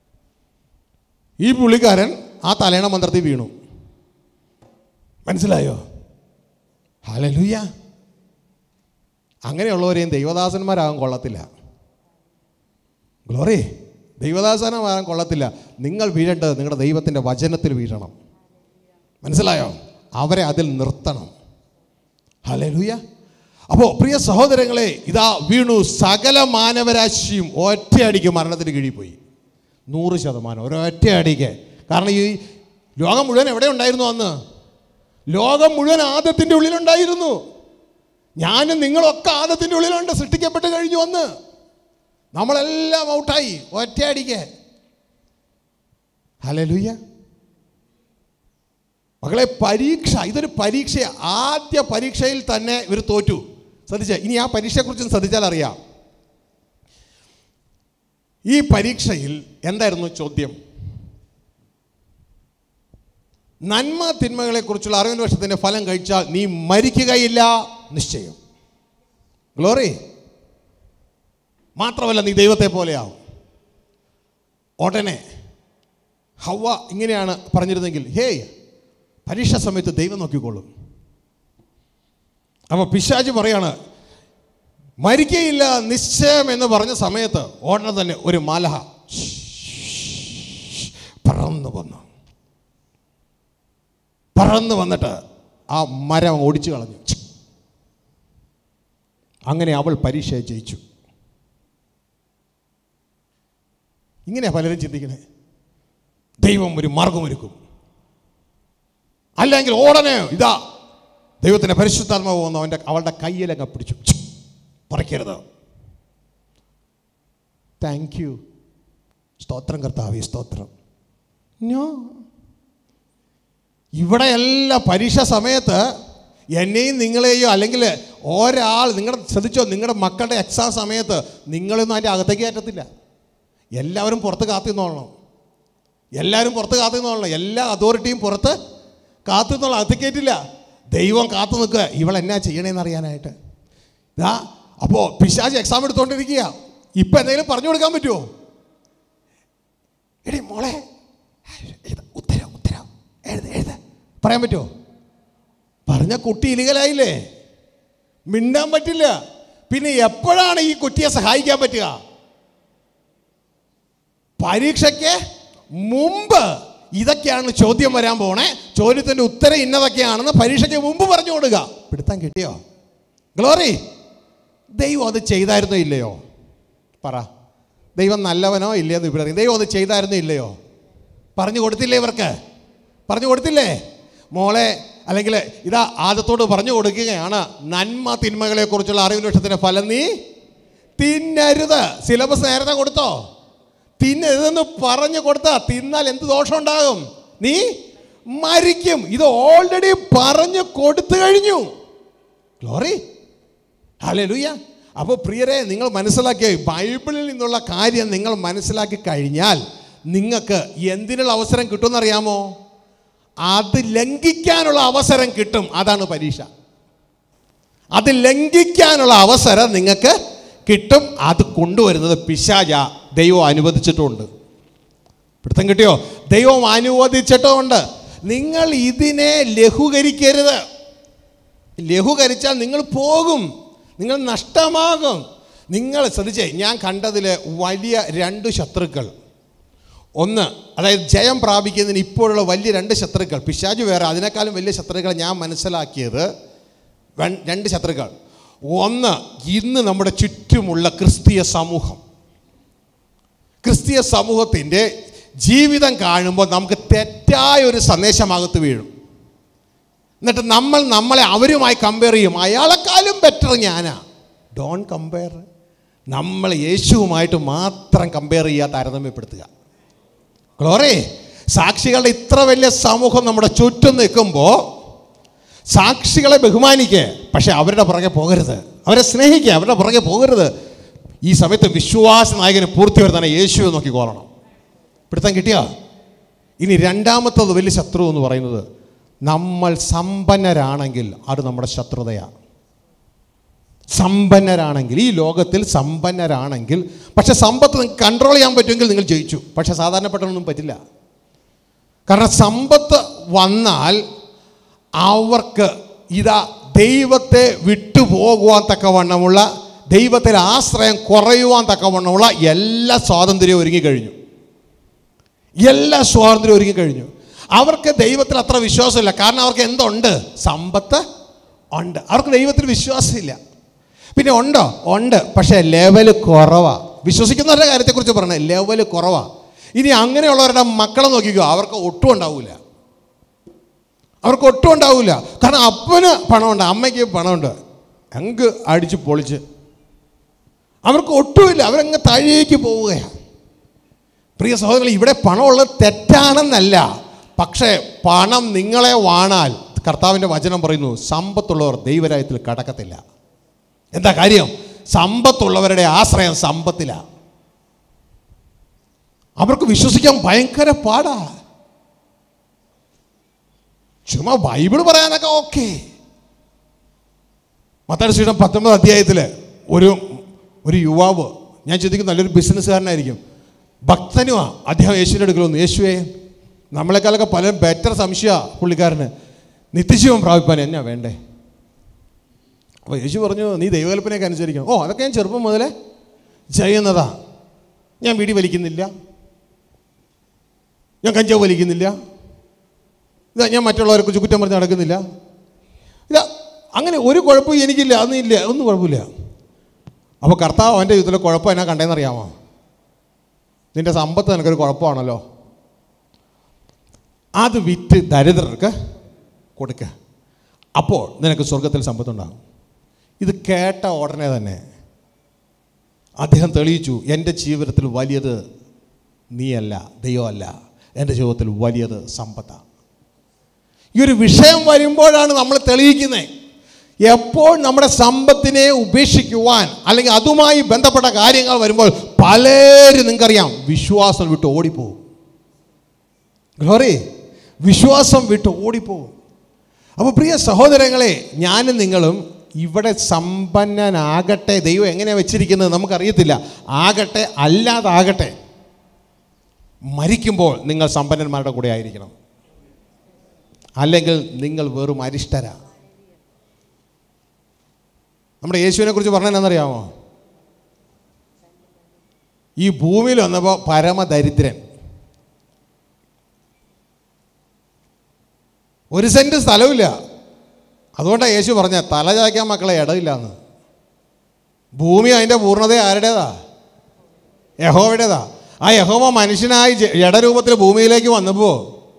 ഈ പുള്ളിക്കാരൻ ആ തലേണ മന്ത്രത്തിൽ വീണു മനസ്സിലായോ ഹലലുയ്യ അങ്ങനെയുള്ളവരെയും ദൈവദാസന്മാരാകാൻ കൊള്ളത്തില്ല ഗ്ലോറി ദൈവദാസനമാകാൻ കൊള്ളത്തില്ല നിങ്ങൾ വീഴേണ്ടത് നിങ്ങളുടെ ദൈവത്തിൻ്റെ വചനത്തിൽ വീഴണം മനസ്സിലായോ അവരെ അതിൽ നിർത്തണം ഹലലുയ്യ അപ്പോൾ പ്രിയ സഹോദരങ്ങളെ ഇതാ വീണു സകല മാനവരാശിയും ഒറ്റയടിക്ക് മരണത്തിന് കീഴിൽ പോയി നൂറ് ശതമാനം ഒരൊറ്റയടിക്ക് കാരണം ഈ ലോകം മുഴുവൻ എവിടെ ഉണ്ടായിരുന്നു അന്ന് ലോകം മുഴുവൻ ആദത്തിൻ്റെ ഉള്ളിലുണ്ടായിരുന്നു ഞാനും നിങ്ങളൊക്കെ ആദത്തിൻ്റെ ഉള്ളിലുണ്ട് സൃഷ്ടിക്കപ്പെട്ട് കഴിഞ്ഞു അന്ന് നമ്മളെല്ലാം ഔട്ടായി ഒറ്റയടിക്ക് ഹലലുയ്യ മകളെ പരീക്ഷ ഇതൊരു പരീക്ഷ ആദ്യ പരീക്ഷയിൽ തന്നെ ഇവർ തോറ്റു ശ്രദ്ധിച്ച ഇനി ആ പരീക്ഷയെക്കുറിച്ച് ശ്രദ്ധിച്ചാൽ അറിയാം ഈ പരീക്ഷയിൽ എന്തായിരുന്നു ചോദ്യം നന്മ തിന്മകളെക്കുറിച്ചുള്ള അറിവിൻ്റെ വർഷത്തിൻ്റെ ഫലം കഴിച്ചാൽ നീ മരിക്കുകയില്ല നിശ്ചയം ഗ്ലോറി മാത്രമല്ല നീ ദൈവത്തെ പോലെയാവും ഉടനെ ഹവ ഇങ്ങനെയാണ് പറഞ്ഞിരുന്നെങ്കിൽ ഹേയ് പരീക്ഷ സമയത്ത് ദൈവം നോക്കിക്കോളും അപ്പോൾ പിശാജ് പറയാണ് മരിക്കയില്ല നിശ്ചയം എന്ന് പറഞ്ഞ സമയത്ത് ഉടനെ തന്നെ ഒരു മാലഹ പറന്നു വന്നു പറന്നു വന്നിട്ട് ആ മരം ഓടിച്ചു കളഞ്ഞു അങ്ങനെ അവൾ പരീക്ഷയെ ജയിച്ചു ഇങ്ങനെയാ പലരും ചിന്തിക്കണേ ദൈവം ഒരു മാർഗമൊരുക്കും അല്ലെങ്കിൽ ഉടനെ ഇതാ ദൈവത്തിൻ്റെ പരിശുദ്ധാത്മാവ് വന്നു അവൻ്റെ അവളുടെ കയ്യിലങ്ങ് പിടിച്ചു ഛ്, പറിക്കരുത് താങ്ക് യു സ്തോത്രം കർത്താവേ സ്തോത്രം നോ ഇവിടെയല്ല പരീക്ഷ സമയത്ത് എന്നെയും നിങ്ങളെയോ അല്ലെങ്കിൽ ഒരാൾ നിങ്ങളുടെ ശ്രദ്ധിച്ചോ നിങ്ങളുടെ മക്കളുടെ എക്സാം സമയത്ത് നിങ്ങളൊന്നും അതിൻ്റെ അകത്തേക്ക് കയറ്റത്തില്ല എല്ലാവരും പുറത്ത് കാത്തു നിന്നോളണം എല്ലാവരും പുറത്ത് കാത്തു നിന്നോളണം എല്ലാ അതോറിറ്റിയും പുറത്ത് കാത്തു നിന്നോളണം അകത്തേക്ക് കയറ്റില്ല ദൈവം കാത്തു നിൽക്കുക ഇവൾ എന്നാ ചെയ്യണേന്ന് അറിയാനായിട്ട് ഇതാ അപ്പോൾ പിശാജ് എക്സാം എടുത്തുകൊണ്ടിരിക്കുക ഇപ്പം എന്തെങ്കിലും പറഞ്ഞു കൊടുക്കാൻ പറ്റുമോ എടി മോളെ എഴുത ഉത്തരം ഉത്തരം എഴുത എഴുത പറയാൻ പറ്റുമോ പറഞ്ഞ കുട്ടി ഇലികലായില്ലേ മിണ്ടാൻ പറ്റില്ല പിന്നെ എപ്പോഴാണ് ഈ കുട്ടിയെ സഹായിക്കാൻ പറ്റുക പരീക്ഷയ്ക്ക് മുമ്പ് ഇതൊക്കെയാണ് ചോദ്യം വരാൻ പോണേ ചോദ്യത്തിൻ്റെ ഉത്തരം ഇന്നതൊക്കെയാണെന്ന് പരീക്ഷയ്ക്ക് മുമ്പ് പറഞ്ഞു കൊടുക്കുക പിടുത്തം കിട്ടിയോ ഗ്ലോറി ദൈവം അത് ചെയ്തായിരുന്നോ ഇല്ലയോ പറ ദൈവം നല്ലവനോ ഇല്ലയെന്ന് ഇവിടെ അറിയാം ദൈവം അത് ചെയ്തായിരുന്നോ ഇല്ലയോ പറഞ്ഞു കൊടുത്തില്ലേ ഇവർക്ക് പറഞ്ഞു കൊടുത്തില്ലേ മോളെ അല്ലെങ്കിൽ ഇതാ ആദത്തോട് പറഞ്ഞു കൊടുക്കുകയാണ് നന്മ തിന്മകളെക്കുറിച്ചുള്ള അറിവ് ലക്ഷത്തിൻ്റെ ഫലം നീ തിന്നരുത് സിലബസ് നേരത്തെ കൊടുത്തോ തിന്നരുതെന്ന് പറഞ്ഞു കൊടുത്താ തിന്നാൽ എന്ത് ദോഷം ഉണ്ടാകും നീ മരിക്കും ഇത് ഓൾറെഡി പറഞ്ഞു കൊടുത്തു കഴിഞ്ഞു ഗ്ലോറി ഹല്ലേലൂയ അപ്പോൾ പ്രിയരെ നിങ്ങൾ മനസ്സിലാക്കിയ ബൈബിളിൽ നിന്നുള്ള കാര്യം നിങ്ങൾ മനസ്സിലാക്കി കഴിഞ്ഞാൽ നിങ്ങൾക്ക് എന്തിനുള്ള അവസരം കിട്ടുമെന്നറിയാമോ അത് ലംഘിക്കാനുള്ള അവസരം കിട്ടും അതാണ് പരീക്ഷ അത് ലംഘിക്കാനുള്ള അവസരം നിങ്ങൾക്ക് കിട്ടും അത് കൊണ്ടുവരുന്നത് പിശാച ദൈവം അനുവദിച്ചിട്ടുമുണ്ട് പിടുത്തം കിട്ടിയോ ദൈവം അനുവദിച്ചിട്ടുമുണ്ട് നിങ്ങൾ ഇതിനെ ലഘൂകരിക്കരുത് ലഘൂകരിച്ചാൽ നിങ്ങൾ പോകും നിങ്ങൾ നഷ്ടമാകും നിങ്ങൾ ശ്രദ്ധിച്ചേ ഞാൻ കണ്ടതിൽ വലിയ രണ്ട് ശത്രുക്കൾ ഒന്ന് അതായത് ജയം പ്രാപിക്കുന്നതിന് ഇപ്പോഴുള്ള വലിയ രണ്ട് ശത്രുക്കൾ പിശാജ് വേറെ അതിനേക്കാളും വലിയ ശത്രുക്കൾ ഞാൻ മനസ്സിലാക്കിയത് വൺ- രണ്ട് ശത്രുക്കൾ ഒന്ന് ഇന്ന് നമ്മുടെ ചുറ്റുമുള്ള ക്രിസ്തീയ സമൂഹം ക്രിസ്തീയ സമൂഹത്തിൻ്റെ ജീവിതം കാണുമ്പോൾ നമുക്ക് തെറ്റായ ഒരു സന്ദേശമകത്ത് വീഴും എന്നിട്ട് നമ്മൾ നമ്മളെ അവരുമായി കമ്പയർ ചെയ്യും അയാളെക്കാളും ബെറ്റർ ഞാനാ ഡോൺ കമ്പയർ നമ്മൾ യേശുവുമായിട്ട് മാത്രം കമ്പയർ ചെയ്യാൻ താരതമ്യപ്പെടുത്തുക ഗ്ലോറേ സാക്ഷികളുടെ ഇത്ര വലിയ സമൂഹം നമ്മുടെ ചുറ്റും നിൽക്കുമ്പോൾ സാക്ഷികളെ ബഹുമാനിക്കുക പക്ഷെ അവരുടെ പുറകെ പോകരുത് അവരെ സ്നേഹിക്കുക അവരുടെ പുറകെ പോകരുത് ഈ സമയത്ത് വിശ്വാസ നായകന് പൂർത്തി വരുത്താൻ യേശുവെ നോക്കി കോരണം പിടുത്തം കിട്ടിയോ ഇനി രണ്ടാമത്തത് വലിയ ശത്രു എന്ന് പറയുന്നത് നമ്മൾ സമ്പന്നരാണെങ്കിൽ അത് നമ്മുടെ ശത്രുതയാണ് സമ്പന്നരാണെങ്കിൽ ഈ ലോകത്തിൽ സമ്പന്നരാണെങ്കിൽ പക്ഷെ സമ്പത്ത് നിങ്ങൾക്ക് കൺട്രോൾ ചെയ്യാൻ പറ്റുമെങ്കിൽ നിങ്ങൾ ജയിച്ചു പക്ഷെ സാധാരണപ്പെട്ടൊന്നും പറ്റില്ല കാരണം സമ്പത്ത് വന്നാൽ അവർക്ക് ഇതാ ദൈവത്തെ വിട്ടുപോകുവാൻ തക്കവണ്ണമുള്ള ദൈവത്തിൽ ആശ്രയം കുറയുവാൻ തക്കവണ്ണമുള്ള എല്ലാ സ്വാതന്ത്ര്യവും ഒരുങ്ങിക്കഴിഞ്ഞു എല്ലാ സ്വാതന്ത്ര്യവും ഒരുങ്ങിക്കഴിഞ്ഞു അവർക്ക് ദൈവത്തിൽ അത്ര വിശ്വാസമില്ല കാരണം അവർക്ക് എന്തുണ്ട് സമ്പത്ത് ഉണ്ട് അവർക്ക് ദൈവത്തിൽ വിശ്വാസമില്ല പിന്നെ ഉണ്ടോ ഉണ്ട് പക്ഷേ ലെവൽ കുറവാണ് വിശ്വസിക്കുന്നവരുടെ കാര്യത്തെക്കുറിച്ച് പറഞ്ഞത് ലെവൽ കുറവാണ് ഇനി അങ്ങനെയുള്ളവരുടെ മക്കളെ നോക്കിക്കോ അവർക്ക് ഒട്ടും ഉണ്ടാവില്ല അവർക്ക് ഒട്ടും ഉണ്ടാവില്ല കാരണം അപ്പന് പണമുണ്ട് അമ്മയ്ക്ക് പണമുണ്ട് അങ്ങ് അടിച്ച് പൊളിച്ച് അവർക്ക് ഒട്ടുമില്ല അവരങ്ങ് താഴേക്ക് പോവുകയാണ് പ്രിയ സഹോദരങ്ങൾ ഇവിടെ പണമുള്ളത് തെറ്റാണെന്നല്ല പക്ഷേ പണം നിങ്ങളെ വാണാൽ കർത്താവിൻ്റെ വചനം പറയുന്നു സമ്പത്തുള്ളവർ ദൈവരായത്തിൽ കടക്കത്തില്ല എന്താ കാര്യം സമ്പത്തുള്ളവരുടെ ആശ്രയം സമ്പത്തിലാണ് അവർക്ക് വിശ്വസിക്കാൻ ഭയങ്കര പാടാ ചുമ്മാ ബൈബിൾ പറയാനൊക്കെ ഓക്കെ മത്താടി ശ്രീടം പത്തൊമ്പത് അധ്യായത്തിൽ ഒരു ഒരു യുവാവ് ഞാൻ ചിന്തിക്കും നല്ലൊരു ബിസിനസ്സുകാരനായിരിക്കും ഭക്തനുമാ അദ്ദേഹം യേശുവിൻ്റെ അടുക്കൽ വന്നു യേശുവേ നമ്മളെക്കാളൊക്കെ പല ബെറ്റർ സംശയ പുള്ളിക്കാരന് നിത്യജീവൻ പ്രാപിപ്പാൻ എന്നാ വേണ്ടേ അപ്പോൾ യേശു പറഞ്ഞു നീ ദൈവകൽപ്പനയൊക്കെ അനുസരിക്കണം ഓ അതൊക്കെ ഞാൻ ചെറുപ്പം മുതലേ ചെയ്യുന്നതാ ഞാൻ വീടി വലിക്കുന്നില്ല ഞാൻ കഞ്ചാവ് വലിക്കുന്നില്ല ഇതാ ഞാൻ മറ്റുള്ളവരെ കുറിച്ച് കുറ്റം പറഞ്ഞ് നടക്കുന്നില്ല ഇല്ല അങ്ങനെ ഒരു കുഴപ്പവും എനിക്കില്ല അതൊന്നും ഇല്ല ഒന്നും കുഴപ്പമില്ല അപ്പോൾ കർത്താവ് അവൻ്റെ ജീവിതത്തിലെ കുഴപ്പം എന്നാ കണ്ടേന്നറിയാമോ നിന്റെ സമ്പത്ത് നിനക്കൊരു കുഴപ്പമാണല്ലോ അത് വിറ്റ് ദരിദ്രർക്ക് കൊടുക്കുക അപ്പോൾ നിനക്ക് സ്വർഗത്തിൽ സമ്പത്തുണ്ടാകും ഇത് കേട്ട ഉടനെ തന്നെ അദ്ദേഹം തെളിയിച്ചു എൻ്റെ ജീവിതത്തിൽ വലിയത് നീയല്ല ദൈവമല്ല എൻ്റെ ജീവിതത്തിൽ വലിയത് സമ്പത്താണ് ഈ ഒരു വിഷയം വരുമ്പോഴാണ് നമ്മൾ തെളിയിക്കുന്നത് എപ്പോൾ നമ്മുടെ സമ്പത്തിനെ ഉപേക്ഷിക്കുവാൻ അല്ലെങ്കിൽ അതുമായി ബന്ധപ്പെട്ട കാര്യങ്ങൾ വരുമ്പോൾ പലരും നിങ്ങൾക്കറിയാം വിശ്വാസം വിട്ട് ഓടിപ്പോവും ഗ്ലോറി വിശ്വാസം വിട്ട് ഓടിപ്പോവും അപ്പോൾ പ്രിയ സഹോദരങ്ങളെ ഞാനും നിങ്ങളും ഇവിടെ സമ്പന്നനാകട്ടെ ദൈവം എങ്ങനെയാണ് വെച്ചിരിക്കുന്നത് നമുക്കറിയത്തില്ല ആകട്ടെ അല്ലാതാകട്ടെ മരിക്കുമ്പോൾ നിങ്ങൾ സമ്പന്നന്മാരുടെ കൂടെ ആയിരിക്കണം അല്ലെങ്കിൽ നിങ്ങൾ വെറും അരിഷ്ടരാ നമ്മുടെ യേശുവിനെ കുറിച്ച് പറഞ്ഞതെന്നറിയാമോ ഈ ഭൂമിയിൽ വന്നപ്പോൾ പരമദരിദ്രൻ ഒരു സെൻറ്റ് സ്ഥലമില്ല അതുകൊണ്ടാണ് യേശു പറഞ്ഞ തല ചായ്ക്കാൻ മക്കളെ ഇടയില്ലാന്ന് ഭൂമി അതിൻ്റെ പൂർണ്ണത ആരുടേതാ യഹോവയുടേതാ ആ യഹോവ മനുഷ്യനായി ജ- ജഡരൂപത്തിൽ ഭൂമിയിലേക്ക് വന്നപ്പോൾ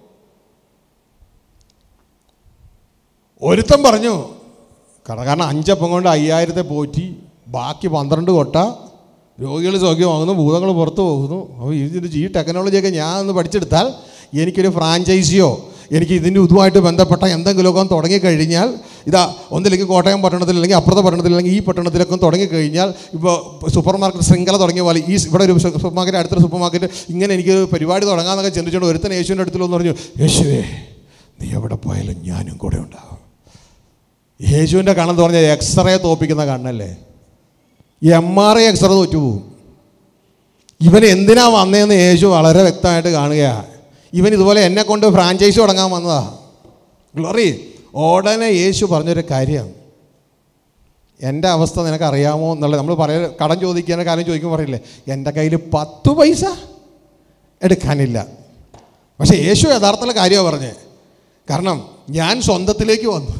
ഒരുത്തൻ പറഞ്ഞു കാരണം കാരണം അഞ്ചപ്പം കൊണ്ട് അയ്യായിരത്തെ പോറ്റി ബാക്കി പന്ത്രണ്ട് കൊട്ട രോഗികൾ സൗഖ്യമാകുന്നു ഭൂതങ്ങൾ പുറത്തു പോകുന്നു അപ്പോൾ ഇതിൻ്റെ ഈ ടെക്നോളജിയൊക്കെ ഞാൻ ഒന്ന് പഠിച്ചെടുത്താൽ എനിക്കൊരു ഫ്രാഞ്ചൈസിയോ എനിക്ക് ഇതിൻ്റെ ഇതുമായിട്ട് ബന്ധപ്പെട്ട എന്തെങ്കിലുമൊക്കെ തുടങ്ങിക്കഴിഞ്ഞാൽ ഇതാ ഒന്നില്ലെങ്കിൽ കോട്ടയം പട്ടണത്തിൽ അല്ലെങ്കിൽ അപ്പുറത്തെ പട്ടണത്തിൽ അല്ലെങ്കിൽ ഈ പട്ടണത്തിലൊക്കെ തുടങ്ങിക്കഴിഞ്ഞാൽ ഇപ്പോൾ സൂപ്പർ മാർക്കറ്റ് ശൃംഖല തുടങ്ങിയ പോലെ ഈ ഇവിടെ ഒരു സൂപ്പർ മാർക്കറ്റ് അടുത്തൊരു സൂപ്പർ മാർക്കറ്റ് ഇങ്ങനെ എനിക്ക് പരിപാടി തുടങ്ങാമെന്നൊക്കെ ചിന്തിച്ചുകൊണ്ട് ഒരുത്തൻ യേശുവിൻ്റെ അടുത്തിൽ വന്ന് പറഞ്ഞു യേശുവേ നീ എവിടെ പോയാലും ഞാനും കൂടെ ഉണ്ടാകും യേശുവിൻ്റെ കണ്ണെന്ന് പറഞ്ഞാൽ എക്സ്റേ തോപ്പിക്കുന്ന കണ്ണല്ലേ എം ആർ ഐ എക്സ്റേ തോറ്റുപോകും ഇവൻ എന്തിനാ വന്നതെന്ന് യേശു വളരെ വ്യക്തമായിട്ട് കാണുകയാണ് ഇവൻ ഇതുപോലെ എന്നെ കൊണ്ട് ഫ്രാഞ്ചൈസി തുടങ്ങാൻ വന്നതാ ഗ്ലോറി ഉടനെ യേശു പറഞ്ഞൊരു കാര്യം എൻ്റെ അവസ്ഥ നിനക്ക് അറിയാമോ എന്നുള്ളത് നമ്മൾ പറയ കടം ചോദിക്കുന്ന കാര്യം ചോദിക്കുമ്പോൾ പറയില്ലേ എൻ്റെ കയ്യിൽ പത്ത് പൈസ എടുക്കാനില്ല പക്ഷേ യേശു യഥാർത്ഥത്തിലുള്ള കാര്യമാണ് പറഞ്ഞത് കാരണം ഞാൻ സ്വന്തത്തിലേക്ക് വന്നു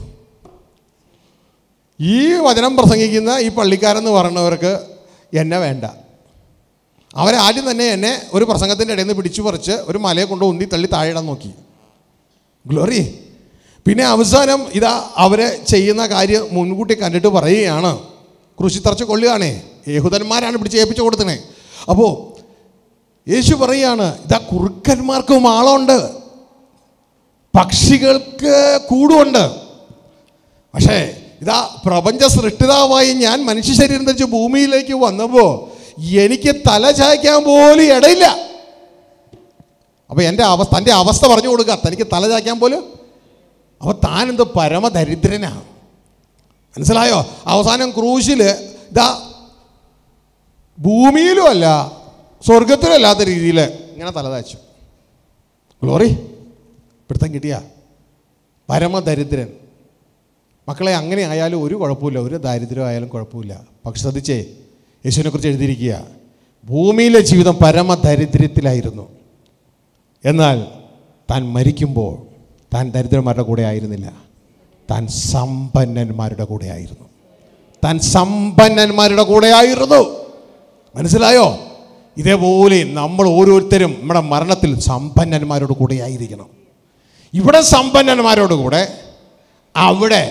ഈ വചനം പ്രസംഗിക്കുന്ന ഈ പള്ളിക്കാരെന്ന് പറയുന്നവർക്ക് എന്നെ വേണ്ട അവരെ ആദ്യം തന്നെ എന്നെ ഒരു പ്രസംഗത്തിൻ്റെ ഇടയിൽ നിന്ന് പിടിച്ചു പറിച്ച് ഒരു മലയെ കൊണ്ട് ഉന്തി തള്ളി താഴെയിടാൻ നോക്കി ഗ്ലോറി പിന്നെ അവസാനം ഇതാ അവരെ ചെയ്യുന്ന കാര്യം മുൻകൂട്ടി കണ്ടിട്ട് പറയുകയാണ് കൃഷി തറച്ച് കൊള്ളുകയാണേ യഹൂദന്മാരാണ് പിടിച്ച് ഏൽപ്പിച്ചു കൊടുത്തണേ അപ്പോൾ യേശു പറയുകയാണ് ഇതാ കുറുക്കന്മാർക്ക് മാളമുണ്ട് പക്ഷികൾക്ക് കൂടുമുണ്ട് പക്ഷേ ഇതാ പ്രപഞ്ച സൃഷ്ടിതാവായി ഞാൻ മനുഷ്യ ശരീരം ധരിച്ച് ഭൂമിയിലേക്ക് വന്നപ്പോൾ എനിക്ക് തല ചായ്ക്കാൻ പോലും ഇടയില്ല അപ്പോൾ എൻ്റെ അവസ്ഥ തൻ്റെ അവസ്ഥ പറഞ്ഞു കൊടുക്കുക തനിക്ക് തല ചായ്ക്കാൻ പോലും അപ്പോൾ താനെന്തോ പരമദരിദ്രനാ മനസ്സിലായോ അവസാനം ക്രൂശിൽ ഇതാ ഭൂമിയിലും അല്ല സ്വർഗത്തിലും അല്ലാത്ത രീതിയിൽ ഇങ്ങനെ തല ചാച്ചു ഗ്ലോറി പിടുത്തം കിട്ടിയ പരമദരിദ്രൻ മക്കളെ അങ്ങനെ ആയാലും ഒരു കുഴപ്പമില്ല ഒരു ദാരിദ്ര്യം ആയാലും കുഴപ്പമില്ല പക്ഷെ ശ്രദ്ധിച്ചേ യേശുവിനെ കുറിച്ച് എഴുതിയിരിക്കുക ഭൂമിയിലെ ജീവിതം പരമദരിദ്ര്യത്തിലായിരുന്നു എന്നാൽ താൻ മരിക്കുമ്പോൾ താൻ ദരിദ്രന്മാരുടെ കൂടെ ആയിരുന്നില്ല താൻ സമ്പന്നന്മാരുടെ കൂടെ ആയിരുന്നു താൻ സമ്പന്നന്മാരുടെ കൂടെ ആയിരുന്നു മനസ്സിലായോ ഇതേപോലെ നമ്മൾ ഓരോരുത്തരും നമ്മുടെ മരണത്തിൽ സമ്പന്നന്മാരോട് കൂടെ ആയിരിക്കണം ഇവിടെ സമ്പന്നന്മാരോട് കൂടെ അവിടെ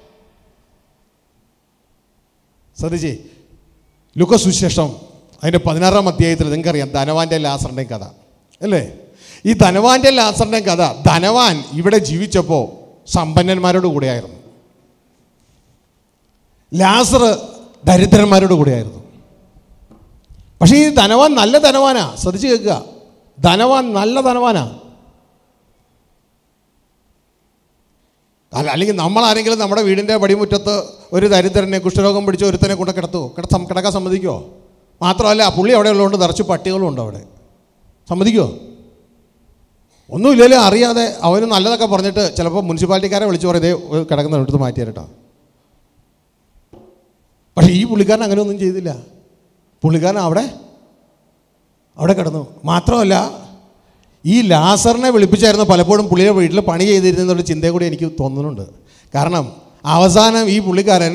ശ്രദ്ധിച്ചേ ലുക്ക സുശേഷം അതിൻ്റെ പതിനാറാം അധ്യായത്തിൽ നിങ്ങൾക്കറിയാം ധനവാന്റെ ലാസറിൻ്റെയും കഥ അല്ലേ ഈ ധനവാന്റെ ലാസറിൻ്റെയും കഥ ധനവാൻ ഇവിടെ ജീവിച്ചപ്പോൾ സമ്പന്നന്മാരോട് കൂടെയായിരുന്നു ലാസർ ദരിദ്രന്മാരോട് കൂടെയായിരുന്നു പക്ഷേ ഈ ധനവാൻ നല്ല ധനവാനാ ശ്രദ്ധിച്ച് കേൾക്കുക ധനവാൻ നല്ല ധനവാനാ അല്ല അല്ലെങ്കിൽ നമ്മൾ ആരെങ്കിലും നമ്മുടെ വീടിൻ്റെ പടിമുറ്റത്ത് ഒരു ദരിദ്രനെ കുഷ്ഠരോഗം പിടിച്ച ഒരുത്തനെ കൊണ്ട് കിടത്തുമോ കിട സം- കിടക്കാൻ സമ്മതിക്കുമോ മാത്രമല്ല പുള്ളി അവിടെ ഉള്ളതുകൊണ്ട് നിറച്ച് പട്ടികളും ഉണ്ട് അവിടെ സമ്മതിക്കുമോ ഒന്നുമില്ലെങ്കിലും അറിയാതെ അവന് നല്ലതൊക്കെ പറഞ്ഞിട്ട് ചിലപ്പോൾ മുനിസിപ്പാലിറ്റിക്കാരെ വിളിച്ചു പറയും "ദേ, ഒരു കിടക്കുന്ന എടുത്ത് മാറ്റി തരട്ടോ പക്ഷേ ഈ പുള്ളിക്കാരൻ അങ്ങനെ ഒന്നും ചെയ്തില്ല പുള്ളിക്കാരൻ അവിടെ അവിടെ കിടന്നു മാത്രമല്ല ഈ ലാസറിനെ വിളിപ്പിച്ചായിരുന്നു പലപ്പോഴും പുള്ളിയുടെ വീട്ടിൽ പണി ചെയ്തിരുന്നൊരു ചിന്തയും കൂടി എനിക്ക് തോന്നുന്നുണ്ട് കാരണം അവസാനം ഈ പുള്ളിക്കാരൻ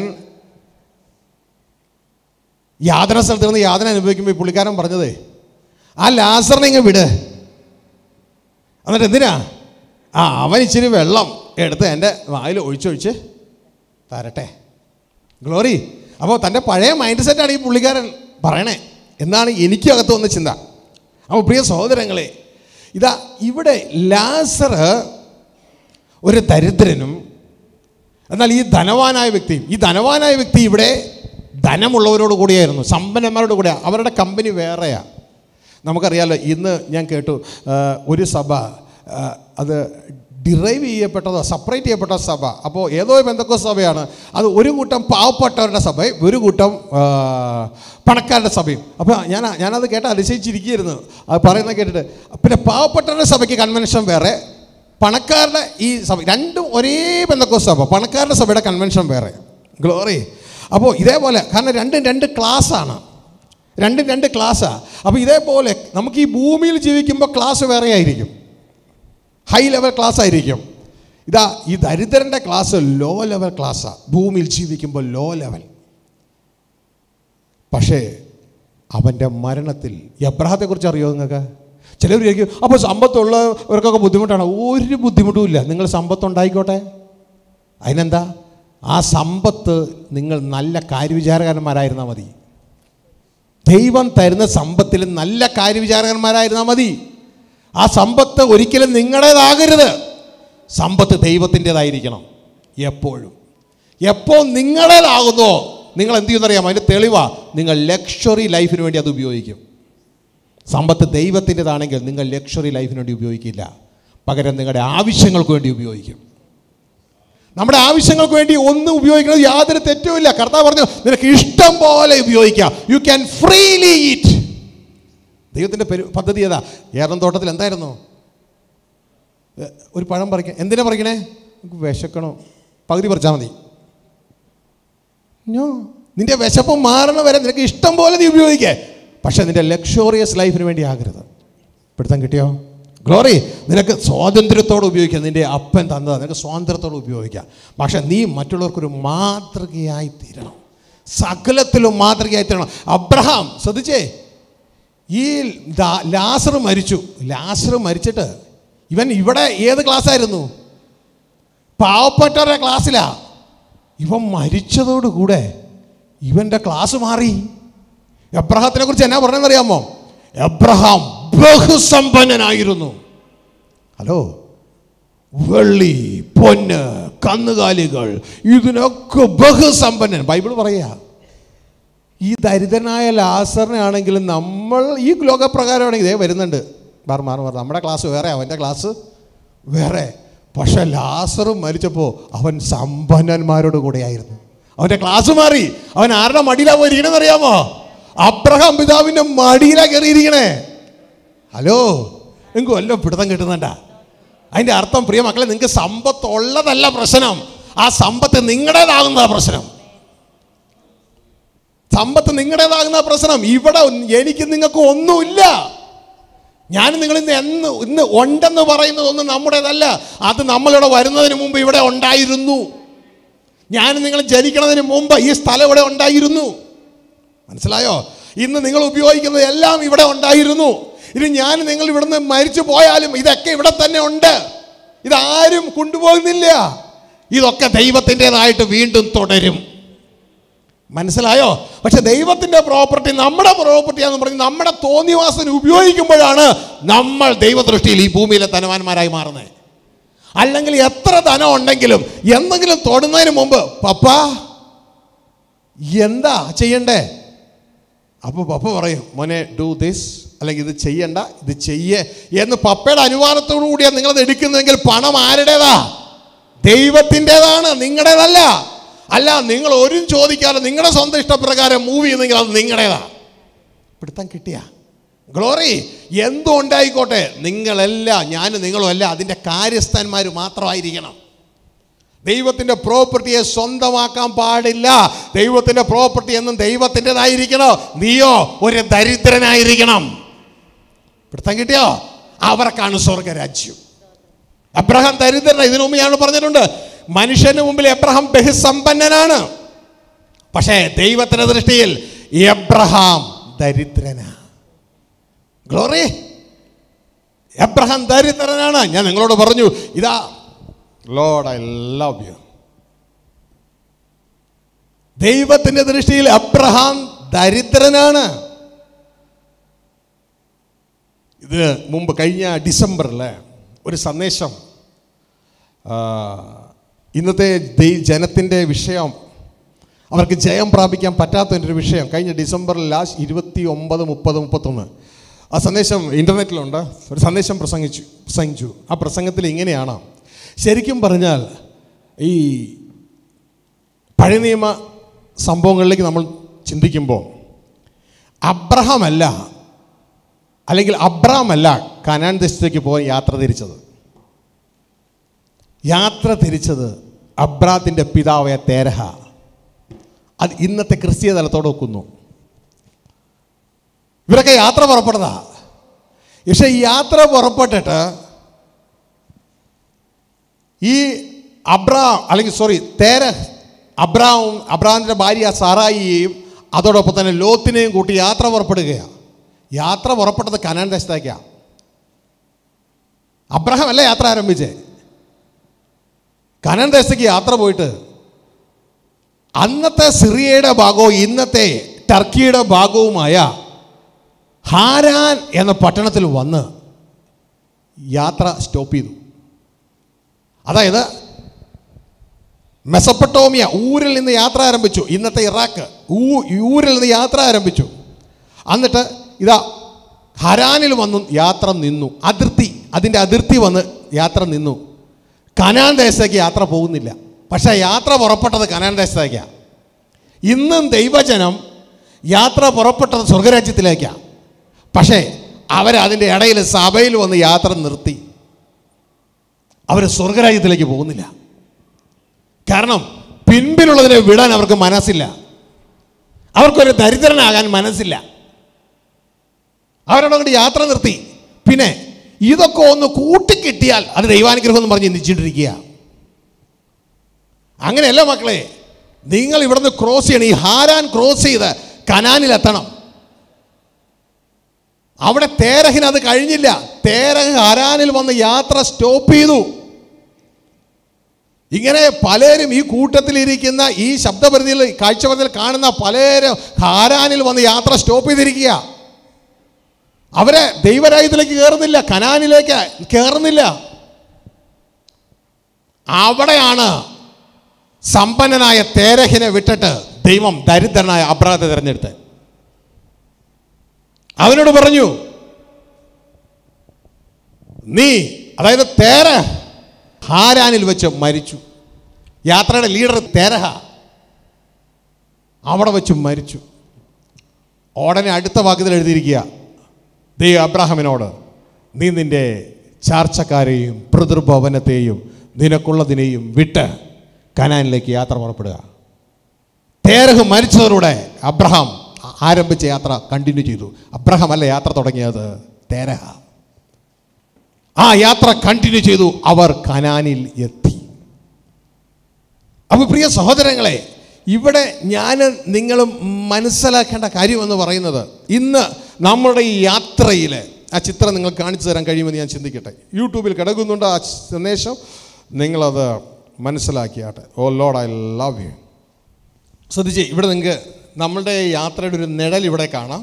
യാതന സ്ഥലത്ത് നിന്ന് യാതന അനുഭവിക്കുമ്പോൾ ഈ പുള്ളിക്കാരൻ പറഞ്ഞതേ ആ ലാസറിനെ ഇങ്ങ് വിട് എന്നിട്ട് എന്തിനാ ആ അവൻ ഇച്ചിരി വെള്ളം എടുത്ത് എൻ്റെ വായിൽ ഒഴിച്ചൊഴിച്ച് തരട്ടെ ഗ്ലോറി അപ്പോൾ തൻ്റെ പഴയ മൈൻഡ് സെറ്റാണ് ഈ പുള്ളിക്കാരൻ പറയണേ എന്നാണ് എനിക്കകത്ത് വന്ന ചിന്ത അപ്പോൾ പ്രിയ സഹോദരങ്ങളെ ഇതാ ഇവിടെ ലാസർ ഒരു ദരിദ്രനും എന്നാൽ ഈ ധനവാനായ വ്യക്തിയും ഈ ധനവാനായ വ്യക്തി ഇവിടെ ധനമുള്ളവരോട് കൂടിയായിരുന്നു സമ്പന്നന്മാരോട് കൂടിയാ അവരുടെ കമ്പനി വേറെയാ നമുക്കറിയാലോ ഇന്ന് ഞാൻ കേട്ടു ആ, ഒരു സഭ ആ, അത് ഡിറൈവ് ചെയ്യപ്പെട്ടതോ സെപ്പറേറ്റ് ചെയ്യപ്പെട്ട സഭ അപ്പോൾ ഏതോ ബന്ധക്കോ സഭയാണ് അത് ഒരു കൂട്ടം പാവപ്പെട്ടവരുടെ സഭയും ഒരു കൂട്ടം ആ, പണക്കാരുടെ സഭയും അപ്പോൾ ഞാൻ ഞാനത് കേട്ട് അതിശയിച്ചിരിക്കുകയായിരുന്നു അത് പറയുന്നത് കേട്ടിട്ട് പിന്നെ പാവപ്പെട്ടവരുടെ സഭയ്ക്ക് കൺവെൻഷൻ വേറെ പണക്കാരുടെ ഈ സഭ രണ്ടും ഒരേ ബന്ധക്കോ സഭ പണക്കാരുടെ സഭയുടെ കൺവെൻഷൻ വേറെ ഗ്ലോറി അപ്പോൾ ഇതേപോലെ കാരണം രണ്ടും രണ്ട് ക്ലാസ്സാണ് രണ്ടും രണ്ട് ക്ലാസ്സാണ് അപ്പോൾ ഇതേപോലെ നമുക്ക് ഈ ഭൂമിയിൽ ജീവിക്കുമ്പോൾ ക്ലാസ് വേറെ ആയിരിക്കും ഹൈ ലെവൽ ക്ലാസ് ആയിരിക്കും ഇതാ ഈ ദരിദ്രൻ്റെ ക്ലാസ് ലോ ലെവൽ ക്ലാസ്സാണ് ഭൂമിയിൽ ജീവിക്കുമ്പോൾ ലോ ലെവൽ പക്ഷേ അവൻ്റെ മരണത്തിൽ എബ്രാഹത്തെക്കുറിച്ച് അറിയോ നിങ്ങൾക്ക് ചിലർ വിചാരിക്കും അപ്പോൾ സമ്പത്തുള്ളവർക്കൊക്കെ ബുദ്ധിമുട്ടാണ് ഒരു ബുദ്ധിമുട്ടും ഇല്ല നിങ്ങൾ സമ്പത്തുണ്ടായിക്കോട്ടെ അതിനെന്താ ആ സമ്പത്ത് നിങ്ങൾ നല്ല കാര്യവിചാരകന്മാരായിരുന്നാൽ മതി ദൈവം തരുന്ന സമ്പത്തിൽ നല്ല കാര്യവിചാരകന്മാരായിരുന്നാൽ മതി ആ സമ്പത്ത് ഒരിക്കലും നിങ്ങളുടേതാകരുത് സമ്പത്ത് ദൈവത്തിൻ്റെതായിരിക്കണം എപ്പോഴും എപ്പോൾ നിങ്ങളുടേതാകുന്നോ നിങ്ങൾ എന്ത് ചെയ്യുന്നറിയാമോ അതിൻ്റെ തെളിവാ നിങ്ങൾ ലക്ഷറി ലൈഫിന് വേണ്ടി അത് ഉപയോഗിക്കും സമ്പത്ത് ദൈവത്തിൻ്റെതാണെങ്കിൽ നിങ്ങൾ ലക്ഷറി ലൈഫിന് വേണ്ടി ഉപയോഗിക്കില്ല പകരം നിങ്ങളുടെ ആവശ്യങ്ങൾക്ക് വേണ്ടി ഉപയോഗിക്കും നമ്മുടെ ആവശ്യങ്ങൾക്ക് വേണ്ടി ഒന്നും ഉപയോഗിക്കുന്നത് യാതൊരു തെറ്റുമില്ല കർത്താവ് പറഞ്ഞു നിനക്ക് ഇഷ്ടം പോലെ ഉപയോഗിക്കാം യു ക്യാൻ ഫ്രീലി ഈറ്റ് ദൈവത്തിൻ്റെ പെരു പദ്ധതി ഏതാ ഏറം തോട്ടത്തിൽ എന്തായിരുന്നു ഏ, ഒരു പഴം പറിക്കാൻ എന്തിനാ പറിക്കണേ നമുക്ക് വിശക്കണോ പകുതി പറിച്ചാൽ മതി നോ നിന്റെ വിശപ്പ് മാറണ വരെ നിനക്ക് ഇഷ്ടം പോലെ നീ ഉപയോഗിക്കേ പക്ഷെ നിന്റെ ലക്ഷോറിയസ് ലൈഫിന് വേണ്ടി ആകരുത് പിടുത്തം കിട്ടിയോ ഗ്ലോറി നിനക്ക് സ്വാതന്ത്ര്യത്തോടെ ഉപയോഗിക്കാം നിന്റെ അപ്പൻ തന്നത് നിനക്ക് സ്വാതന്ത്ര്യത്തോടെ ഉപയോഗിക്കാം പക്ഷെ നീ മറ്റുള്ളവർക്കൊരു മാതൃകയായി തീരണം സകലത്തിലും മാതൃകയായി തീരണം അബ്രഹാം ശ്രദ്ധിച്ചേ ഈ ദാ- ലാസർ മരിച്ചു ലാസർ മരിച്ചിട്ട് ഇവൻ ഇവിടെ ഏത് ക്ലാസ്സായിരുന്നു പാവപ്പെട്ടവരുടെ ക്ലാസ്സിലാ ഇവൻ മരിച്ചതോടുകൂടെ ഇവൻ്റെ ക്ലാസ് മാറി എബ്രഹാത്തിനെ കുറിച്ച് എന്നാ പറഞ്ഞെന്നറിയാമോ എബ്രഹാം ബഹുസമ്പന്നനായിരുന്നു ഹലോ വെള്ളി പൊന്ന് കന്നുകാലികൾ ഇതിനൊക്കെ ബഹുസമ്പന്നൻ ബൈബിൾ പറയാ ഈ ദരിദ്രനായ ലാസറിനാണെങ്കിലും നമ്മൾ ഈ ലോകപ്രകാരമാണെങ്കിൽ ഇതേ വരുന്നുണ്ട് മാറി മാറി മാറി നമ്മുടെ ക്ലാസ് വേറെ അവൻ്റെ ക്ലാസ് വേറെ പക്ഷെ ലാസർ മരിച്ചപ്പോൾ അവൻ സമ്പന്നന്മാരോട് കൂടെയായിരുന്നു അവൻ്റെ ക്ലാസ് മാറി അവൻ ആരുടെ മടിയിലാ പോയിരിക്കണെന്ന് അറിയാമോ അബ്രഹാം പിതാവിൻ്റെ മടിയിലാ കയറിയിരിക്കണേ ഹലോ നിങ്ങൾക്ക് വല്ല പിടുത്തം കിട്ടുന്നുണ്ടാ അതിൻ്റെ അർത്ഥം പ്രിയ മക്കളെ നിങ്ങൾക്ക് സമ്പത്ത് ഉള്ളതല്ല പ്രശ്നം ആ സമ്പത്ത് നിങ്ങളുടേതാകുന്ന പ്രശ്നം സമ്പത്ത് നിങ്ങളുടേതാകുന്ന പ്രശ്നം ഇവിടെ എനിക്ക് നിങ്ങൾക്ക് ഒന്നുമില്ല ഞാൻ നിങ്ങൾ ഇന്ന് എന്ന് ഇന്ന് ഉണ്ടെന്ന് പറയുന്നത് ഒന്നും നമ്മുടേതല്ല അത് നമ്മളിവിടെ വരുന്നതിന് മുമ്പ് ഇവിടെ ഉണ്ടായിരുന്നു ഞാൻ നിങ്ങൾ ജനിക്കുന്നതിന് മുമ്പ് ഈ സ്ഥലം ഇവിടെ ഉണ്ടായിരുന്നു മനസ്സിലായോ ഇന്ന് നിങ്ങൾ ഉപയോഗിക്കുന്നത് എല്ലാം ഇവിടെ ഉണ്ടായിരുന്നു ഇനി ഞാൻ നിങ്ങൾ ഇവിടുന്ന് മരിച്ചു പോയാലും ഇതൊക്കെ ഇവിടെ തന്നെ ഉണ്ട് ഇതാരും കൊണ്ടുപോകുന്നില്ല ഇതൊക്കെ ദൈവത്തിൻ്റെതായിട്ട് വീണ്ടും തുടരും മനസ്സിലായോ പക്ഷെ ദൈവത്തിൻ്റെ പ്രോപ്പർട്ടി നമ്മുടെ പ്രോപ്പർട്ടിയാന്ന് പറഞ്ഞ് നമ്മുടെ തോന്നിവാസന ഉപയോഗിക്കുമ്പോഴാണ് നമ്മൾ ദൈവദൃഷ്ടിയിൽ ഈ ഭൂമിയിലെ ധനവാന്മാരായി മാറുന്നത് അല്ലെങ്കിൽ എത്ര ധനം ഉണ്ടെങ്കിലും എന്തെങ്കിലും തൊടുന്നതിന് മുമ്പ് പപ്പ എന്താ ചെയ്യണ്ടേ അപ്പോൾ പപ്പ പറയും മോനെ ഡു ദിസ് അല്ലെങ്കിൽ ഇത് ചെയ്യണ്ട ഇത് ചെയ്യേ എന്ന് പപ്പയുടെ അനുവാദത്തോടു കൂടിയാണ് നിങ്ങളത് എടുക്കുന്നതെങ്കിൽ പണം ആരുടേതാ ദൈവത്തിൻ്റെതാണ് നിങ്ങളുടേതല്ല അല്ല നിങ്ങൾ ഒരു ചോദിക്കാതെ നിങ്ങളുടെ സ്വന്തം ഇഷ്ടപ്രകാരം മൂവ് ചെയ്യുന്നെങ്കിൽ അത് നിങ്ങളുടേതാ പിടുത്തം കിട്ടിയ ഗ്ലോറി എന്തും ഉണ്ടായിക്കോട്ടെ നിങ്ങളെല്ലാം ഞാനും നിങ്ങളും അല്ല അതിൻ്റെ കാര്യസ്ഥന്മാർ മാത്രമായിരിക്കണം ദൈവത്തിൻ്റെ പ്രോപ്പർട്ടിയെ സ്വന്തമാക്കാൻ പാടില്ല ദൈവത്തിൻ്റെ പ്രോപ്പർട്ടി എന്നും ദൈവത്തിൻ്റെതായിരിക്കണോ നീയോ ഒരു ദരിദ്രനായിരിക്കണം പിടുത്തം കിട്ടിയോ അവർക്കാണ് സ്വർഗരാജ്യം അബ്രഹാം ദരിദ്രന ഇതിനു മുമ്പ് ഞാൻ പറഞ്ഞിട്ടുണ്ട് മനുഷ്യന് മുമ്പിൽ എബ്രഹാം ബഹുസമ്പന്നനാണ് പക്ഷേ ദൈവത്തിന്റെ ദൃഷ്ടിയിൽ എബ്രഹാം ദരിദ്രനാ ഗ്ലോറി എബ്രഹാം ദരിദ്രനാണ് ഞാൻ നിങ്ങളോട് പറഞ്ഞു ഇതാ ലോഡ് ഐ ലവ് യു ദൈവത്തിന്റെ ദൃഷ്ടിയിൽ അബ്രഹാം ദരിദ്രനാണ് ഇത് മുമ്പ് കഴിഞ്ഞ ഡിസംബറിൽ ഒരു സന്ദേശം ആ, ഇന്നത്തെ ദൈ- ജനത്തിൻ്റെ വിഷയം അവർക്ക് ജയം പ്രാപിക്കാൻ പറ്റാത്തതിൻ്റെ ഒരു വിഷയം കഴിഞ്ഞ ഡിസംബറിൽ ലാസ്റ്റ് ഇരുപത്തി ഒമ്പത് മുപ്പത് മുപ്പത്തൊന്ന് ആ സന്ദേശം ഇൻ്റർനെറ്റിലുണ്ട് ഒരു സന്ദേശം പ്രസംഗിച്ചു പ്രസംഗിച്ചു ആ പ്രസംഗത്തിൽ ഇങ്ങനെയാണ് ശരിക്കും പറഞ്ഞാൽ ഈ പഴയ നിയമ സംഭവങ്ങളിലേക്ക് നമ്മൾ ചിന്തിക്കുമ്പോൾ അബ്രഹാം അല്ല അല്ലെങ്കിൽ അബ്രാം അല്ല കനാൻ ദേശത്തേക്ക് പോകാൻ യാത്ര തിരിച്ചത് യാത്ര തിരിച്ചത് അബ്രാത്തിൻ്റെ പിതാവായ തേരഹ അത് ഇന്നത്തെ ക്രിസ്തീയ തലത്തോട് വെക്കുന്നു ഇവരൊക്കെ യാത്ര പുറപ്പെടുന്നതാ പക്ഷെ ഈ യാത്ര പുറപ്പെട്ടിട്ട് ഈ അബ്രാം അല്ലെങ്കിൽ സോറി തേര അബ്രാവും അബ്രാമിൻ്റെ ഭാര്യ സാറായിയെയും അതോടൊപ്പം തന്നെ ലോത്തിനെയും കൂട്ടി യാത്ര പുറപ്പെടുകയാണ് യാത്ര പുറപ്പെട്ടത് കനാൻ ദേശത്തേക്കാണ് അബ്രഹാം അല്ല യാത്ര ആരംഭിച്ചേ കനാൻ ദേശത്തേക്ക് യാത്ര പോയിട്ട് അന്നത്തെ സിറിയയുടെ ഭാഗവും ഇന്നത്തെ ടർക്കിയുടെ ഭാഗവുമായ ഹാരാൻ എന്ന പട്ടണത്തിൽ വന്ന് യാത്ര സ്റ്റോപ്പ് ചെയ്തു അതായത് മെസപ്പട്ടോമിയ ഊരിൽ നിന്ന് യാത്ര ആരംഭിച്ചു ഇന്നത്തെ ഇറാഖ് ഊ ഊരിൽ നിന്ന് യാത്ര ആരംഭിച്ചു എന്നിട്ട് ഇതാ ഹരാനിൽ വന്നു യാത്ര നിന്നു അതിർത്തി അതിൻ്റെ അതിർത്തി വന്ന് യാത്ര നിന്നു കനാൻ ദേശത്തേക്ക് യാത്ര പോകുന്നില്ല പക്ഷേ യാത്ര പുറപ്പെട്ടത് കനാൻ ദേശത്തേക്കാണ് ഇന്നും ദൈവജനം യാത്ര പുറപ്പെട്ടത് സ്വർഗരാജ്യത്തിലേക്കാണ് പക്ഷേ അവരതിൻ്റെ ഇടയിൽ സഭയിൽ വന്ന് യാത്ര നിർത്തി അവർ സ്വർഗരാജ്യത്തിലേക്ക് പോകുന്നില്ല കാരണം പിൻപിലുള്ളതിനെ വിടാൻ അവർക്ക് മനസ്സില്ല അവർക്കൊരു ദരിദ്രനാകാൻ മനസ്സില്ല അവരോട് യാത്ര നിർത്തി പിന്നെ ഇതൊക്കെ ഒന്ന് കൂട്ടിക്കിട്ടിയാൽ അത് ദൈവാനുഗ്രഹം എന്ന് പറഞ്ഞ് ചിന്തിച്ചിട്ടിരിക്കുക അങ്ങനെയല്ല മക്കളെ നിങ്ങൾ ഇവിടുന്ന് ക്രോസ് ചെയ്യണം ഈ ഹാരാൻ ക്രോസ് ചെയ്ത് കനാനിലെത്തണം അവിടെ തേരഹിന് അത് കഴിഞ്ഞില്ല തേരഹ് ഹാരാനിൽ വന്ന് യാത്ര സ്റ്റോപ്പ് ചെയ്തു ഇങ്ങനെ പലരും ഈ കൂട്ടത്തിലിരിക്കുന്ന ഈ ശബ്ദപരിധിയിൽ കാഴ്ചപരിധിയിൽ കാണുന്ന പലരും ഹാരാനിൽ വന്ന് യാത്ര സ്റ്റോപ്പ് ചെയ്തിരിക്കുക അവരെ ദൈവരാജ്യത്തിലേക്ക് കയറുന്നില്ല കനാനിലേക്ക് കയറുന്നില്ല അവിടെയാണ് സമ്പന്നനായ തേരഹിനെ വിട്ടിട്ട് ദൈവം ദരിദ്രനായ അബ്രാഹത്തെ തിരഞ്ഞെടുത്ത് അവനോട് പറഞ്ഞു നീ അതായത് തേര ഹാരാനിൽ വെച്ച് മരിച്ചു യാത്രയുടെ ലീഡർ തേരഹ അവിടെ വെച്ച് മരിച്ചു ഉടനെ അടുത്ത വാക്യത്തിൽ എഴുതിയിരിക്കുക ദൈവ അബ്രാഹമിനോട് നീ നിന്റെ ചാർച്ചക്കാരെയും പിതൃഭവനത്തെയും നിനക്കുള്ളതിനെയും വിട്ട് കനാനിലേക്ക് യാത്ര പുറപ്പെടുക തേരഹ് മരിച്ചതോടെ അബ്രഹാം ആരംഭിച്ച യാത്ര കണ്ടിന്യൂ ചെയ്തു അബ്രഹാം അല്ല യാത്ര തുടങ്ങിയത് തേരഹ ആ യാത്ര കണ്ടിന്യൂ ചെയ്തു അവർ കനാനിൽ എത്തി അപ്പോൾ പ്രിയ സഹോദരങ്ങളെ ഇവിടെ ഞാൻ നിങ്ങൾ മനസ്സിലാക്കേണ്ട കാര്യമെന്ന് പറയുന്നത് ഇന്ന് നമ്മുടെ ഈ യാത്രയിൽ ആ ചിത്രം നിങ്ങൾ കാണിച്ചു തരാൻ കഴിയുമെന്ന് ഞാൻ ചിന്തിക്കട്ടെ യൂട്യൂബിൽ കിടക്കുന്നുണ്ട് ആ സന്ദേശം നിങ്ങളത് മനസ്സിലാക്കിയാട്ടെ oh lord I love you ശ്രദ്ധിച്ചേ ഇവിടെ നിങ്ങൾക്ക് നമ്മളുടെ യാത്രയുടെ ഒരു നിഴൽ ഇവിടെ കാണാം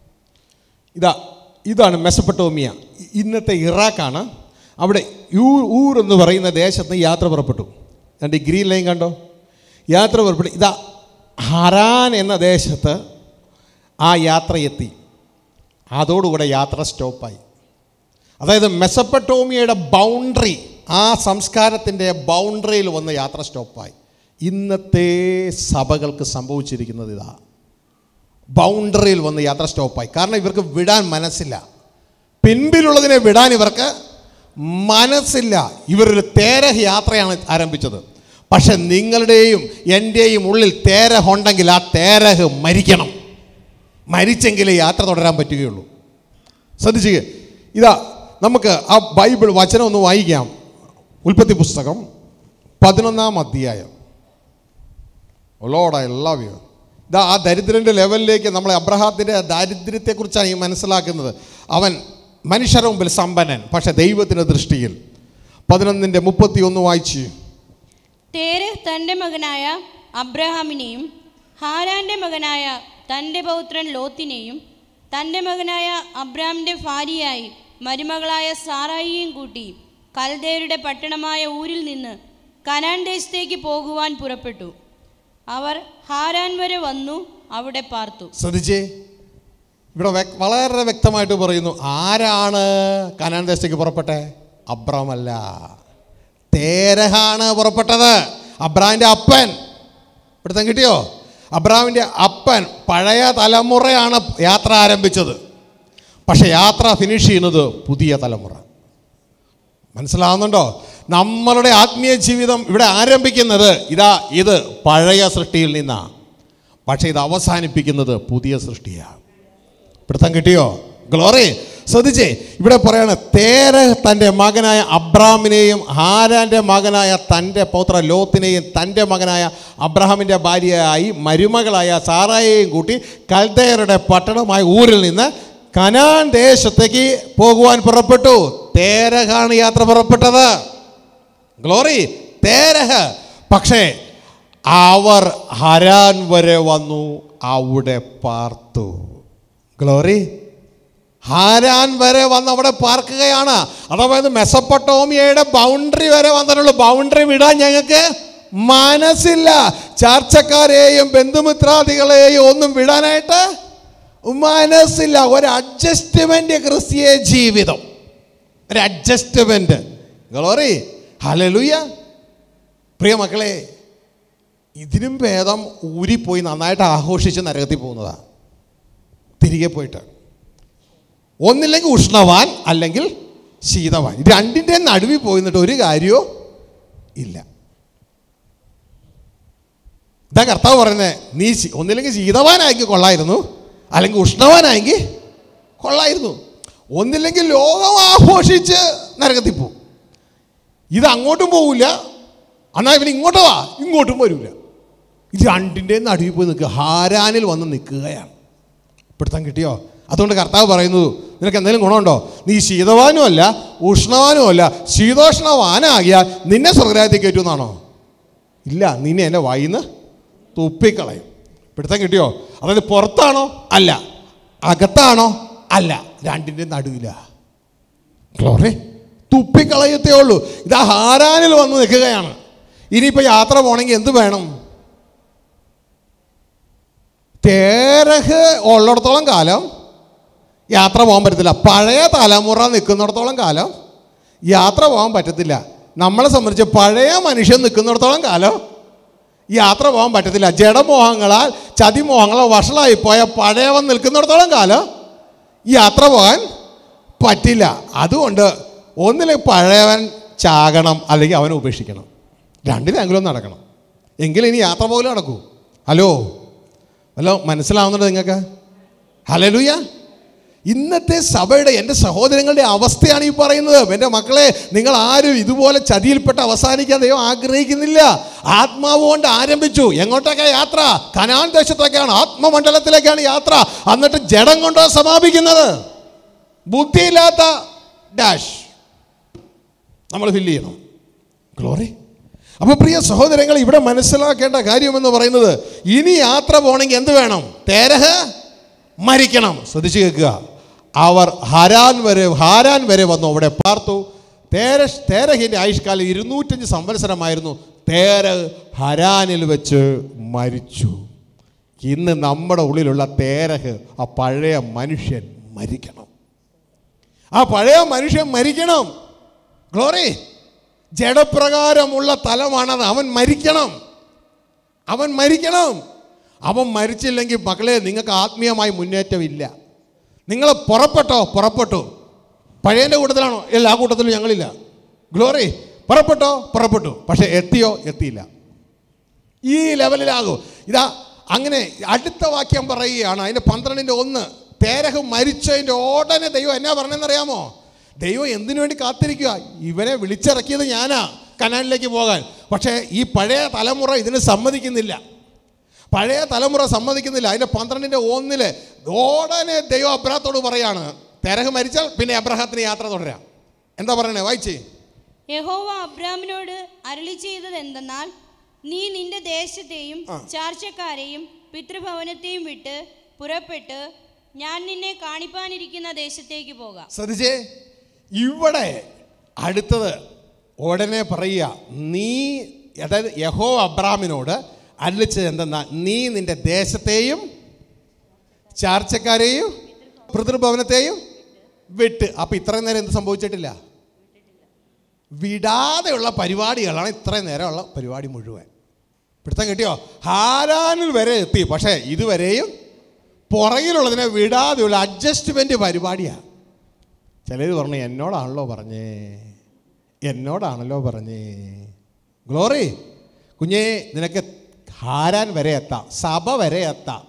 ഇതാ ഇതാണ് മെസപ്പട്ടോമിയ ഇന്നത്തെ ഇറാഖാണ് അവിടെ യൂ ഊർ എന്ന് പറയുന്ന ദേശത്ത് നിന്ന് യാത്ര പുറപ്പെട്ടു രണ്ട് ഈ ഗ്രീൻ ലൈൻ കണ്ടോ യാത്ര പുറപ്പെട്ടു ഇതാ ഹറാൻ എന്ന ദേശത്ത് ആ യാത്ര എത്തി അതോടുകൂടെ യാത്ര സ്റ്റോപ്പായി അതായത് മെസപ്പട്ടോമിയയുടെ ബൗണ്ടറി ആ സംസ്കാരത്തിൻ്റെ ബൗണ്ടറിയിൽ വന്ന് യാത്ര സ്റ്റോപ്പായി ഇന്നത്തെ സഭകൾക്ക് സംഭവിച്ചിരിക്കുന്നത് ഇതാ ബൗണ്ടറിയിൽ വന്ന് യാത്ര സ്റ്റോപ്പായി കാരണം ഇവർക്ക് വിടാൻ മനസ്സില്ല പിൻപിലുള്ളതിനെ വിടാൻ ഇവർക്ക് മനസ്സില്ല ഇവരൊരു തേരഹ യാത്രയാണ് ആരംഭിച്ചത് പക്ഷെ നിങ്ങളുടെയും എൻ്റെയും ഉള്ളിൽ തേരഹ ഉണ്ടെങ്കിൽ ആ തേരഹ് മരിക്കണം മരിച്ചെങ്കിലേ യാത്ര തുടരാൻ പറ്റുകയുള്ളൂ ശ്രദ്ധിച്ചുക ഇതാ നമുക്ക് ആ ബൈബിൾ വചനം ഒന്ന് വായിക്കാം ഉൽപ്പത്തി പുസ്തകം പതിനൊന്നാം അധ്യായം ലോഡ് ഐ ലവ് യു ഇതാ ആ ദരിദ്രൻ്റെ ലെവലിലേക്ക് നമ്മളെ അബ്രഹാത്തിൻ്റെ ദാരിദ്ര്യത്തെക്കുറിച്ചാണ് ഈ മനസ്സിലാക്കുന്നത് അവൻ മനുഷ്യരുടെ മുമ്പിൽ സമ്പന്നൻ പക്ഷെ ദൈവത്തിൻ്റെ ദൃഷ്ടിയിൽ പതിനൊന്നിൻ്റെ മുപ്പത്തി ഒന്ന് വായിച്ച് തേരഹ് തൻ്റെ മകനായ അബ്രഹാമിനെയും ഹാരാന്റെ മകനായ തൻ്റെ പൗത്രൻ ലോത്തിനെയും തൻ്റെ മകനായ അബ്രാമിൻ്റെ ഭാര്യയായി മരുമകളായ സാറായിയെയും കൂട്ടി കൽദേരുടെ പട്ടണമായ ഊരിൽ നിന്ന് കനാൻ ദേശത്തേക്ക് പോകുവാൻ പുറപ്പെട്ടു അവർ ഹാരാൻ വരെ വന്നു അവിടെ പാർത്തു ശ്രദ്ധിച്ചേ ഇവിടെ വ്യക്- വളരെ വ്യക്തമായിട്ട് പറയുന്നു ആരാണ് കനാൻ ദേശത്തേക്ക് പുറപ്പെട്ടെ അബ്രാമല്ല തേരഹാണ് പുറപ്പെട്ടത് അബ്രാമിൻ്റെ അപ്പൻ ഇവിടുത്തെ കിട്ടിയോ അബ്രാമിൻ്റെ അപ്പൻ പഴയ തലമുറയാണ് യാത്ര ആരംഭിച്ചത് പക്ഷെ യാത്ര ഫിനിഷ് ചെയ്യുന്നത് പുതിയ തലമുറ മനസ്സിലാവുന്നുണ്ടോ നമ്മളുടെ ആത്മീയ ജീവിതം ഇവിടെ ആരംഭിക്കുന്നത് ഇതാ ഇത് പഴയ സൃഷ്ടിയിൽ നിന്നാണ് പക്ഷേ ഇത് അവസാനിപ്പിക്കുന്നത് പുതിയ സൃഷ്ടിയാണ് പിടുത്തം കിട്ടിയോ ഗ്ലോറി ശ്രദ്ധിച്ചേ ഇവിടെ പറയാണ് തേര തൻ്റെ മകനായ അബ്രാമിനെയും ഹാരാൻ്റെ മകനായ തൻ്റെ പൗത്ര ലോത്തിനെയും തൻ്റെ മകനായ അബ്രഹാമിൻ്റെ ഭാര്യയായി മരുമകളായ സാറായെയും കൂട്ടി കൽദയരുടെ പട്ടണമായ ഊരിൽ നിന്ന് കനാൻ ദേശത്തേക്ക് പോകുവാൻ പുറപ്പെട്ടു തേരഹാണ് യാത്ര പുറപ്പെട്ടത് ഗ്ലോറി തേരഹ പക്ഷേ അവർ ഹരാൻ വരെ വന്നു അവിടെ പാർത്തു ഗ്ലോറി ഹാരാൻ വരെ വന്ന് അവിടെ പാർക്കുകയാണ് അതായത് മെസപ്പൊട്ടോമിയയുടെ ബൗണ്ടറി വരെ വന്നിട്ടുള്ളൂ ബൗണ്ടറി വിടാൻ ഞങ്ങൾക്ക് മനസ്സില്ല ചാർച്ചക്കാരെയും ബന്ധുമിത്രാദികളെയും ഒന്നും വിടാനായിട്ട് മനസ്സില്ല ഒരു അഡ്ജസ്റ്റ്മെന്റ് ക്രിസ്തീയ ജീവിതം ഒരു അഡ്ജസ്റ്റ്മെന്റ് ഗ്ലോറി ഹലലുയ പ്രിയ മക്കളെ ഇതിനും ഭേദം ഊരിപ്പോയി നന്നായിട്ട് ആഘോഷിച്ച് നരകത്തിൽ പോകുന്നതാണ് തിരികെ പോയിട്ട് ഒന്നില്ലെങ്കിൽ ഉഷ്ണവാൻ അല്ലെങ്കിൽ ശീതവാൻ ഇത് രണ്ടിൻ്റെ നടുവിൽ പോയി നിന്നിട്ട് ഒരു കാര്യവും ഇല്ല ഇതാ കർത്താവ് പറയുന്നത് നീ ശി- ഒന്നില്ലെങ്കിൽ ശീതവാനായെങ്കിൽ കൊള്ളായിരുന്നു അല്ലെങ്കിൽ ഉഷ്ണവാനായെങ്കിൽ കൊള്ളായിരുന്നു ഒന്നില്ലെങ്കിൽ ലോകം ആഘോഷിച്ച് നരകത്തിൽ പോകും ഇത് അങ്ങോട്ടും പോവില്ല എന്നാൽ ഇവൻ ഇങ്ങോട്ട് വാ ഇങ്ങോട്ടും വരില്ല ഇത് രണ്ടിൻ്റെ നടുവിൽ പോയി നിൽക്കുക ഹാരാനിൽ വന്ന് നിൽക്കുകയാണ് പിടുത്തം കിട്ടിയോ അതുകൊണ്ട് കർത്താവ് പറയുന്നു നിനക്ക് എന്തെങ്കിലും ഗുണമുണ്ടോ നീ ശീതവാനും അല്ല ഉഷ്ണവാനും അല്ല ശീതോഷ്ണവാനാകിയാൽ നിന്നെ സ്വർഗരാജ്യത്തിൽ കയറ്റുമെന്നാണോ ഇല്ല നിന്നെ എൻ്റെ വായിന്ന് തുപ്പിക്കളയും പിടുത്തം കിട്ടിയോ അതായത് പുറത്താണോ അല്ല അകത്താണോ അല്ല രണ്ടിൻ്റെ നടുവില ക്ലോറേ തുപ്പിക്കളയത്തേ ഉള്ളൂ ഇതാ ഹാരാനിൽ വന്ന് നിൽക്കുകയാണ് ഇനിയിപ്പോൾ യാത്ര പോകണമെങ്കിൽ എന്ത് വേണം തേരഹ് ഉള്ളിടത്തോളം കാലം യാത്ര പോകാൻ പറ്റത്തില്ല പഴയ തലമുറ നിൽക്കുന്നിടത്തോളം കാലം യാത്ര പോകാൻ പറ്റത്തില്ല നമ്മളെ സംബന്ധിച്ച് പഴയ മനുഷ്യൻ നിൽക്കുന്നിടത്തോളം കാലം യാത്ര പോകാൻ പറ്റത്തില്ല ജഡമോഹങ്ങളാൽ ചതിമോഹങ്ങളാൽ വഷളായി പോയ പഴയവൻ നിൽക്കുന്നിടത്തോളം കാലം യാത്ര പോകാൻ പറ്റില്ല അതുകൊണ്ട് ഒന്നില്ലെങ്കിൽ പഴയവൻ ചാകണം അല്ലെങ്കിൽ അവനെ ഉപേക്ഷിക്കണം രണ്ടിനെങ്കിലും നടക്കണം എങ്കിലും ഇനി യാത്ര പോലും നടക്കൂ ഹലോ ഹലോ മനസ്സിലാവുന്നുണ്ടോ നിങ്ങൾക്ക് ഹലലുയ ഇന്നത്തെ സഭയുടെ എൻ്റെ സഹോദരങ്ങളുടെ അവസ്ഥയാണ് ഈ പറയുന്നത് എൻ്റെ മക്കളെ നിങ്ങൾ ആരും ഇതുപോലെ ചതിയിൽപ്പെട്ട് അവസാനിക്കാൻ ദൈവം ആഗ്രഹിക്കുന്നില്ല ആത്മാവ് കൊണ്ട് ആരംഭിച്ചു എങ്ങോട്ടൊക്കെ യാത്ര കനാൻ ദേശത്തേക്കാണ് ആത്മമണ്ഡലത്തിലേക്കാണ് യാത്ര എന്നിട്ട് ജഡം കൊണ്ടോ സമാപിക്കുന്നത് ബുദ്ധിയില്ലാത്ത ഡാഷ് നമ്മൾ ഫില്ല് ചെയ്യണം ഗ്ലോറി അപ്പോൾ പ്രിയ സഹോദരങ്ങൾ ഇവിടെ മനസ്സിലാക്കേണ്ട കാര്യമെന്ന് പറയുന്നത് ഇനി യാത്ര പോകണമെങ്കിൽ എന്ത് വേണം തേരഹ് മരിക്കണം ശ്രദ്ധിച്ചു കേൾക്കുക അവർ ഹരാൻ വരെ ഹാരാൻ വരെ വന്നു അവിടെ പാർത്തു തേരഷ് തേരഹിൻ്റെ ആയുഷ്കാലം ഇരുന്നൂറ്റഞ്ച് സംവത്സരമായിരുന്നു തേരഹ് ഹരാനിൽ വെച്ച് മരിച്ചു ഇന്ന് നമ്മുടെ ഉള്ളിലുള്ള തേരഹ് ആ പഴയ മനുഷ്യൻ മരിക്കണം ആ പഴയ മനുഷ്യൻ മരിക്കണം ഗ്ലോറി ജഡപ്രകാരമുള്ള തലമാണത് അവൻ മരിക്കണം അവൻ മരിക്കണം അവൻ മരിച്ചില്ലെങ്കിൽ മക്കളെ നിങ്ങൾക്ക് ആത്മീയമായി മുന്നേറ്റമില്ല നിങ്ങൾ പുറപ്പെട്ടോ പുറപ്പെട്ടു പഴയൻ്റെ കൂട്ടത്തിലാണോ എല്ലാ കൂട്ടത്തിലും ഞങ്ങളില്ല ഗ്ലോറി പുറപ്പെട്ടോ പുറപ്പെട്ടു പക്ഷേ എത്തിയോ എത്തിയില്ല ഈ ലെവലിലാകും ഇതാ അങ്ങനെ അടുത്ത വാക്യം പറയുകയാണ് അതിൻ്റെ പന്ത്രണ്ടിൻ്റെ ഒന്ന് തേരഹ് മരിച്ചതിൻ്റെ ഉടനെ ദൈവം എന്നാ പറഞ്ഞെന്നറിയാമോ ദൈവം എന്തിനു വേണ്ടി കാത്തിരിക്കുക ഇവനെ വിളിച്ചിറക്കിയത് ഞാനാ കനാലിലേക്ക് പോകാൻ പക്ഷേ ഈ പഴയ തലമുറ ഇതിന് സമ്മതിക്കുന്നില്ല പഴയ തലമുറ സമ്മതിക്കുന്നില്ല അതിൻ്റെ പന്ത്രണ്ടിൻ്റെ ഒന്നില് ഉടനെ ദൈവം അബ്രഹത്തോട് പറയാണ് തെരഹ് മരിച്ചാൽ പിന്നെ അബ്രഹത്തിന് യാത്ര തുടരാം എന്താ പറയണേ വായിച്ചേ യഹോവ അബ്രാമിനോട് അരുളി ചെയ്തത് എന്തെന്നാൽ നീ നിന്റെ ദേശത്തെയും ചാർച്ചക്കാരെയും പിതൃഭവനത്തെയും വിട്ട് പുറപ്പെട്ട് ഞാൻ നിന്നെ കാണിപ്പാനിരിക്കുന്ന ദേശത്തേക്ക് പോകാം ശ്രദ്ധിച്ചേ ഇവിടെ അടുത്തത് ഉടനെ പറയുക നീ അതായത് യഹോ അബ്രാമിനോട് അല്ലിച്ചത് എന്തെന്നാ നീ നിന്റെ ദേശത്തെയും ചാർച്ചക്കാരെയും പിതൃഭവനത്തെയും വിട്ട് അപ്പം ഇത്രയും നേരം എന്ത് സംഭവിച്ചിട്ടില്ല വിടാതെയുള്ള പരിപാടികളാണ് ഇത്രയും നേരമുള്ള പരിപാടി മുഴുവൻ പിടുത്തം കിട്ടിയോ ഹാരാനിൽ വരെ എത്തി പക്ഷേ ഇതുവരെയും പുറകിലുള്ളതിനെ വിടാതെയുള്ള അഡ്ജസ്റ്റ്മെൻറ്റ് പരിപാടിയാണ് ചിലർ പറഞ്ഞു എന്നോടാണല്ലോ പറഞ്ഞേ എന്നോടാണല്ലോ പറഞ്ഞേ ഗ്ലോറി കുഞ്ഞേ നിനക്ക് ഹാരാൻ വരെ എത്താം സഭ വരെ എത്താം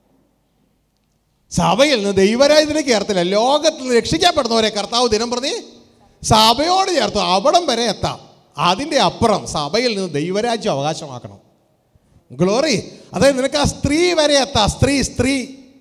സഭയിൽ നിന്ന് ദൈവരാജ്യത്തിലേക്ക് ചേർത്തില്ല ലോകത്തിൽ നിന്ന് രക്ഷിക്കപ്പെടുന്നവരെ കർത്താവ് ദിനം പ്രതി സഭയോട് ചേർത്തു അവിടം വരെ എത്താം അതിൻ്റെ അപ്പുറം സഭയിൽ നിന്ന് ദൈവരാജ്യം അവകാശമാക്കണം ഗ്ലോറി അതായത് നിനക്ക് ആ സ്ത്രീ വരെ എത്താം സ്ത്രീ സ്ത്രീ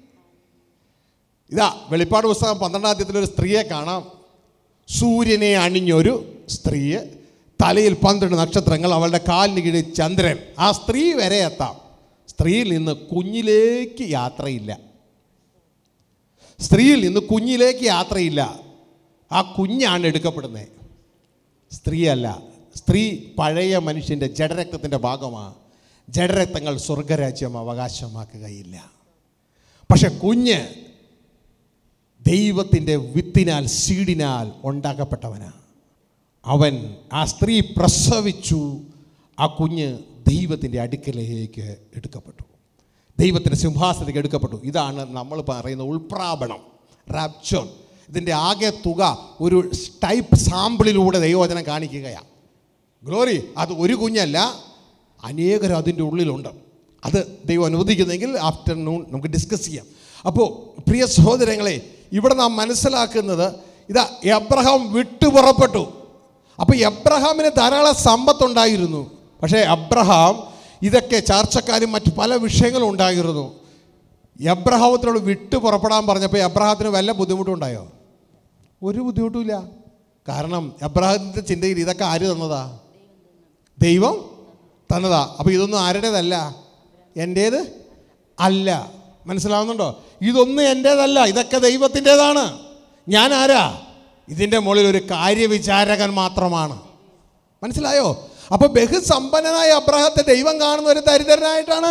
ഇതാ വെളിപ്പാട് പുസ്തകം പന്ത്രണ്ടാം അധ്യായത്തിൽ ഒരു സ്ത്രീയെ കാണാം സൂര്യനെ അണിഞ്ഞൊരു സ്ത്രീയെ തലയിൽ പന്ത്രണ്ട് നക്ഷത്രങ്ങൾ അവളുടെ കാലിന് കീഴിൽ ചന്ദ്രൻ ആ സ്ത്രീ വരെ എത്താം സ്ത്രീയിൽ നിന്ന് കുഞ്ഞിലേക്ക് യാത്രയില്ല സ്ത്രീയിൽ നിന്ന് കുഞ്ഞിലേക്ക് യാത്രയില്ല ആ കുഞ്ഞാണ് എടുക്കപ്പെടുന്നത് സ്ത്രീയല്ല സ്ത്രീ പഴയ മനുഷ്യൻ്റെ ജഡരക്തത്തിൻ്റെ ഭാഗമാണ് ജഡരക്തങ്ങൾ സ്വർഗരാജ്യം അവകാശമാക്കുകയില്ല പക്ഷെ കുഞ്ഞ് ദൈവത്തിൻ്റെ വിത്തിനാൽ സീഡിനാൽ ഉണ്ടാക്കപ്പെട്ടവനാ അവൻ ആ സ്ത്രീ പ്രസവിച്ചു ആ കുഞ്ഞ് ദൈവത്തിൻ്റെ അടുക്കലേക്ക് എടുക്കപ്പെട്ടു ദൈവത്തിൻ്റെ സിംഹാസനത്തിലേക്ക് എടുക്കപ്പെട്ടു ഇതാണ് നമ്മൾ പറയുന്ന ഉൾപ്രാപണം റാപ്ചർ ഇതിൻ്റെ ആകെ തുക ഒരു ടൈപ്പ് സാമ്പിളിലൂടെ ദൈവവചനം കാണിക്കുകയാണ് ഗ്ലോറി അത് ഒരു കുഞ്ഞല്ല അനേകർ അതിൻ്റെ ഉള്ളിലുണ്ട് അത് ദൈവം അനുവദിക്കുന്നെങ്കിൽ ആഫ്റ്റർനൂൺ നമുക്ക് ഡിസ്കസ് ചെയ്യാം അപ്പോൾ പ്രിയ സഹോദരങ്ങളെ ഇവിടെ നാം മനസ്സിലാക്കുന്നത് ഇതാ എബ്രഹാം വിട്ടു പുറപ്പെട്ടു അപ്പോൾ എബ്രഹാമിന് ധാരാളം സമ്പത്തുണ്ടായിരുന്നു പക്ഷേ അബ്രഹാം ഇതൊക്കെ ചർച്ചക്കാരും മറ്റു പല വിഷയങ്ങളും ഉണ്ടായിരുന്നു എബ്രഹാമത്തിനോട് വിട്ടു പുറപ്പെടാൻ പറഞ്ഞപ്പോൾ എബ്രഹാത്തിന് വല്ല ബുദ്ധിമുട്ടുണ്ടായോ ഒരു ബുദ്ധിമുട്ടുമില്ല കാരണം എബ്രഹാമിൻ്റെ ചിന്തയിൽ ഇതൊക്കെ ആര് തന്നതാ ദൈവം തന്നതാ അപ്പോൾ ഇതൊന്നും ആരുടേതല്ല എൻ്റേത് അല്ല മനസ്സിലാവുന്നുണ്ടോ ഇതൊന്നും എൻ്റേതല്ല ഇതൊക്കെ ദൈവത്തിൻ്റെതാണ് ഞാൻ ആരാ ഇതിൻ്റെ മുകളിൽ ഒരു കാര്യവിചാരകൻ മാത്രമാണ് മനസ്സിലായോ അപ്പോൾ ബഹുസമ്പന്നനായ അബ്രഹത്തെ ദൈവം കാണുന്ന ഒരു ദരിദ്രനായിട്ടാണ്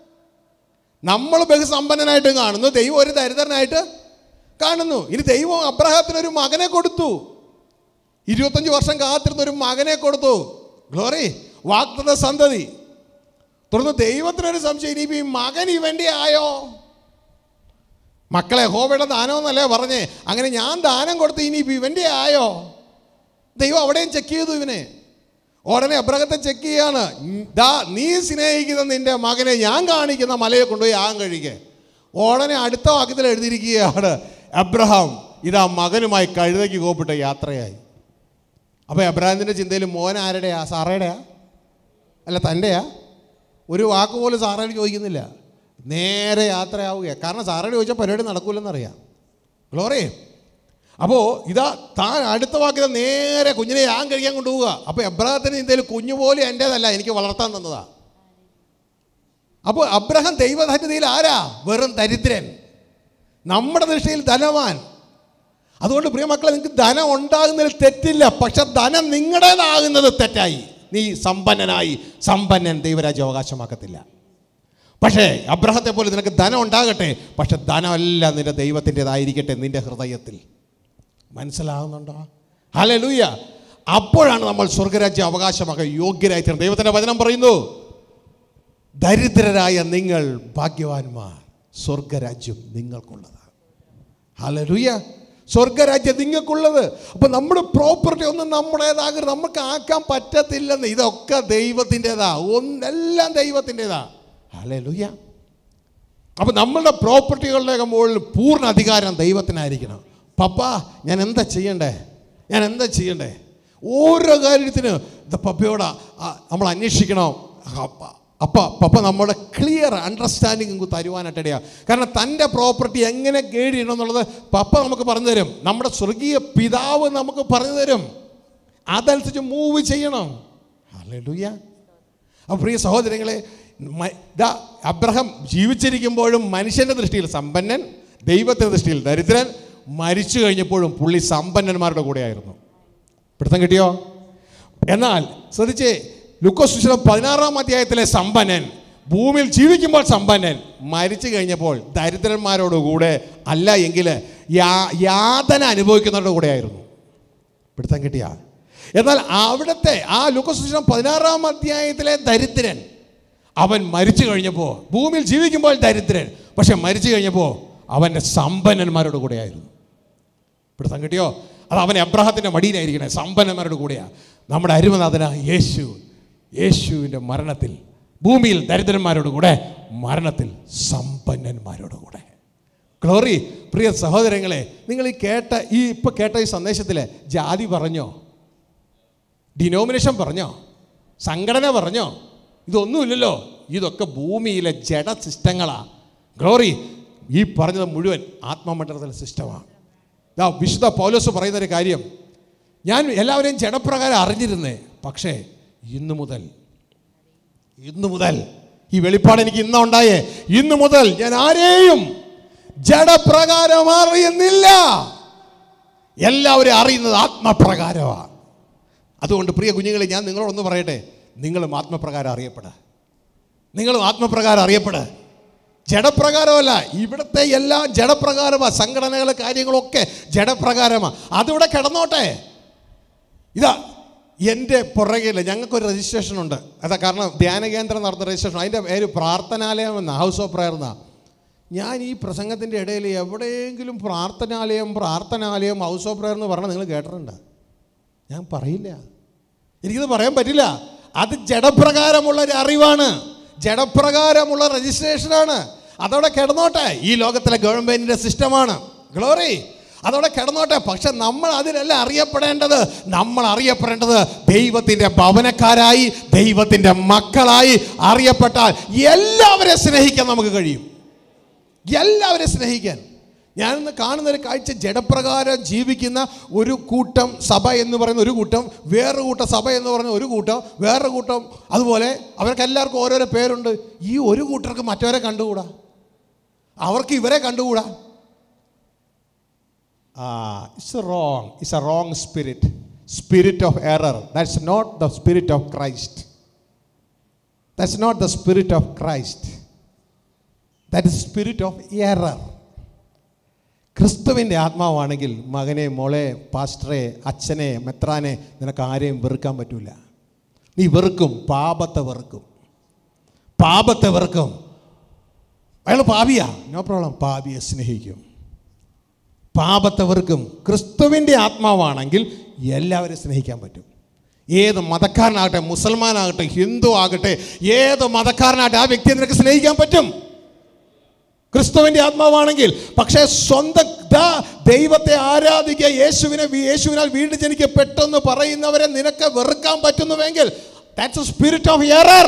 നമ്മൾ ബഹുസമ്പന്നനായിട്ട് കാണുന്നു ദൈവം ഒരു ദരിദ്രനായിട്ട് കാണുന്നു ഇനി ദൈവം അബ്രഹത്തിന് ഒരു മകനെ കൊടുത്തു ഇരുപത്തഞ്ച് വർഷം കാത്തിരുന്ന ഒരു മകനെ കൊടുത്തു ഗ്ലോറി വാഗ്ദത്ത സന്തതി തുടർന്ന് ദൈവത്തിനൊരു സംശയം ഇനിയിപ്പോൾ ഈ മകൻ ഇവൻ്റെ ആയോ മക്കളെ ഹോബയുടെ ദാനമെന്നല്ലേ പറഞ്ഞേ അങ്ങനെ ഞാൻ ദാനം കൊടുത്ത് ഇനിയിപ്പോൾ ഇവൻ്റെ ആയോ ദൈവം അവിടെയും ചെക്ക് ചെയ്തു ഇവനെ ഉടനെ അബ്രഹത്തെ ചെക്ക് ചെയ്യാണ് ദാ നീ സ്നേഹിക്കുന്ന നിന്റെ മകനെ ഞാൻ കാണിക്കുന്ന മലയെ കൊണ്ടുപോയി ആകാൻ കഴിയുക ഉടനെ അടുത്ത വാക്യത്തിൽ എഴുതിയിരിക്കുകയാണ് അബ്രഹാം ഇതാ മകനുമായി കഴുതയ്ക്ക് കോപ്പിട്ട യാത്രയായി അപ്പോൾ അബ്രഹാമിൻ്റെ ചിന്തയിൽ മോൻ ആരുടെയാ സാറയുടെയാ അല്ല തൻ്റെയാ ഒരു വാക്ക് പോലും സാറയോട് ചോദിക്കുന്നില്ല നേരെ യാത്രയാവുക കാരണം സാറയോട് ചോദിച്ചാൽ പരിപാടി നടക്കൂലെന്നറിയാം ഗ്ലോറി അപ്പോൾ ഇതാ താൻ അടുത്ത വാക്കിൽ നേരെ കുഞ്ഞിനെ ഞാൻ കഴിക്കാൻ കൊണ്ടുപോവുക അപ്പോൾ എബ്രഹത്തിന് ഇന്ത്യയിൽ കുഞ്ഞു പോലും എൻ്റേതല്ല എനിക്ക് വളർത്താൻ തന്നതാ അപ്പോൾ അബ്രഹാം ദൈവധന്യതയിൽ ആരാ വെറും ദരിദ്രൻ നമ്മുടെ ദൃഷ്ടിയിൽ ധനവാൻ അതുകൊണ്ട് പ്രിയ മക്കളെ നിങ്ങൾക്ക് ധനം ഉണ്ടാകുന്നതിൽ തെറ്റില്ല പക്ഷെ ധനം നിങ്ങളുടേതാകുന്നത് തെറ്റായി നീ സമ്പന്നനായി സമ്പന്നൻ ദൈവരാജ്യം അവകാശമാക്കത്തില്ല പക്ഷേ അബ്രഹത്തെ പോലെ നിനക്ക് ധനം ഉണ്ടാകട്ടെ പക്ഷെ ധനമെല്ലാം നിന്റെ ദൈവത്തിൻ്റെതായിരിക്കട്ടെ നിന്റെ ഹൃദയത്തിൽ മനസ്സിലാകുന്നുണ്ടോ ഹലേ ലൂയ അപ്പോഴാണ് നമ്മൾ സ്വർഗരാജ്യം അവകാശമാക്കാൻ യോഗ്യരായി തീർന്നത് ദൈവത്തിൻ്റെ വചനം പറയുന്നു ദരിദ്രരായ നിങ്ങൾ ഭാഗ്യവാന്മാർ സ്വർഗരാജ്യം നിങ്ങൾക്കുള്ളതാണ് ഹലലുയ സ്വർഗരാജ്യം നിങ്ങൾക്കുള്ളത് അപ്പം നമ്മുടെ പ്രോപ്പർട്ടി ഒന്നും നമ്മുടേതാകരുത് നമുക്ക് ആക്കാൻ പറ്റത്തില്ലെന്ന് ഇതൊക്കെ ദൈവത്തിൻ്റെതാ ഒന്നെല്ലാം ദൈവത്തിൻ്റെതാ ഹലലുയ അപ്പം നമ്മളുടെ പ്രോപ്പർട്ടികളുടെ മുകളിൽ പൂർണ്ണ അധികാരം ദൈവത്തിനായിരിക്കണം പപ്പ ഞാൻ എന്താ ചെയ്യണ്ടേ ഞാൻ എന്താ ചെയ്യണ്ടേ ഓരോ കാര്യത്തിന് ഇത് പപ്പയോട് നമ്മൾ അന്വേഷിക്കണം അപ്പ അപ്പ പപ്പ നമ്മുടെ ക്ലിയർ അണ്ടർസ്റ്റാൻഡിങ് നമുക്ക് തരുവാനായിട്ടിടയാ കാരണം തൻ്റെ പ്രോപ്പർട്ടി എങ്ങനെ ഗൈഡ് ചെയ്യണം എന്നുള്ളത് പപ്പ നമുക്ക് പറഞ്ഞു തരും നമ്മുടെ സ്വർഗീയ പിതാവ് നമുക്ക് പറഞ്ഞു തരും അതനുസരിച്ച് മൂവ് ചെയ്യണം ഹല്ലേലൂയ അപ്പോൾ പ്രിയ സഹോദരങ്ങളെ മ- ദാ അബ്രഹാം ജീവിച്ചിരിക്കുമ്പോഴും മനുഷ്യൻ്റെ ദൃഷ്ടിയിൽ സമ്പന്നൻ ദൈവത്തിൻ്റെ ദൃഷ്ടിയിൽ ദരിദ്രൻ മരിച്ചു കഴിഞ്ഞപ്പോഴും പുള്ളി സമ്പന്നന്മാരുടെ കൂടെയായിരുന്നു പിടുത്തം കിട്ടിയോ എന്നാൽ ശ്രദ്ധിച്ചേ ലുക്കോസുശലം പതിനാറാം അധ്യായത്തിലെ സമ്പന്നൻ ഭൂമിയിൽ ജീവിക്കുമ്പോൾ സമ്പന്നൻ മരിച്ചു കഴിഞ്ഞപ്പോൾ ദരിദ്രന്മാരോടുകൂടെ അല്ല എങ്കിൽ യാ യാതന അനുഭവിക്കുന്നവരുടെ കൂടെയായിരുന്നു പിടുത്തം കിട്ടിയ എന്നാൽ അവിടുത്തെ ആ ലുക്കസുശലം പതിനാറാം അധ്യായത്തിലെ ദരിദ്രൻ അവൻ മരിച്ചു കഴിഞ്ഞപ്പോൾ ഭൂമിയിൽ ജീവിക്കുമ്പോൾ ദരിദ്രൻ പക്ഷെ മരിച്ചു കഴിഞ്ഞപ്പോൾ അവൻ്റെ സമ്പന്നന്മാരുടെ കൂടെയായിരുന്നു പിടുത്തം കിട്ടിയോ അത് അവൻ അബ്രഹത്തിൻ്റെ മടിയിലായിരിക്കണേ സമ്പന്നന്മാരുടെ കൂടെയാണ് നമ്മുടെ അരുമനാഥന യേശു യേശുവിൻ്റെ മരണത്തിൽ ഭൂമിയിൽ ദരിദ്രന്മാരോട് കൂടെ മരണത്തിൽ സമ്പന്നന്മാരോട് കൂടെ ഗ്ലോറി പ്രിയ സഹോദരങ്ങളെ നിങ്ങൾ ഈ കേട്ട ഈ ഇപ്പോൾ കേട്ട ഈ സന്ദേശത്തിൽ ജാതി പറഞ്ഞോ ഡിനോമിനേഷൻ പറഞ്ഞോ സംഘടന പറഞ്ഞോ ഇതൊന്നുമില്ലല്ലോ ഇതൊക്കെ ഭൂമിയിലെ ജഡ സിസ്റ്റങ്ങളാണ് ഗ്ലോറി ഈ പറഞ്ഞത് മുഴുവൻ ആത്മമണ്ഡലത്തിലെ സിസ്റ്റമാണ് ഇതാ വിശുദ്ധ പൗലോസ് പറയുന്നൊരു കാര്യം ഞാൻ എല്ലാവരെയും ജഡപ്രകാരം അറിഞ്ഞിരുന്നേ പക്ഷേ ഇന്നു മുതൽ ഇന്നു മുതൽ ഈ വെളിപ്പാട് എനിക്ക് ഇന്നാ ഉണ്ടായേ ഇന്നു മുതൽ ഞാൻ ആരെയും ജഡപ്രകാരം അറിയുന്നില്ല എല്ലാവരും അറിയുന്നത് ആത്മപ്രകാരമാണ് അതുകൊണ്ട് പ്രിയ കുഞ്ഞുങ്ങളെ ഞാൻ നിങ്ങളോടൊന്ന് പറയട്ടെ നിങ്ങളും ആത്മപ്രകാരം അറിയപ്പെടുക നിങ്ങളും ആത്മപ്രകാരം അറിയപ്പെടുക ജഡപ്രകാരമല്ല ഇവിടുത്തെ എല്ലാ ജഡപ്രകാരമാണ് സംഘടനകൾ കാര്യങ്ങളൊക്കെ ജഡപ്രകാരമാണ് അതിവിടെ കിടന്നോട്ടെ ഇതാ എൻ്റെ പുറകിൽ ഞങ്ങൾക്കൊരു രജിസ്ട്രേഷൻ ഉണ്ട് അതാ കാരണം ധ്യാന കേന്ദ്രം നടത്തുന്ന രജിസ്ട്രേഷൻ അതിൻ്റെ പേര് പ്രാർത്ഥനാലയം എന്ന ഹൗസ് ഓഫ് പ്രയർ എന്നാ ഞാൻ ഈ പ്രസംഗത്തിൻ്റെ ഇടയിൽ എവിടെയെങ്കിലും പ്രാർത്ഥനാലയം പ്രാർത്ഥനാലയം ഹൗസ് ഓഫ് പ്രയർ എന്ന് പറഞ്ഞാൽ നിങ്ങൾ കേട്ടിട്ടുണ്ട് ഞാൻ പറയില്ല എനിക്കിത് പറയാൻ പറ്റില്ല അത് ജഡപ്രകാരമുള്ള ഒരു അറിവാണ് ജഡപ്രകാരമുള്ള രജിസ്ട്രേഷനാണ് അതവിടെ കിടന്നോട്ടെ ഈ ലോകത്തിലെ ഗവൺമെൻറ്റിൻ്റെ സിസ്റ്റമാണ് ഗ്ലോറി അതവിടെ കിടന്നോട്ടെ പക്ഷെ നമ്മൾ അതിലല്ല അറിയപ്പെടേണ്ടത് നമ്മൾ അറിയപ്പെടേണ്ടത് ദൈവത്തിൻ്റെ ഭവനക്കാരായി ദൈവത്തിൻ്റെ മക്കളായി അറിയപ്പെട്ടാൽ എല്ലാവരെയും സ്നേഹിക്കാൻ നമുക്ക് കഴിയും എല്ലാവരെയും സ്നേഹിക്കാൻ ഞാനിന്ന് കാണുന്ന ഒരു കാഴ്ച ജഡപ്രകാരം ജീവിക്കുന്ന ഒരു കൂട്ടം സഭ എന്ന് പറയുന്ന ഒരു കൂട്ടം വേറൊരു കൂട്ടം സഭ എന്ന് പറയുന്ന ഒരു കൂട്ടം വേറൊരു കൂട്ടം അതുപോലെ അവർക്ക് എല്ലാവർക്കും ഓരോരോ പേരുണ്ട് ഈ ഒരു കൂട്ടർക്ക് മറ്റവരെ കണ്ടുകൂടാ അവർക്ക് ഇവരെ കണ്ടുകൂടാ ആ it's wrong it's a wrong spirit spirit of error that's not the spirit of Christ that's not the spirit of Christ that is spirit of error ക്രിസ്തുവിൻ്റെ ആത്മാവാണെങ്കിൽ മകനെ മോളെ പാസ്റ്ററെ അച്ഛനെ മെത്രാനെ നിനക്ക് ആരെയും വെറുക്കാൻ പറ്റൂല നീ വെറുക്കും പാപത്തെ വെറുക്കും പാപത്തെ വെറുക്കും അയാൾ പാപിയാ നോ പ്രോബ്ലം പാപിയെ സ്നേഹിക്കും പാപത്തെ വെറുക്കും ക്രിസ്തുവിൻ്റെ ആത്മാവാണെങ്കിൽ എല്ലാവരെയും സ്നേഹിക്കാൻ പറ്റും ഏത് മതക്കാരനാകട്ടെ മുസൽമാനാകട്ടെ ഹിന്ദു ആകട്ടെ ഏത് മതക്കാരനാകട്ടെ ആ വ്യക്തിയെ നിനക്ക് സ്നേഹിക്കാൻ പറ്റും ക്രിസ്തുവിന്റെ ആത്മാവാണെങ്കിൽ പക്ഷേ സ്വന്തം ദാ ദൈവത്തെ ആരാധിക്കുക യേശുവിനെ വി- യേശുവിനാൽ വീണ്ടും ജനിക്കപ്പെട്ടെന്ന് പറയുന്നവരെ നിനക്ക് വെറുക്കാൻ പറ്റുന്നുവെങ്കിൽ ദാറ്റ്സ് സ്പിരിറ്റ് ഓഫ് എറർ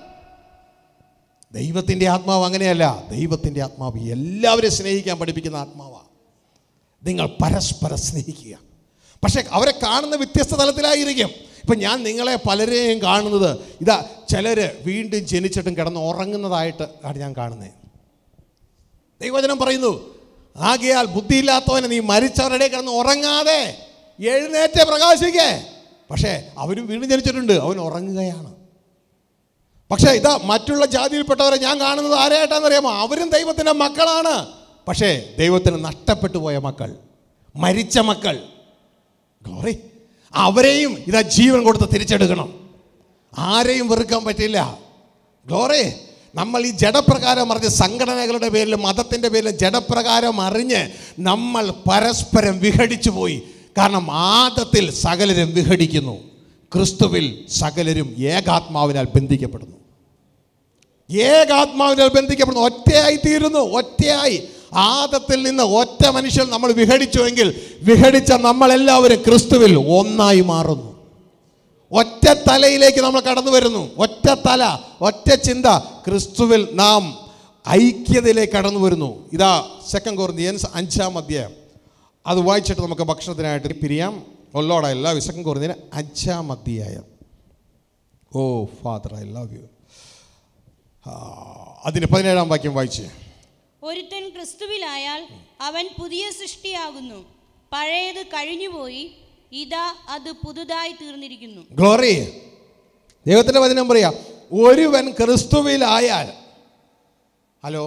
ദൈവത്തിൻ്റെ ആത്മാവ് അങ്ങനെയല്ല ദൈവത്തിൻ്റെ ആത്മാവ് എല്ലാവരെയും സ്നേഹിക്കാൻ പഠിപ്പിക്കുന്ന ആത്മാവാണ് നിങ്ങൾ പരസ്പരം സ്നേഹിക്കുക പക്ഷേ അവരെ കാണുന്ന വ്യത്യസ്ത തലത്തിലായിരിക്കും ഇപ്പം ഞാൻ നിങ്ങളെ പലരെയും കാണുന്നത് ഇതാ ചിലർ വീണ്ടും ജനിച്ചിട്ടും കിടന്ന് ഉറങ്ങുന്നതായിട്ട് ആണ് ഞാൻ കാണുന്നത് ദൈവവചനം പറയുന്നു ആകയാൽ ബുദ്ധിയില്ലാത്തവനെ നീ മരിച്ചവരുടെ കിടന്ന് ഉറങ്ങാതെ എഴുന്നേറ്റ് പ്രകാശിക്കേ പക്ഷേ അവരും വീണ്ടും ജനിച്ചിട്ടുണ്ട് അവൻ ഉറങ്ങുകയാണ് പക്ഷേ ഇതാ മറ്റുള്ള ജാതിയിൽപ്പെട്ടവരെ ഞാൻ കാണുന്നത് ആരായിട്ടാണെന്നറിയാമോ അവരും ദൈവത്തിൻ്റെ മക്കളാണ് പക്ഷേ ദൈവത്തിന് നഷ്ടപ്പെട്ടു പോയ മക്കൾ മരിച്ച മക്കൾ ഗ്ലോറി അവരെയും ഇതാ ജീവൻ കൊടുത്ത് തിരിച്ചെടുക്കണം ആരെയും വെറുക്കാൻ പറ്റില്ല ഗ്ലോറി നമ്മൾ ഈ ജഡപ്രകാരം അറിഞ്ഞ് സംഘടനകളുടെ പേരിലും മതത്തിൻ്റെ പേരിലും ജഡപ്രകാരം അറിഞ്ഞ് നമ്മൾ പരസ്പരം വിഘടിച്ചു പോയി കാരണം ആദത്തിൽ സകലരും വിഘടിക്കുന്നു ക്രിസ്തുവിൽ സകലരും ഏകാത്മാവിനാൽ ബന്ധിക്കപ്പെടുന്നു ഏകാത്മാവിനാൽ ബന്ധിക്കപ്പെടുന്നു ഒറ്റയായി തീരുന്നു ഒറ്റയായി ആദത്തിൽ നിന്ന് ഒറ്റ മനുഷ്യൻ നമ്മൾ വിഘടിച്ചുവെങ്കിൽ വിഘടിച്ച നമ്മളെല്ലാവരും ക്രിസ്തുവിൽ ഒന്നായി മാറുന്നു ഒറ്റ തലയിലേക്ക് നമ്മൾ കടന്നു വരുന്നു ഒറ്റ തല ഒറ്റ ചിന്ത ക്രിസ്തുവിൽ നാം ഐക്യതയിലേക്ക് കടന്നു വരുന്നു ഇതാ സെക്കൻഡ് കോർന്നിയൻസ് അഞ്ചാം അധ്യായം അത് വായിച്ചിട്ട് നമുക്ക് ഭക്ഷണത്തിനായിട്ട് പിരിയാം ഒല്ലോടല്ല സെക്കൻഡ് കോർന്നിയൻ അഞ്ചാം അധ്യായം oh father I love you അതിന് പതിനേഴാം വാക്യം വായിച്ചേ ഒരുത്തൻ ക്രിസ്തുവിലായാൽ അവൻ പുതിയ സൃഷ്ടിയാകുന്നു പഴയത് കഴിഞ്ഞുപോയി ഇതാ അത് പുതുതായി തീർന്നിരിക്കുന്നു ഗ്ലോറി ദൈവത്തിൻ്റെ വചനം പറയാ ഒരുവൻ ക്രിസ്തുവിലായാൽ ഹലോ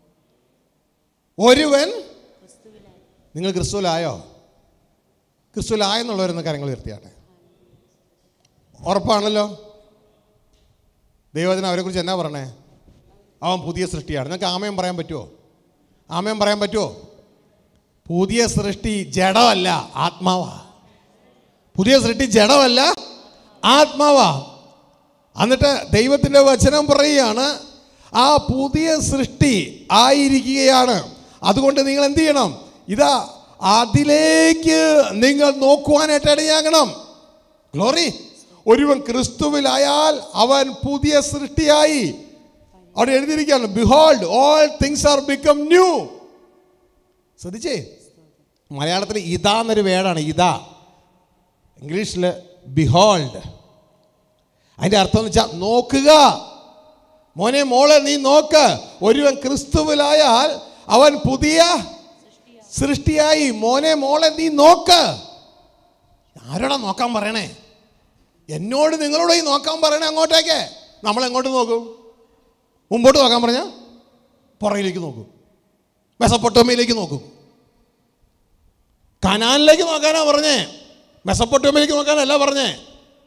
ഒരുവൻ നിങ്ങൾ ക്രിസ്തുവിലായോ ക്രിസ്തുവിലായെന്നുള്ളവരെന്ന് കാര്യങ്ങൾ ഉയർത്തിയാട്ടെ ഉറപ്പാണല്ലോ ദൈവത്തിന് അവരെക്കുറിച്ച് എന്നാ പറഞ്ഞേ അവൻ പുതിയ സൃഷ്ടിയാണ് നിങ്ങൾക്ക് ആമയം പറയാൻ പറ്റുമോ ആമയം പറയാൻ പറ്റുമോ പുതിയ സൃഷ്ടി ജഡമല്ല ആത്മാവാ പുതിയ സൃഷ്ടി ജഡമല്ല ആത്മാവാ എന്നിട്ട് ദൈവത്തിൻ്റെ വചനം പറയുകയാണ് ആ പുതിയ സൃഷ്ടി ആയിരിക്കുകയാണ് അതുകൊണ്ട് നിങ്ങൾ എന്ത് ചെയ്യണം ഇതാ അതിലേക്ക് നിങ്ങൾ നോക്കുവാനായിട്ട് ഇടയാകണം ഗ്ലോറി ഒരുവൻ ക്രിസ്തുവിലായാൽ അവൻ പുതിയ സൃഷ്ടിയായി അവിടെ എഴുതിയിരിക്കുകയാണ് behold all things are become new ശ്രദ്ധിച്ചേ മലയാളത്തിൽ ഇതാ എന്നൊരു വേടാണ് ഇതാ ഇംഗ്ലീഷിൽ ബിഹോൾഡ് അതിൻ്റെ അർത്ഥം എന്ന് വെച്ചാൽ നോക്കുക മോനെ മോളെ നീ നോക്ക് ഒരുവൻ ക്രിസ്തുവിലായാൽ അവൻ പുതിയ സൃഷ്ടിയായി മോനെ മോളെ നീ നോക്ക് ആരോടാ നോക്കാൻ പറയണേ എന്നോട് നിങ്ങളോട് ഈ നോക്കാൻ പറയണേ അങ്ങോട്ടേക്ക് നമ്മൾ എങ്ങോട്ട് നോക്കും മുമ്പോട്ട് നോക്കാൻ പറഞ്ഞ പുറകിലേക്ക് നോക്കും മെസപ്പൊട്ടോമയിലേക്ക് നോക്കും കനാലിലേക്ക് നോക്കാനാ പറഞ്ഞേ മെസപ്പൊട്ടോമയിലേക്ക് നോക്കാനല്ല പറഞ്ഞേ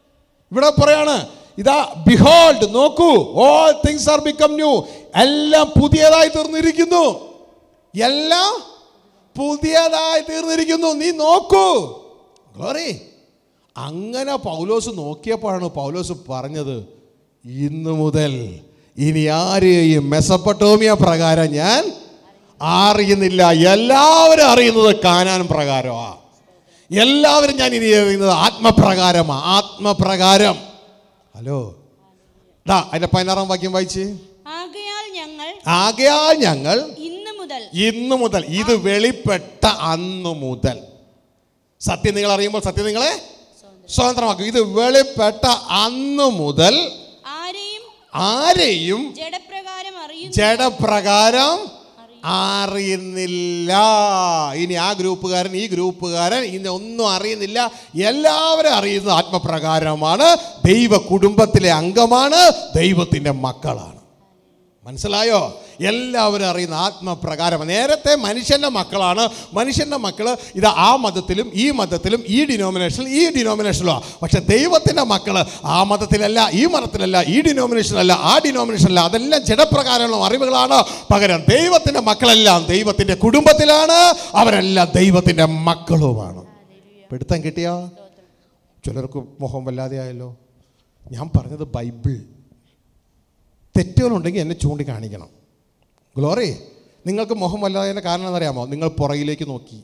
ഇവിടെ പറയാണ് ഇതാ ബിഹോൾഡ് നോക്കൂ all things are become new എല്ലാം പുതിയതായി തീർന്നിരിക്കുന്നു എല്ലാം പുതിയതായി തീർന്നിരിക്കുന്നു നീ നോക്കൂ ഗ്ലോറി അങ്ങനെ പൗലോസ് നോക്കിയപ്പോഴാണ് പൗലോസ് പറഞ്ഞത് ഇന്നു മുതൽ ഇനി ആരെയും മെസപ്പട്ടോമിയ പ്രകാരം ഞാൻ അറിയുന്നില്ല എല്ലാവരും അറിയുന്നത് കാനാൻ പ്രകാരമാ എല്ലാവരും ഞാൻ ഇനി അറിയുന്നത് ആത്മപ്രകാരമാ ആത്മപ്രകാരം ഹലോ ദാ അതിന്റെ പതിനാറാം വാക്യം വായിച്ച് ആകയാൽ ഞങ്ങൾ ആകയാൽ ഞങ്ങൾ ഇന്ന് മുതൽ ഇന്ന് മുതൽ ഇത് വെളിപ്പെട്ട അന്ന് മുതൽ സത്യം നിങ്ങൾ അറിയുമ്പോൾ സത്യം നിങ്ങളെ സ്വതന്ത്രമാക്കും ഇത് വെളിപ്പെട്ട അന്ന് മുതൽ ആരെയും ആരെയും ജഡപ്രകാരം അറിയുന്നു ജഡപ്രകാരം അറിയുന്നില്ല ഇനി ആ ഗ്രൂപ്പുകാരൻ ഈ ഗ്രൂപ്പുകാരൻ ഇനി ഒന്നും അറിയുന്നില്ല എല്ലാവരും അറിയുന്നത് ആത്മപ്രകാരമാണ് ദൈവ കുടുംബത്തിലെ അംഗമാണ് ദൈവത്തിൻ്റെ മക്കളാണ് മനസ്സിലായോ എല്ലാവരും അറിയുന്ന ആത്മപ്രകാരം നേരത്തെ മനുഷ്യൻ്റെ മക്കളാണ് മനുഷ്യൻ്റെ മക്കൾ ഇത് ആ മതത്തിലും ഈ മതത്തിലും ഈ ഡിനോമിനേഷനിൽ ഈ ഡിനോമിനേഷനിലാണ് പക്ഷെ ദൈവത്തിൻ്റെ മക്കൾ ആ മതത്തിലല്ല ഈ മതത്തിലല്ല ഈ ഡിനോമിനേഷനല്ല ആ ഡിനോമിനേഷനല്ല അതെല്ലാം ജഡപ്രകാരമുള്ള അറിവുകളാണ് പകരം ദൈവത്തിൻ്റെ മക്കളെല്ലാം ദൈവത്തിൻ്റെ കുടുംബത്തിലാണ് അവരെല്ലാം ദൈവത്തിൻ്റെ മക്കളുമാണ് പിടുത്തം കിട്ടിയോ ചിലർക്ക് മുഖം വല്ലാതെ ആയല്ലോ ഞാൻ പറഞ്ഞത് ബൈബിൾ തെറ്റുകളുണ്ടെങ്കിൽ എന്നെ ചൂണ്ടിക്കാണിക്കണം ഗ്ലോറി നിങ്ങൾക്ക് മുഖം വല്ലാതെ കാരണം എന്നറിയാമോ നിങ്ങൾ പുറകിലേക്ക് നോക്കി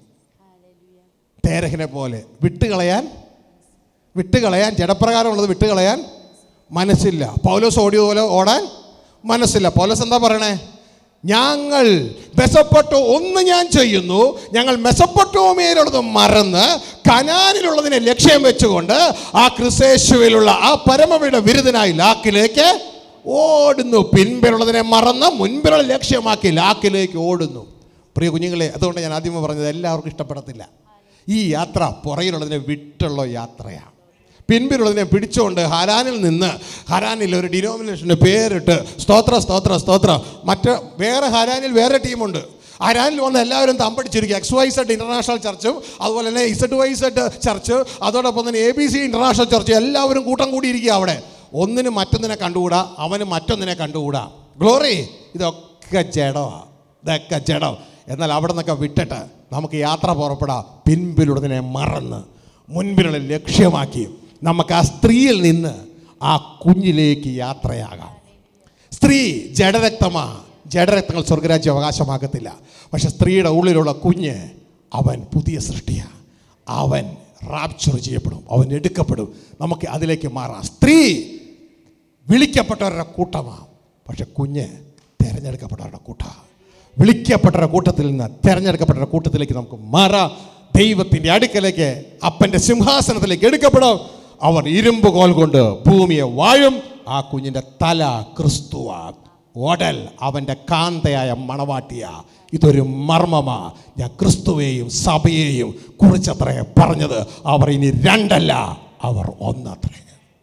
തേരഹിനെ പോലെ വിട്ടുകളയാൻ വിട്ടുകളയാൻ ജഡപ്രകാരമുള്ളത് വിട്ടുകളയാൻ മനസ്സില്ല പൗലോസ് ഓടിയതുപോലെ ഓടാൻ മനസ്സില്ല പൗലോസ് എന്താ പറയണേ ഞങ്ങൾ മെസപ്പെട്ടു ഒന്ന് ഞാൻ ചെയ്യുന്നു ഞങ്ങൾ മെസപ്പെട്ടോമിയയിലുള്ളത് മറന്ന് കനാനിലുള്ളതിനെ ലക്ഷ്യം വെച്ചുകൊണ്ട് ആ ക്രിസേശുവിലുള്ള ആ പരമവിയുടെ വിരുദ്ധനായി ലാക്കിലേക്ക് ഓടുന്നു പിൻപിലുള്ളതിനെ മറന്ന് മുൻപിലുള്ള ലക്ഷ്യമാക്കി ലാക്കിലേക്ക് ഓടുന്നു പ്രിയ കുഞ്ഞുങ്ങളെ അതുകൊണ്ട് ഞാൻ ആദ്യമേ പറഞ്ഞത് എല്ലാവർക്കും ഇഷ്ടപ്പെടത്തില്ല ഈ യാത്ര പുറകിലുള്ളതിനെ വിട്ടുള്ള യാത്രയാണ് പിൻപിലുള്ളതിനെ പിടിച്ചുകൊണ്ട് ഹരാനിൽ നിന്ന് ഹരാനിൽ ഒരു ഡിനോമിനേഷന് പേരിട്ട് സ്തോത്ര സ്തോത്ര സ്തോത്ര മറ്റ് വേറെ ഹരാനിൽ വേറെ ടീമുണ്ട് ഹരാനിൽ വന്ന് എല്ലാവരും തമ്പടിച്ചിരിക്കുക എക്സ് വൈ സെഡ് ഇൻ്റർനാഷണൽ ചർച്ചും അതുപോലെ തന്നെ ഇസഡ് വൈ സെഡ് ചർച്ച് അതോടൊപ്പം തന്നെ A B C international church എല്ലാവരും കൂട്ടം കൂടിയിരിക്കുക അവിടെ ഒന്നിന് മറ്റൊന്നിനെ കണ്ടുകൂടാ അവന് മറ്റൊന്നിനെ കണ്ടുകൂടാ ഗ്ലോറി ഇതൊക്കെ ജഡമാ ഇതൊക്കെ ജഡം എന്നാൽ അവിടെ നിന്നൊക്കെ വിട്ടിട്ട് നമുക്ക് യാത്ര പുറപ്പെടാം പിൻപിലുള്ളതിനെ മറന്ന് മുൻപിലുള്ള ലക്ഷ്യമാക്കി നമുക്ക് ആ സ്ത്രീയിൽ നിന്ന് ആ കുഞ്ഞിലേക്ക് യാത്രയാകാം സ്ത്രീ ജഡരക്തമാ ജഡരക്തങ്ങൾ സ്വർഗരാജ്യം അവകാശമാകത്തില്ല പക്ഷെ സ്ത്രീയുടെ ഉള്ളിലുള്ള കുഞ്ഞ് അവൻ പുതിയ സൃഷ്ടിയാണ് അവൻ റാപ്ചർ ചെയ്യപ്പെടും അവൻ എടുക്കപ്പെടും നമുക്ക് അതിലേക്ക് മാറാം സ്ത്രീ വിളിക്കപ്പെട്ടവരുടെ കൂട്ടമാണ് പക്ഷെ കുഞ്ഞ് തിരഞ്ഞെടുക്കപ്പെട്ടവരുടെ കൂട്ടമാണ് വിളിക്കപ്പെട്ടവരുടെ കൂട്ടത്തിൽ നിന്ന് തിരഞ്ഞെടുക്കപ്പെട്ടവരുടെ കൂട്ടത്തിലേക്ക് നമുക്ക് മാറാം ദൈവത്തിൻ്റെ അടുക്കലേക്ക് അപ്പൻ്റെ സിംഹാസനത്തിലേക്ക് എടുക്കപ്പെടും അവർ ഇരുമ്പ് കോൽ കൊണ്ട് ഭൂമിയെ വാഴും ആ കുഞ്ഞിൻ്റെ തല ക്രിസ്തുവാ ഓടൽ അവൻ്റെ കാന്തയായ മണവാട്ടിയ ഇതൊരു മർമ്മമാ ഞാൻ ക്രിസ്തുവേയും സഭയെയും കുറിച്ചത്രേ പറഞ്ഞത് അവർ ഇനി രണ്ടല്ല അവർ ഒന്നത്രേ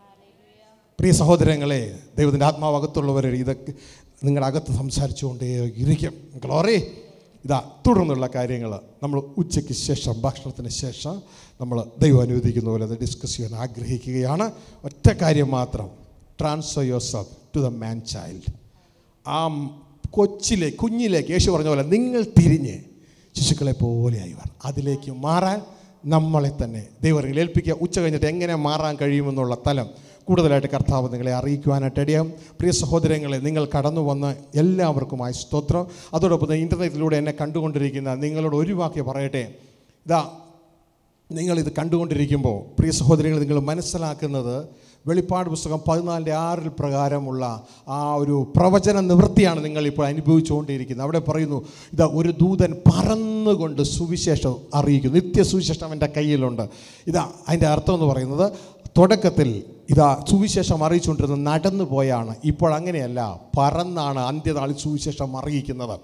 പ്രിയ സഹോദരങ്ങളെ ദൈവത്തിൻ്റെ ആത്മാവകത്തുള്ളവർ ഇതൊക്കെ നിങ്ങളുടെ അകത്ത് സംസാരിച്ചുകൊണ്ടേ ഇരിക്കും ഗ്ലോറി ഇതാ തുടർന്നുള്ള കാര്യങ്ങൾ നമ്മൾ ഉച്ചയ്ക്ക് ശേഷം ഭക്ഷണത്തിന് ശേഷം നമ്മൾ ദൈവം അനുവദിക്കുന്ന പോലെ അത് ഡിസ്കസ് ചെയ്യാൻ ആഗ്രഹിക്കുകയാണ് ഒറ്റ കാര്യം മാത്രം transfer yourself to the man child ആ കൊച്ചിലേക്ക് കുഞ്ഞിലേക്ക് യേശു പറഞ്ഞ പോലെ നിങ്ങൾ തിരിഞ്ഞ് ശിശുക്കളെ പോലെയായി വരണം അതിലേക്ക് മാറാൻ നമ്മളെ തന്നെ ദൈവം ഏൽപ്പിക്കുക ഉച്ച കഴിഞ്ഞിട്ട് എങ്ങനെ മാറാൻ കഴിയുമെന്നുള്ള തലം കൂടുതലായിട്ട് കർത്താവ് നിങ്ങളെ അറിയിക്കുവാനായിട്ട് ഇടയാം പ്രിയ സഹോദരങ്ങളെ നിങ്ങൾ കടന്നു വന്ന എല്ലാവർക്കുമായി സ്തോത്രം അതോടൊപ്പം തന്നെ ഇൻ്റർനെറ്റിലൂടെ എന്നെ കണ്ടുകൊണ്ടിരിക്കുന്ന നിങ്ങളോട് ഒരു വാക്യം പറയട്ടെ ഇതാ നിങ്ങളിത് കണ്ടുകൊണ്ടിരിക്കുമ്പോൾ പ്രിയ സഹോദരികൾ നിങ്ങൾ മനസ്സിലാക്കുന്നത് വെളിപ്പാട് പുസ്തകം പതിനാലിൻ്റെ ആറിൽ പ്രകാരമുള്ള ആ ഒരു പ്രവചന നിവൃത്തിയാണ് നിങ്ങൾ ഇപ്പോൾ അനുഭവിച്ചുകൊണ്ടിരിക്കുന്നത് അവിടെ പറയുന്നു ഇതാ ഒരു ദൂതൻ പറന്നുകൊണ്ട് സുവിശേഷം അറിയിക്കുന്നു നിത്യ സുവിശേഷം അവൻ്റെ കയ്യിലുണ്ട് ഇതാ അതിൻ്റെ അർത്ഥം എന്ന് പറയുന്നത് തുടക്കത്തിൽ ഇതാ സുവിശേഷം അറിയിച്ചുകൊണ്ടിരുന്നത് നടന്നു പോയാണ് ഇപ്പോൾ അങ്ങനെയല്ല പറന്നാണ് അന്ത്യനാളിൽ സുവിശേഷം അറിയിക്കുന്നത്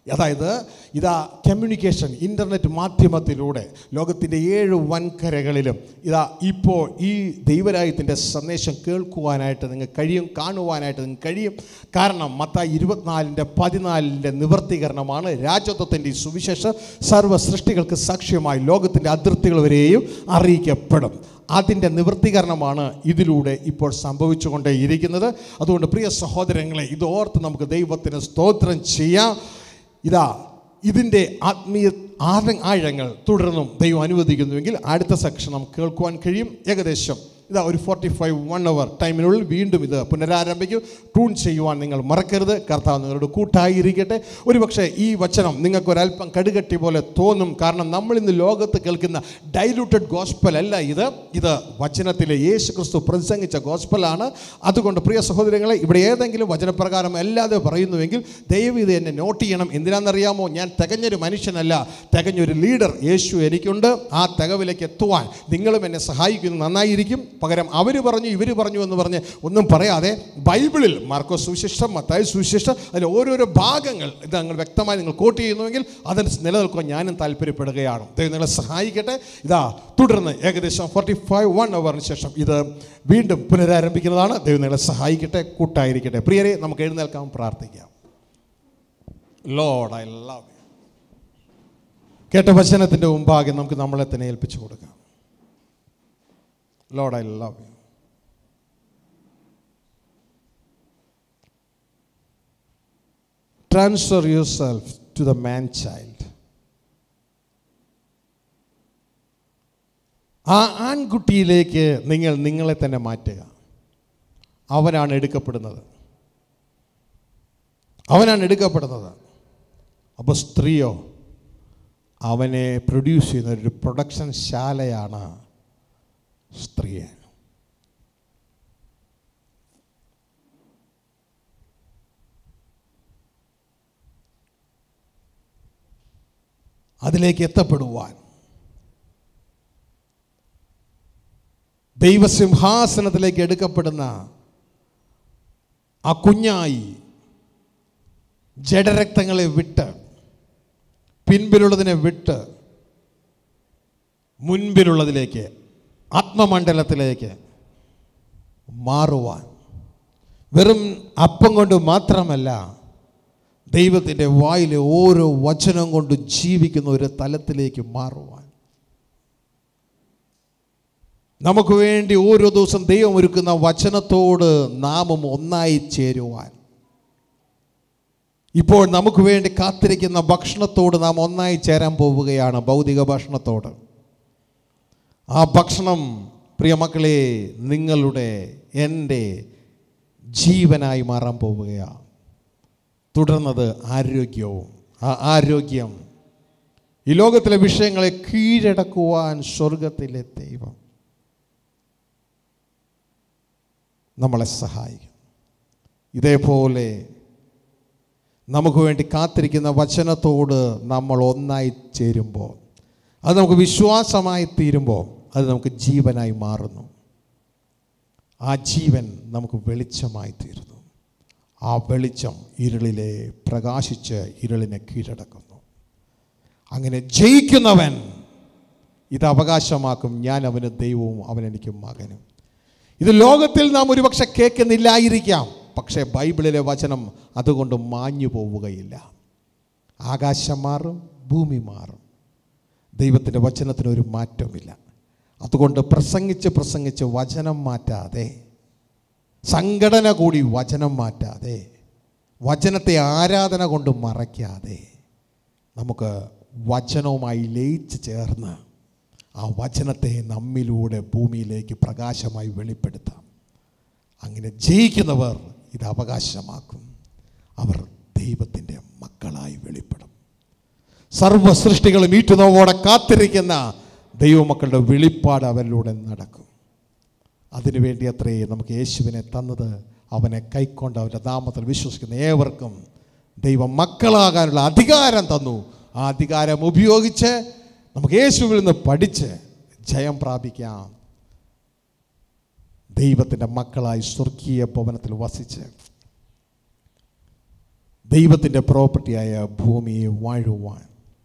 അതായത് ഇതാ കമ്മ്യൂണിക്കേഷൻ ഇൻ്റർനെറ്റ് മാധ്യമത്തിലൂടെ ലോകത്തിൻ്റെ ഏഴ് വൻകരകളിലും ഇതാ ഇപ്പോൾ ഈ ദൈവരായത്തിൻ്റെ സന്ദേശം കേൾക്കുവാനായിട്ട് നിങ്ങൾക്ക് കഴിയും കാണുവാനായിട്ട് നിങ്ങൾക്ക് കഴിയും കാരണം മത്തായി ഇരുപത്തിനാലിൻ്റെ പതിനാലിൻ്റെ നിവർത്തീകരണമാണ് രാജ്യത്വത്തിൻ്റെ ഈ സുവിശേഷം സർവ്വ സൃഷ്ടികൾക്ക് സാക്ഷ്യമായി ലോകത്തിൻ്റെ അതിർത്തികൾ വരെയും അറിയിക്കപ്പെടും അതിൻ്റെ നിവൃത്തീകരണമാണ് ഇതിലൂടെ ഇപ്പോൾ സംഭവിച്ചുകൊണ്ടേയിരിക്കുന്നത് അതുകൊണ്ട് പ്രിയ സഹോദരങ്ങളെ ഇത് ഓർത്ത് നമുക്ക് ദൈവത്തിന് സ്തോത്രം ചെയ്യാം ഇതാ ഇതിൻ്റെ ആത്മീയ ആഴ ആഴങ്ങൾ തുടർന്നും ദൈവം അനുവദിക്കുന്നുവെങ്കിൽ അടുത്ത സെക്ഷൻ നമുക്ക് കേൾക്കുവാൻ കഴിയും ഏകദേശം ഇതാ ഒരു ഫോർട്ടി ഫൈവ് വൺ അവർ ടൈമിനുള്ളിൽ വീണ്ടും ഇത് പുനരാരംഭിക്കും ട്യൂൺ ചെയ്യുവാൻ നിങ്ങൾ മറക്കരുത് കർത്താവ് നിങ്ങളുടെ കൂട്ടായിരിക്കട്ടെ ഒരുപക്ഷെ ഈ വചനം നിങ്ങൾക്ക് ഒരല്പം കടുകട്ടി പോലെ തോന്നും കാരണം നമ്മൾ ഇന്ന് ലോകത്ത് കേൾക്കുന്ന ഡൈലൂട്ടഡ് ഗോസ്പൽ അല്ല ഇത് ഇത് വചനത്തിലെ യേശു ക്രിസ്തു പ്രസംഗിച്ച ഗോസ്പലാണ് അതുകൊണ്ട് പ്രിയ സഹോദരങ്ങളെ ഇവിടെ ഏതെങ്കിലും വചനപ്രകാരം അല്ലാതെ പറയുന്നുവെങ്കിൽ ദയവ് ഇത് എന്നെ നോട്ട് ചെയ്യണം എന്തിനാണെന്നറിയാമോ ഞാൻ തികഞ്ഞൊരു മനുഷ്യനല്ല തികഞ്ഞൊരു ലീഡർ യേശു എനിക്കുണ്ട് ആ തികവിലേക്ക് എത്തുവാൻ നിങ്ങളും എന്നെ സഹായിക്കുന്നു നന്നായിരിക്കും പകരം അവർ പറഞ്ഞു ഇവർ പറഞ്ഞു എന്ന് പറഞ്ഞ് ഒന്നും പറയാതെ ബൈബിളിൽ മാർക്കോ സുവിശേഷം മത്തായ സുവിശേഷം അതിൽ ഓരോരോ ഭാഗങ്ങൾ ഇത് നിങ്ങൾ വ്യക്തമായി നിങ്ങൾ കോട്ട് ചെയ്യുന്നുവെങ്കിൽ അതിന് നിലനിൽക്കുവാൻ ഞാനും താല്പര്യപ്പെടുകയാണ് ദൈവം നിങ്ങളെ സഹായിക്കട്ടെ ഇതാ തുടർന്ന് ഏകദേശം ഫോർട്ടി ഫൈവ് വൺ അവറിന് ശേഷം ഇത് വീണ്ടും പുനരാരംഭിക്കുന്നതാണ് ദൈവം നിങ്ങളെ സഹായിക്കട്ടെ കൂട്ടായിരിക്കട്ടെ പ്രിയരെ നമുക്ക് എഴുന്നേൽക്കാം പ്രാർത്ഥിക്കാം ലോഡ് ഐ ലവ് കേട്ട വചനത്തിൻ്റെ മുമ്പാകെ നമുക്ക് നമ്മളെ തന്നെ ഏൽപ്പിച്ചു കൊടുക്കാം Lord, I love you. Transfer yourself to the man child. ആ ആൺകുട്ടിയിലേക്ക് നിങ്ങൾ നിങ്ങളെ തന്നെ മാറ്റുക അവനാണ് എടുക്കപ്പെടുന്നത് അവനാണ് എടുക്കപ്പെടുന്നത് അപ്പോൾ സ്ത്രീയോ അവനെ പ്രൊഡ്യൂസ് ചെയ്യുന്ന ഒരു പ്രൊഡക്ഷൻ ശാലയാണ് സ്ത്രീയെ അതിലേക്ക് എത്തപ്പെടുവാൻ ദൈവസിംഹാസനത്തിലേക്ക് എടുക്കപ്പെടുന്ന ആ കുഞ്ഞായി ജഡരക്തങ്ങളെ വിട്ട് പിൻപിലുള്ളതിനെ വിട്ട് മുൻപിലുള്ളതിലേക്ക് ആത്മമണ്ഡലത്തിലേക്ക് മാറുവാൻ വെറും അപ്പം കൊണ്ട് മാത്രമല്ല ദൈവത്തിൻ്റെ വായിലെ ഓരോ വചനം കൊണ്ട് ജീവിക്കുന്ന ഒരു തലത്തിലേക്ക് മാറുവാൻ നമുക്ക് വേണ്ടി ഓരോ ദിവസം ദൈവം ഒരുക്കുന്ന വചനത്തോട് നാമും ഒന്നായി ചേരുവാൻ ഇപ്പോൾ നമുക്ക് വേണ്ടി കാത്തിരിക്കുന്ന ഭക്ഷണത്തോട് നാം ഒന്നായി ചേരാൻ പോവുകയാണ് ഭൗതിക ഭക്ഷണത്തോട് ആ ഭക്ഷണം പ്രിയമക്കളെ നിങ്ങളുടെ എൻ്റെ ജീവനായി മാറാൻ പോവുകയാണ് തുടർന്നത് ആരോഗ്യവും ആ ആരോഗ്യം ഈ ലോകത്തിലെ വിഷയങ്ങളെ കീഴടക്കുവാൻ സ്വർഗത്തിലെ ദൈവം നമ്മളെ സഹായിക്കും ഇതേപോലെ നമുക്ക് വേണ്ടി കാത്തിരിക്കുന്ന വചനത്തോട് നമ്മൾ ഒന്നായി ചേരുമ്പോൾ അത് നമുക്ക് വിശ്വാസമായി തീരുമ്പോൾ അത് നമുക്ക് ജീവനായി മാറുന്നു ആ ജീവൻ നമുക്ക് വെളിച്ചമായി തീരുന്നു ആ വെളിച്ചം ഇരുളിലെ പ്രകാശിച്ച് ഇരുളിനെ കീഴടക്കുന്നു അങ്ങനെ ജയിക്കുന്നവൻ ഇത് അവകാശമാക്കും ഞാൻ അവന് ദൈവവും അവൻ എനിക്ക് മകനും ഇത് ലോകത്തിൽ നാം ഒരുപക്ഷെ കേൾക്കുന്നില്ലായിരിക്കാം പക്ഷേ ബൈബിളിലെ വചനം അതുകൊണ്ട് മാഞ്ഞു പോവുകയില്ല ആകാശം മാറും ഭൂമി മാറും ദൈവത്തിൻ്റെ വചനത്തിന് ഒരു മാറ്റമില്ല അതുകൊണ്ട് പ്രസംഗിച്ച് പ്രസംഗിച്ച് വചനം മാറ്റാതെ സംഘടന കൂടി വചനം മാറ്റാതെ വചനത്തെ ആരാധന കൊണ്ട് മറയ്ക്കാതെ നമുക്ക് വചനവുമായി ലയിച്ച് ചേർന്ന് ആ വചനത്തെ നമ്മിലൂടെ ഭൂമിയിലേക്ക് പ്രകാശമായി വെളിപ്പെടുത്താം അങ്ങനെ ജയിക്കുന്നവർ ഇത് അവകാശമാക്കും അവർ ദൈവത്തിൻ്റെ മക്കളായി വെളിപ്പെടും സർവ സൃഷ്ടികളും ഈറ്റുനോവോടെ കാത്തിരിക്കുന്ന ദൈവമക്കളുടെ വെളിപ്പാട് അവരിലൂടെ നടക്കും അതിനുവേണ്ടി അത്രേ നമുക്ക് യേശുവിനെ തന്നത് അവനെ കൈക്കൊണ്ട് അവൻ്റെ നാമത്തിൽ വിശ്വസിക്കുന്ന ഏവർക്കും ദൈവം മക്കളാകാനുള്ള അധികാരം തന്നു ആ അധികാരം ഉപയോഗിച്ച് നമുക്ക് യേശുവിൽ നിന്ന് പഠിച്ച് ജയം പ്രാപിക്കാം ദൈവത്തിൻ്റെ മക്കളായി സ്വർഗീയ ഭവനത്തിൽ വസിച്ച് ദൈവത്തിൻ്റെ പ്രോപ്പർട്ടിയായ ഭൂമിയെ വാഴുവാൻ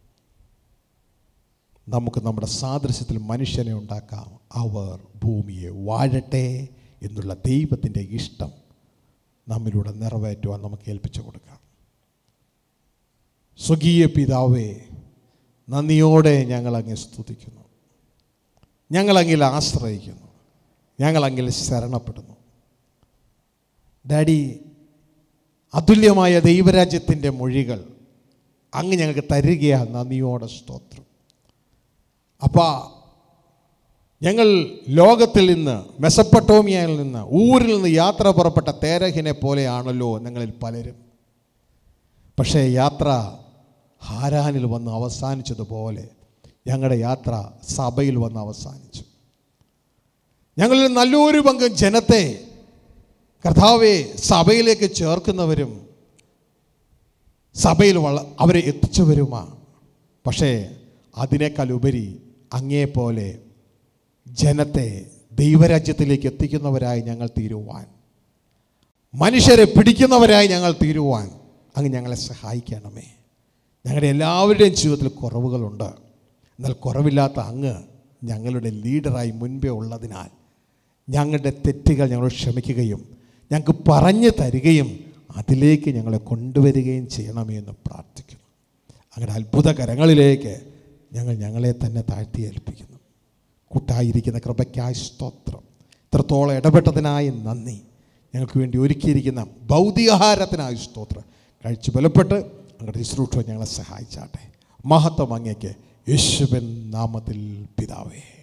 നമുക്ക് നമ്മുടെ സാദൃശ്യത്തിൽ മനുഷ്യനെ ഉണ്ടാക്കാം അവർ ഭൂമിയെ വാഴട്ടെ എന്നുള്ള ദൈവത്തിൻ്റെ ഇഷ്ടം നമ്മിലൂടെ നിറവേറ്റുവാൻ നമുക്ക് ഏൽപ്പിച്ചു കൊടുക്കാം സ്വകീയ പിതാവേ നന്ദിയോടെ ഞങ്ങളങ്ങ് സ്തുതിക്കുന്നു ഞങ്ങളങ്ങിൽ ആശ്രയിക്കുന്നു ഞങ്ങളങ്ങിൽ ശരണപ്പെടുന്നു ഡാഡി അതുല്യമായ ദൈവരാജ്യത്തിൻ്റെ മൊഴികൾ അങ്ങ് ഞങ്ങൾക്ക് തരികയാണ് നന്ദിയോടെ സ്തോത്രം അപ്പാ ഞങ്ങൾ ലോകത്തിൽ നിന്ന് മെസപ്പട്ടോമിയയിൽ നിന്ന് ഊരിൽ നിന്ന് യാത്ര പുറപ്പെട്ട തേരഹിനെ പോലെയാണല്ലോ ഞങ്ങളിൽ പലരും പക്ഷേ യാത്ര ഹാരാനിൽ വന്ന് അവസാനിച്ചതുപോലെ ഞങ്ങളുടെ യാത്ര സഭയിൽ വന്ന് അവസാനിച്ചു ഞങ്ങളിൽ നല്ലൊരു പങ്കും ജനത്തെ കർത്താവെ സഭയിലേക്ക് ചേർക്കുന്നവരും സഭയിൽ വള അവരെ എത്തിച്ചവരുമാ പക്ഷേ അതിനേക്കാൾ ഉപരി അങ്ങേപോലെ ജനത്തെ ദൈവരാജ്യത്തിലേക്ക് എത്തിക്കുന്നവരായി ഞങ്ങൾ തീരുവാൻ മനുഷ്യരെ പിടിക്കുന്നവരായി ഞങ്ങൾ തീരുവാൻ അങ്ങ് ഞങ്ങളെ സഹായിക്കണമേ ഞങ്ങളുടെ എല്ലാവരുടെയും ജീവിതത്തിൽ കുറവുകളുണ്ട് എന്നാൽ കുറവില്ലാത്ത അങ്ങ് ഞങ്ങളുടെ ലീഡറായി മുൻപേ ഉള്ളതിനാൽ ഞങ്ങളുടെ തെറ്റുകൾ ഞങ്ങൾ ക്ഷമിക്കുകയും ഞങ്ങൾക്ക് പറഞ്ഞു തരികയും അതിലേക്ക് ഞങ്ങളെ കൊണ്ടുവരികയും ചെയ്യണമേ എന്ന് പ്രാർത്ഥിക്കുന്നു അങ്ങനെ അത്ഭുത കരങ്ങളിലേക്ക് ഞങ്ങൾ ഞങ്ങളെ തന്നെ താഴ്ത്തി ഏൽപ്പിക്കുന്നു കൂട്ടായിരിക്കുന്ന കൃപയ്ക്കായി സ്തോത്രം ഇത്രത്തോളം ഇടപെട്ടതിനായി നന്ദി ഞങ്ങൾക്ക് വേണ്ടി ഒരുക്കിയിരിക്കുന്ന ഭൗതികാഹാരത്തിനായി സ്തോത്രം കഴിച്ച് ബലപ്പെട്ട് അങ്ങയുടെ ശുശ്രൂഷ ഞങ്ങളെ സഹായിച്ചാട്ടെ മഹത്വം അങ്ങേക്ക് യേശുവൻ നാമത്തിൽ പിതാവേ